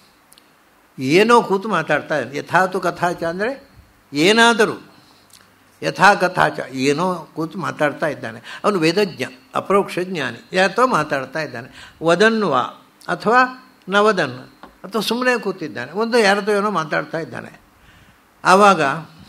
ಏನೋ ಕೂತು ಮಾತಾಡ್ತಾ ಯಥಾತು ಕಥಾಚ ಅಂದರೆ ಏನಾದರೂ ಯಥಾ ಕಥಾಚ ಏನೋ ಕೂತು ಮಾತಾಡ್ತಾ ಇದ್ದಾನೆ ಅವನು ವೇದಜ್ಞ ಅಪರೋಕ್ಷ ಜ್ಞಾನಿ ಯಾತೋ ಮಾತಾಡ್ತಾ ಇದ್ದಾನೆ ವದನ್ವ ಅಥವಾ ನ ವದನ್ ಅಥವಾ ಸುಮ್ಮನೆ ಕೂತಿದ್ದಾನೆ ಒಂದು ಯಾರದೋ ಏನೋ ಮಾತಾಡ್ತಾ ಇದ್ದಾನೆ ಆವಾಗ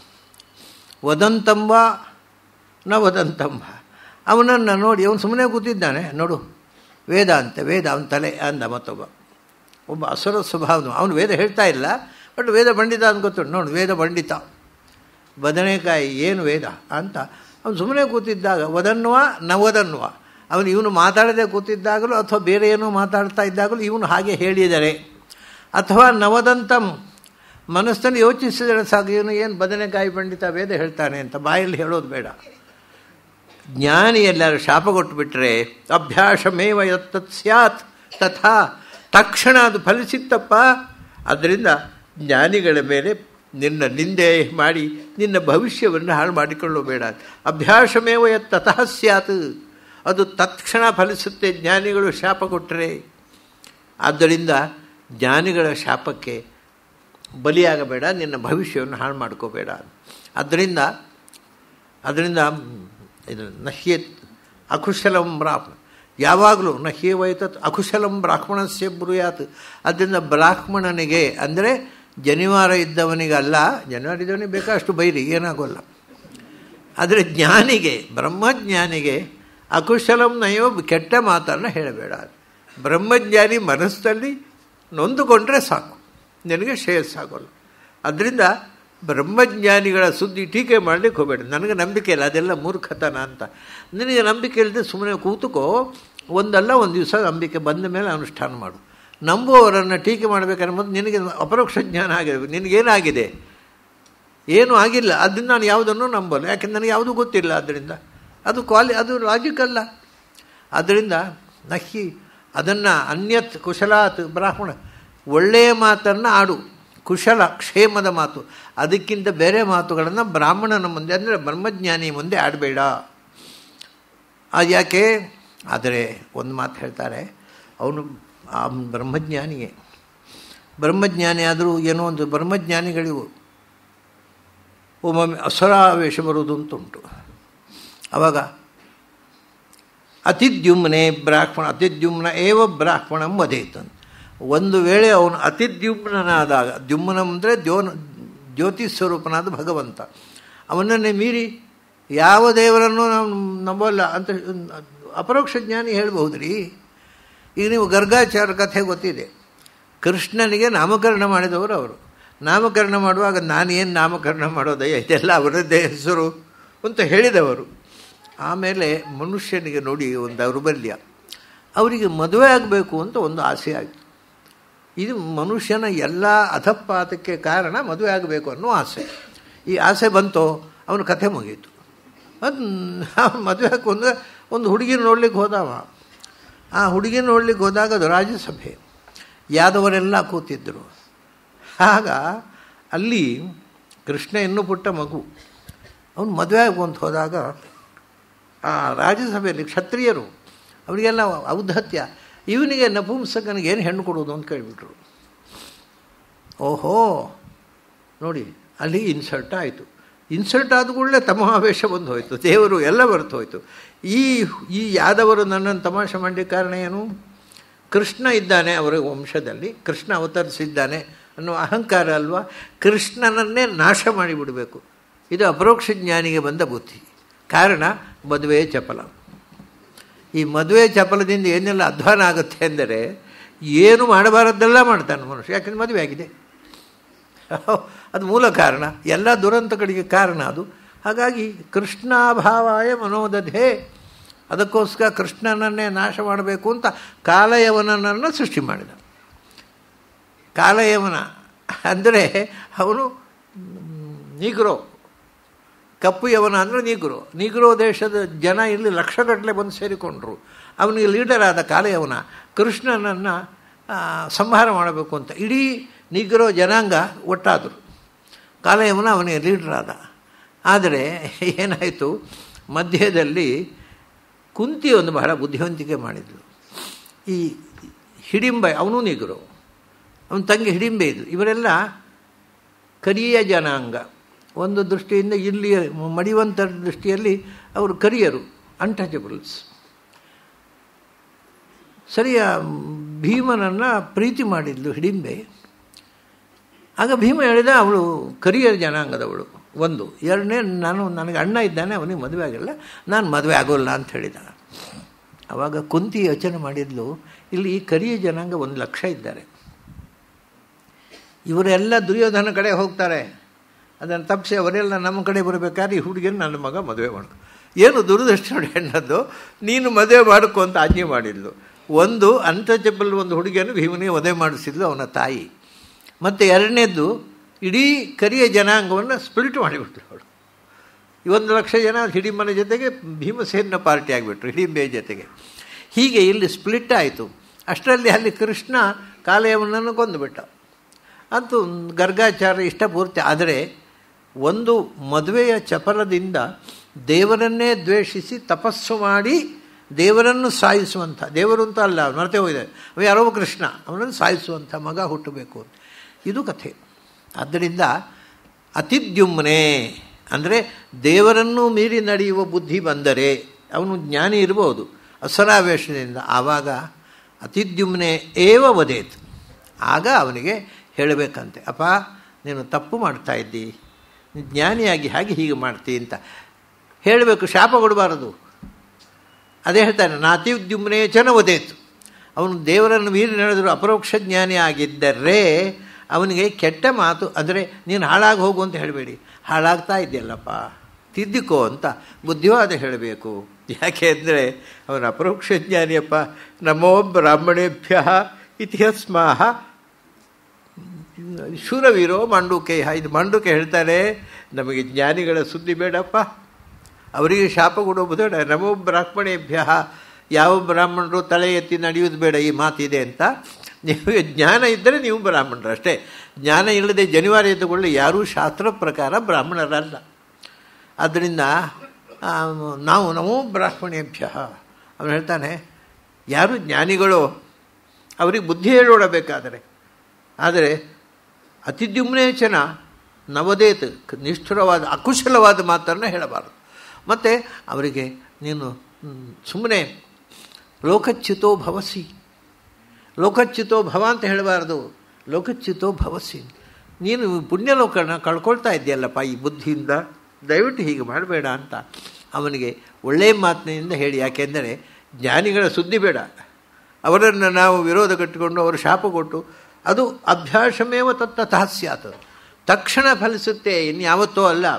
ವದಂತಂಬ ನ ವದಂತಂಬ ಅವನನ್ನು ನೋಡಿ ಅವನು ಸುಮ್ಮನೆ ಕೂತಿದ್ದಾನೆ ನೋಡು ವೇದ ಅಂತೆ ವೇದ ಅವನ ತಲೆ ಅಂದ ಮತ್ತೊಬ್ಬ ಒಬ್ಬ ಅಸುರ ಸ್ವಭಾವನು ಅವನು ವೇದ ಹೇಳ್ತಾ ಇಲ್ಲ ಬಟ್ ವೇದ ಪಂಡಿತ ಅಂತ ಗೊತ್ತು ನೋಡು ವೇದ ಪಂಡಿತ ಬದನೆಕಾಯಿ ಏನು ವೇದ ಅಂತ ಅವನು ಸುಮ್ಮನೆ ಕೂತಿದ್ದಾಗ ವದನ್ವ ನವದನ್ವ ಅವನು ಇವನು ಮಾತಾಡದೆ ಕೂತಿದ್ದಾಗಲೂ ಅಥವಾ ಬೇರೆ ಏನೋ ಮಾತಾಡ್ತಾ ಇದ್ದಾಗಲೂ ಇವನು ಹಾಗೆ ಹೇಳಿದರೆ ಅಥವಾ ನವದಂತಂ ಮನಸ್ಸನ್ನು ಯೋಚಿಸಿದರೆ ಸಾಕು ಇವನು ಏನು ಬದನೆಕಾಯಿ ಪಂಡಿತ ವೇದ ಹೇಳ್ತಾನೆ ಅಂತ ಬಾಯಲ್ಲಿ ಹೇಳೋದು ಬೇಡ ಜ್ಞಾನಿ ಎಲ್ಲರೂ ಶಾಪ ಕೊಟ್ಟುಬಿಟ್ರೆ ಅಭ್ಯಾಸಮೇವ ಯತ್ತತ್ ಸ್ಯಾತ್ ತಥಾ ತಕ್ಷಣ ಅದು ಫಲಿಸಿತ್ತಪ್ಪ ಅದರಿಂದ ಜ್ಞಾನಿಗಳ ಮೇಲೆ ನಿನ್ನ ನಿಂದೆ ಮಾಡಿ ನಿನ್ನ ಭವಿಷ್ಯವನ್ನು ಹಾಳು ಮಾಡಿಕೊಳ್ಳಬೇಡ ಅಭ್ಯಾಸಮೇವ ಯತ್ ತತಃ ಸ್ಯಾತ್ ಅದು ತತ್ಕ್ಷಣ ಫಲಿಸುತ್ತೆ ಜ್ಞಾನಿಗಳು ಶಾಪ ಕೊಟ್ಟರೆ ಆದ್ದರಿಂದ ಜ್ಞಾನಿಗಳ ಶಾಪಕ್ಕೆ ಬಲಿಯಾಗಬೇಡ ನಿನ್ನ ಭವಿಷ್ಯವನ್ನು ಹಾಳು ಮಾಡ್ಕೋಬೇಡ ಆದ್ದರಿಂದ ಅದರಿಂದ ಇದು ನಹ್ಯೇತ್ ಅಕುಶಲಂ ಬ್ರಾಹ್ಮಣ ಯಾವಾಗಲೂ ನಹ್ಯವೈತತ್ ಅಕುಶಲಂ ಬ್ರಾಹ್ಮಣಸ್ಯ ಬ್ರೂಯಾತ್ ಅದರಿಂದ ಬ್ರಾಹ್ಮಣನಿಗೆ ಅಂದರೆ ಜನಿವಾರ ಇದ್ದವನಿಗಲ್ಲ ಜನಿವಾರ ಇದ್ದವನಿಗೆ ಬೇಕಾಷ್ಟು ಬೈರಿ ಏನಾಗೋಲ್ಲ ಆದರೆ ಜ್ಞಾನಿಗೆ ಬ್ರಹ್ಮಜ್ಞಾನಿಗೆ ಅಕುಶಲಂ ನಯೋ ಕೆಟ್ಟ ಮಾತನ್ನು ಹೇಳಬೇಡ ಬ್ರಹ್ಮಜ್ಞಾನಿ ಮನಸ್ಸಲ್ಲಿ ನೊಂದುಕೊಂಡ್ರೆ ಸಾಕು ನಿನಗೆ ಶ್ರೇಯಸ್ಸಾಗೋಲ್ಲ ಅದರಿಂದ ಬ್ರಹ್ಮಜ್ಞಾನಿಗಳ ಸುದ್ದಿ ಟೀಕೆ ಮಾಡಲಿಕ್ಕೆ ಹೋಗಬೇಡ ನನಗೆ ನಂಬಿಕೆ ಇಲ್ಲ ಅದೆಲ್ಲ ಮೂರ್ಖತನ ಅಂತ ನಿನಗೆ ನಂಬಿಕೆ ಇಲ್ಲದೆ ಸುಮ್ಮನೆ ಕೂತುಕೋ ಒಂದಲ್ಲ ಒಂದು ದಿವಸ ನಂಬಿಕೆ ಬಂದ ಮೇಲೆ ಅನುಷ್ಠಾನ ಮಾಡು ನಂಬುವವರನ್ನು ಟೀಕೆ ಮಾಡಬೇಕನ್ನೋದು ನಿನಗೆ ಅಪರೋಕ್ಷ ಜ್ಞಾನ ಆಗಿರಬೇಕು ನಿನಗೇನಾಗಿದೆ ಏನೂ ಆಗಿಲ್ಲ ಅದರಿಂದ ನಾನು ಯಾವುದನ್ನು ನಂಬಲ್ಲ ಯಾಕೆಂದ್ರೆ ನನಗೆ ಯಾವುದೂ ಗೊತ್ತಿಲ್ಲ ಅದರಿಂದ ಅದು ಕ್ವಾಲಿ ಅದು ಲಾಜಿಕ್ ಅಲ್ಲ ಅದರಿಂದ ನಹಿ ಅದನ್ನು ಅನ್ಯತ್ ಕುಶಲಾತ್ ಬ್ರಾಹ್ಮಣ ಒಳ್ಳೆಯ ಮಾತನ್ನು ಆಡು ಕುಶಲ ಕ್ಷೇಮದ ಮಾತು ಅದಕ್ಕಿಂತ ಬೇರೆ ಮಾತುಗಳನ್ನು ಬ್ರಾಹ್ಮಣನ ಮುಂದೆ ಅಂದರೆ ಬ್ರಹ್ಮಜ್ಞಾನಿ ಮುಂದೆ ಆಡಬೇಡ ಅದು ಯಾಕೆ ಆದರೆ ಒಂದು ಮಾತು ಹೇಳ್ತಾರೆ ಅವನು ಆ ಬ್ರಹ್ಮಜ್ಞಾನಿಯೇ ಬ್ರಹ್ಮಜ್ಞಾನಿ ಆದರೂ ಏನೋ ಒಂದು ಬ್ರಹ್ಮಜ್ಞಾನಿಗಳಿವು ಒಮ್ಮೊಮ್ಮೆ ಅಸರಾವೇಶ ಬರುವುದು ಅಂತ ಉಂಟು ಆವಾಗ ಅತಿದ್ಯುಮ್ನೆ ಬ್ರಾಹ್ಮಣ ಅತಿದ್ಯುಮ್ನ ಏವ ಬ್ರಾಹ್ಮಣಂ ವಧೇತನ್ ಒಂದು ವೇಳೆ ಅವನು ಅತಿದ್ಯುಮ್ನಾದಾಗ ದ್ಯುಮ್ನ ಅಂದರೆ ದ್ಯೋನ ಜ್ಯೋತಿ ಸ್ವರೂಪನಾದ ಭಗವಂತ ಅವನನ್ನೇ ಮೀರಿ ಯಾವ ದೇವರನ್ನು ನಾವು ನಂಬಲ್ಲ ಅಂತ ಅಪರೋಕ್ಷ ಜ್ಞಾನಿ ಹೇಳ್ಬಹುದು ರೀ ಈಗ ನೀವು ಗರ್ಗಾಚಾರ ಕಥೆ ಗೊತ್ತಿದೆ ಕೃಷ್ಣನಿಗೆ ನಾಮಕರಣ ಮಾಡಿದವರು ಅವರು ನಾಮಕರಣ ಮಾಡುವಾಗ ನಾನೇನು ನಾಮಕರಣ ಮಾಡೋದಯ್ಯ ಇದೆಲ್ಲ ಅವರದ್ದೇ ಹೆಸರು ಅಂತ ಹೇಳಿದವರು ಆಮೇಲೆ ಮನುಷ್ಯನಿಗೆ ನೋಡಿ ಒಂದು ದೌರ್ಬಲ್ಯ ಅವರಿಗೆ ಮದುವೆ ಆಗಬೇಕು ಅಂತ ಒಂದು ಆಸೆ ಆಯಿತು ಇದು ಮನುಷ್ಯನ ಎಲ್ಲ ಅಧಪಾತಕ್ಕೆ ಕಾರಣ ಮದುವೆ ಆಗಬೇಕು ಅನ್ನೋ ಆಸೆ ಈ ಆಸೆ ಬಂತೋ ಅವನ ಕಥೆ ಮುಗೀತು ಅದು ಅವನು ಮದುವೆ ಹಾಕೊಂಡ್ರೆ ಒಂದು ಹುಡುಗಿನ ನೋಡ್ಲಿಕ್ಕೆ ಹೋದವ ಆ ಹುಡುಗಿನ ನೋಡ್ಲಿಕ್ಕೆ ಹೋದಾಗ ಅದು ರಾಜ್ಯಸಭೆ ಯಾದವರೆಲ್ಲ ಕೂತಿದ್ದರು ಆಗ ಅಲ್ಲಿ ಕೃಷ್ಣ ಇನ್ನೂ ಪುಟ್ಟ ಮಗು ಅವನು ಮದುವೆ ಆಗುವಂತ ಹೋದಾಗ ಆ ರಾಜ್ಯಸಭೆಯಲ್ಲಿ ಕ್ಷತ್ರಿಯರು ಅವರಿಗೆಲ್ಲ ಔದ್ಧತ್ಯ ಇವನಿಗೆ ನಪುಂಸಕನಿಗೆ ಏನು ಹೆಣ್ಣು ಕೊಡೋದು ಅಂತ ಕೇಳಿಬಿಟ್ರು ಓಹೋ ನೋಡಿ ಅಲ್ಲಿ ಇನ್ಸಲ್ಟ್ ಆಯಿತು ಇನ್ಸಲ್ಟ್ ಆದ ಕೂಡಲೇ ತಮಾವೇಶ ಬಂದು ಹೋಯಿತು ದೇವರು ಎಲ್ಲ ಬರ್ತು ಹೋಯಿತು ಈ ಈ ಯಾದವರು ನನ್ನನ್ನು ತಮಾಷೆ ಮಾಡಲಿಕ್ಕೆ ಕಾರಣ ಏನು ಕೃಷ್ಣ ಇದ್ದಾನೆ ಅವರ ವಂಶದಲ್ಲಿ ಕೃಷ್ಣ ಅವತರಿಸಿದ್ದಾನೆ ಅನ್ನೋ ಅಹಂಕಾರ ಅಲ್ವಾ ಕೃಷ್ಣನನ್ನೇ ನಾಶ ಮಾಡಿಬಿಡಬೇಕು ಇದು ಅಪರೋಕ್ಷ ಜ್ಞಾನಿಗೆ ಬಂದ ಬುದ್ಧಿ ಕಾರಣ ಮದುವೆ ಚಪಲ ಈ ಮದುವೆ ಚಪಲದಿಂದ ಏನೆಲ್ಲ ಅಧ್ವಾನ ಆಗುತ್ತೆ ಅಂದರೆ ಏನು ಮಾಡಬಾರದ್ದೆಲ್ಲ ಮಾಡ್ತಾನೆ ಮನುಷ್ಯ ಯಾಕಂದ್ರೆ ಮದುವೆ ಆಗಿದೆ ಅದು ಮೂಲ ಕಾರಣ ಎಲ್ಲ ದುರಂತಗಳಿಗೆ ಕಾರಣ ಅದು ಹಾಗಾಗಿ ಕೃಷ್ಣಾಭಾವಾಯ ಮನೋದಧೆ ಅದಕ್ಕೋಸ್ಕರ ಕೃಷ್ಣನನ್ನೇ ನಾಶ ಮಾಡಬೇಕು ಅಂತ ಕಾಲಯವನನ್ನು ಸೃಷ್ಟಿ ಮಾಡಿದ ಕಾಲಯವನ ಅಂದರೆ ಅವನು ನೀಗ್ರೋ ಕಪ್ಪು ಯವನ ಅಂದರೆ ನೀಗ್ರೋ ನೀಗ್ರೋ ದೇಶದ ಜನ ಇಲ್ಲಿ ಲಕ್ಷಗಟ್ಟಲೆ ಬಂದು ಸೇರಿಕೊಂಡ್ರು ಅವನಿಗೆ ಲೀಡರ್ ಆದ ಕಾಲಯವನ ಕೃಷ್ಣನನ್ನು ಸಂಹಾರ ಮಾಡಬೇಕು ಅಂತ ಇಡೀ ನಿಗ್ರೋ ಜನಾಂಗ ಒಟ್ಟಾದರು ಕಾಲಯವನ ಅವನಿಗೆ ಲೀಡರ್ ಆದ ಆದರೆ ಏನಾಯಿತು ಮಧ್ಯದಲ್ಲಿ ಕುಂತಿ ಒಂದು ಬಹಳ ಬುದ್ಧಿವಂತಿಕೆ ಮಾಡಿದ್ಳು ಈ ಹಿಡಿಂಬೆ ಅವನೂ ನಿಗ್ರು ಅವನ ತಂಗಿ ಹಿಡಿಂಬೆ ಇದ್ಲು ಇವರೆಲ್ಲ ಕರಿಯ ಜನಾಂಗ ಒಂದು ದೃಷ್ಟಿಯಿಂದ ಇಲ್ಲಿ ಮಡಿವಂತರ ದೃಷ್ಟಿಯಲ್ಲಿ ಅವರು ಕರಿಯರು ಅನ್ಟಚಬಲ್ಸ್ ಸರಿಯ ಭೀಮನನ್ನು ಪ್ರೀತಿ ಮಾಡಿದ್ಲು ಹಿಡಿಂಬೆ ಆಗ ಭೀಮ ಹೇಳಿದ ಅವಳು ಕರಿಯರ್ ಜನಾಂಗದವಳು ಒಂದು ಎರಡನೇ ನಾನು ನನಗೆ ಅಣ್ಣ ಇದ್ದಾನೆ ಅವನಿಗೆ ಮದುವೆ ಆಗಿಲ್ಲ ನಾನು ಮದುವೆ ಆಗೋಲ್ಲ ಅಂತ ಹೇಳಿದ ಆವಾಗ ಕುಂತಿ ಯೋಚನೆ ಮಾಡಿದ್ಲು ಇಲ್ಲಿ ಈ ಕರಿಯ ಜನಾಂಗ ಒಂದು ಲಕ್ಷ ಇದ್ದಾರೆ ಇವರೆಲ್ಲ ದುರ್ಯೋಧನ ಕಡೆ ಹೋಗ್ತಾರೆ ಅದನ್ನು ತಪ್ಪಿಸಿ ಅವರೆಲ್ಲ ನಮ್ಮ ಕಡೆ ಬರಬೇಕಾದ್ರೆ ಈ ಹುಡುಗಿನ ನನ್ನ ಮಗ ಮದುವೆ ಮಾಡ್ಕೊ ಏನು ದುರದೃಷ್ಟ ನೋಡಿ ಹೆಣ್ಣದ್ದು ನೀನು ಮದುವೆ ಮಾಡ್ಕೊ ಅಂತ ಆಜ್ಞೆ ಮಾಡಿದ್ಲು ಒಂದು ಅನ್ಟಚಬಲ್ ಒಂದು ಹುಡುಗಿಯನ್ನು ಭೀಮನಿಗೆ ಮದುವೆ ಮಾಡಿಸಿದ್ಲು ಅವನ ತಾಯಿ ಮತ್ತು ಎರಡನೇದ್ದು ಇಡೀ ಕರಿಯ ಜನಾಂಗವನ್ನು ಸ್ಪ್ಲಿಟ್ ಮಾಡಿಬಿಟ್ರು ಅವಳು ಒಂದು ಲಕ್ಷ ಜನ ಹಿಡಿಂಬನ ಜೊತೆಗೆ ಭೀಮಸೇನ ಪಾರ್ಟಿ ಆಗಿಬಿಟ್ರು ಹಿಡಿಂಬೆ ಜೊತೆಗೆ ಹೀಗೆ ಇಲ್ಲಿ ಸ್ಪ್ಲಿಟ್ ಆಯಿತು ಅಷ್ಟರಲ್ಲಿ ಅಲ್ಲಿ ಕೃಷ್ಣ ಕಾಲಯವನನ್ನು ಕೊಂದುಬಿಟ್ಟ ಅಂತೂ ಗರ್ಗಾಚಾರ ಇಷ್ಟಪೂರ್ತಿ ಆದರೆ ಒಂದು ಮದುವೆಯ ಚಪಲದಿಂದ ದೇವರನ್ನೇ ದ್ವೇಷಿಸಿ ತಪಸ್ಸು ಮಾಡಿ ದೇವರನ್ನು ಸಾಯಿಸುವಂಥ ದೇವರು ಅಂತ ಅಲ್ಲ ಮರೆತೇ ಹೋಗಿದೆ ಅವ ಯಾರೋ ಕೃಷ್ಣ ಅವನನ್ನು ಸಾಯಿಸುವಂಥ ಮಗ ಹುಟ್ಟಬೇಕು ಇದು ಕಥೆ ಆದ್ದರಿಂದ ಅತಿದ್ಯುಮ್ನೆ ಅಂದರೆ ದೇವರನ್ನು ಮೀರಿ ನಡೆಯುವ ಬುದ್ಧಿ ಬಂದರೆ ಅವನು ಜ್ಞಾನಿ ಇರ್ಬೋದು ಅಸರಾವೇಶದಿಂದ ಆವಾಗ ಅತಿದ್ಯುಮ್ನೆ ಏವ ವದೇತ್ ಆಗ ಅವನಿಗೆ ಹೇಳಬೇಕಂತೆ ಅಪ್ಪ ನೀನು ತಪ್ಪು ಮಾಡ್ತಾ ಇದ್ದಿ ಜ್ಞಾನಿಯಾಗಿ ಹಾಗೆ ಹೀಗೆ ಮಾಡ್ತಿ ಅಂತ ಹೇಳಬೇಕು ಶಾಪ ಕೊಡಬಾರದು ಅದೇ ಹೇಳ್ತಾನೆ ನಾತಿದ್ಯುಮ್ನೇ ಚನ ಒದೇತು ಅವನು ದೇವರನ್ನು ಮೀರಿ ನಡೆದರೂ ಅಪರೋಕ್ಷ ಜ್ಞಾನಿ ಆಗಿದ್ದರೆ ಅವನಿಗೆ ಕೆಟ್ಟ ಮಾತು ಅಂದರೆ ನೀನು ಹಾಳಾಗಿ ಹೋಗು ಅಂತ ಹೇಳಬೇಡಿ ಹಾಳಾಗ್ತಾ ಇದೆಯಲ್ಲಪ್ಪ ತಿದ್ದಿಕೋ ಅಂತ ಬುದ್ಧಿವಾದ ಹೇಳಬೇಕು ಯಾಕೆ ಅಂದರೆ ಅವನ ಅಪರೋಕ್ಷ ಜ್ಞಾನಿಯಪ್ಪ ನಮೋ ಬ್ರಾಹ್ಮಣೇಭ್ಯ ಇತಿಹಸ್ಮಾಹ ಶೂರವೀರೋ ಮಂಡುಕೆಯ ಇದು ಮಂಡುಕೆ ಹೇಳ್ತಾರೆ ನಮಗೆ ಜ್ಞಾನಿಗಳ ಸುದ್ದಿ ಬೇಡಪ್ಪ ಅವರಿಗೆ ಶಾಪ ಕೊಡೋದು ಬೇಡ ನಮೋ ಬ್ರಾಹ್ಮಣೇಭ್ಯ ಯಾವ ಬ್ರಾಹ್ಮಣರು ತಲೆ ಎತ್ತಿ ನಡೆಯೋದು ಬೇಡ ಈ ಮಾತಿದೆ ಅಂತ ನೀವು ಜ್ಞಾನ ಇದ್ದರೆ ನೀವು ಬ್ರಾಹ್ಮಣರು ಅಷ್ಟೇ ಜ್ಞಾನ ಇಲ್ಲದೆ ಜನಿವಾರ ಎದ್ದುಕೊಳ್ಳಿ ಯಾರೂ ಶಾಸ್ತ್ರ ಪ್ರಕಾರ ಬ್ರಾಹ್ಮಣರಲ್ಲ ಆದ್ದರಿಂದ ನಾವು ನಮೋ ಬ್ರಾಹ್ಮಣೇಭ್ಯ ಅವನು ಹೇಳ್ತಾನೆ ಯಾರು ಜ್ಞಾನಿಗಳು ಅವರಿಗೆ ಬುದ್ಧಿ ಹೇಳೋಡಬೇಕಾದರೆ ಆದರೆ ಅತಿದ್ಯುಮ್ನೇಚನ ನವದೇತ್ ನಿಷ್ಠುರವಾದ ಅಕುಶಲವಾದ ಮಾತನ್ನು ಹೇಳಬಾರದು ಮತ್ತು ಅವರಿಗೆ ನೀನು ಸುಮ್ಮನೆ ಲೋಕಚ್ಯುತೋ ಭವಸಿ ಲೋಕಚ್ಯುತೋ ಭವ ಅಂತ ಹೇಳಬಾರ್ದು ಲೋಕಚ್ಯುತೋ ಭವಸಿ ನೀನು ಪುಣ್ಯಲೋಕನ ಕಳ್ಕೊಳ್ತಾ ಇದೆಯಲ್ಲಪ್ಪ ಈ ಬುದ್ಧಿಯಿಂದ ದಯವಿಟ್ಟು ಹೀಗೆ ಮಾಡಬೇಡ ಅಂತ ಅವನಿಗೆ ಒಳ್ಳೆಯ ಮಾತಿನಿಂದ ಹೇಳಿ ಯಾಕೆಂದರೆ ಜ್ಞಾನಿಗಳ ಸುದ್ದಿ ಬೇಡ ಅವರನ್ನು ನಾವು ವಿರೋಧ ಕಟ್ಟಿಕೊಂಡು ಅವರು ಶಾಪ ಕೊಟ್ಟು ಅದು ಅಭ್ಯಾಸಮೇವ ತತ್ತತಃ ಸ್ಯಾತ್ ತಕ್ಷಣ ಫಲಿಸುತ್ತೆ ಇನ್ಯಾವತ್ತೋ ಅಲ್ಲ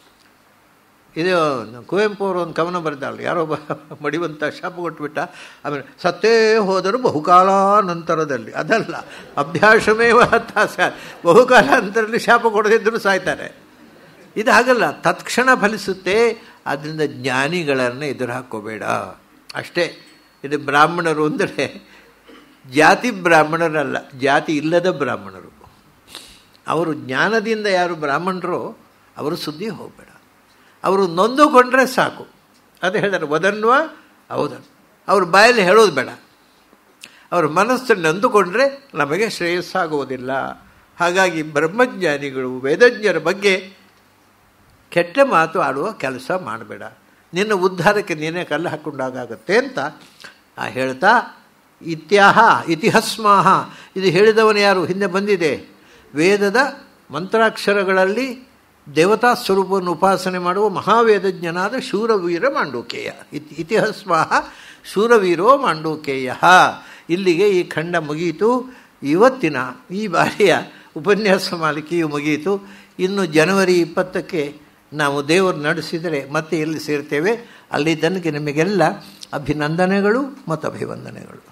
ಇದು ಕುವೆಂಪು ಅವರು ಒಂದು ಕವನ ಬರೆದಲ್ಲ ಯಾರೋ ಒಬ್ಬ ಮಡಿವಂತ ಶಾಪ ಕೊಟ್ಬಿಟ್ಟ ಆಮೇಲೆ ಸತ್ತೇ ಹೋದರೂ ಬಹುಕಾಲ ನಂತರದಲ್ಲಿ ಅದಲ್ಲ ಅಭ್ಯಾಸಮೇವ ಸ ಬಹುಕಾಲ ನಂತರದಲ್ಲಿ ಶಾಪ ಕೊಡದಿದ್ದರೂ ಸಾಯ್ತಾರೆ ಇದು ಹಾಗಲ್ಲ ತತ್ಕ್ಷಣ ಫಲಿಸುತ್ತೆ ಆದ್ದರಿಂದ ಜ್ಞಾನಿಗಳನ್ನು ಎದುರು ಹಾಕೋಬೇಡ ಅಷ್ಟೇ ಇದು ಬ್ರಾಹ್ಮಣರು ಅಂದರೆ ಜಾತಿ ಬ್ರಾಹ್ಮಣರಲ್ಲ ಜಾತಿ ಇಲ್ಲದ ಬ್ರಾಹ್ಮಣರು ಅವರು ಜ್ಞಾನದಿಂದ ಯಾರು ಬ್ರಾಹ್ಮಣರೋ ಅವರು ಸುದ್ದಿ ಹೋಗಬೇಡ ಅವರು ನೊಂದುಕೊಂಡ್ರೆ ಸಾಕು ಅದು ಹೇಳಿದಾರೆ ವದನ್ವ ಹೌದನ್ ಅವ್ರ ಬಾಯಲ್ಲಿ ಹೇಳೋದು ಬೇಡ ಅವ್ರ ಮನಸ್ಸು ನೊಂದುಕೊಂಡ್ರೆ ನಮಗೆ ಶ್ರೇಯಸ್ಸಾಗುವುದಿಲ್ಲ ಹಾಗಾಗಿ ಬ್ರಹ್ಮಜ್ಞಾನಿಗಳು ವೇದಜ್ಞರ ಬಗ್ಗೆ ಕೆಟ್ಟ ಮಾತು ಆಡುವ ಕೆಲಸ ಮಾಡಬೇಡ ನಿನ್ನ ಉದ್ಧಾರಕ್ಕೆ ನೀನೇ ಕಲ್ಲು ಹಾಕ್ಕೊಂಡಾಗತ್ತೆ ಅಂತ ಆ ಹೇಳ್ತಾ ಇತ್ಯಾಹ ಇತಿಹಸ್ಮಾಹ ಇದು ಹೇಳಿದವನು ಯಾರು ಹಿಂದೆ ಬಂದಿದೆ ವೇದದ ಮಂತ್ರಾಕ್ಷರಗಳಲ್ಲಿ ದೇವತಾ ಸ್ವರೂಪವನ್ನು ಉಪಾಸನೆ ಮಾಡುವ ಮಹಾವೇದಜ್ಞನಾದ ಶೂರವೀರ ಮಾಂಡೂಕೇಯ ಇತಿ ಇತಿಹಸ್ಮಾಹ ಶೂರವೀರೋ ಮಾಂಡೂಕೇಯ ಇಲ್ಲಿಗೆ ಈ ಖಂಡ ಮುಗಿಯಿತು ಇವತ್ತಿನ ಈ ಬಾರಿಯ ಉಪನ್ಯಾಸ ಮಾಲಿಕೆಯು ಮುಗಿಯಿತು ಇನ್ನು ಜನವರಿ ಇಪ್ಪತ್ತಕ್ಕೆ ನಾವು ದೇವರು ನಡೆಸಿದರೆ ಮತ್ತೆ ಎಲ್ಲಿ ಸೇರ್ತೇವೆ ಅಲ್ಲಿ ತನಕ ನಿಮಗೆಲ್ಲ ಅಭಿನಂದನೆಗಳು ಮತ್ತು ಅಭಿವಂದನೆಗಳು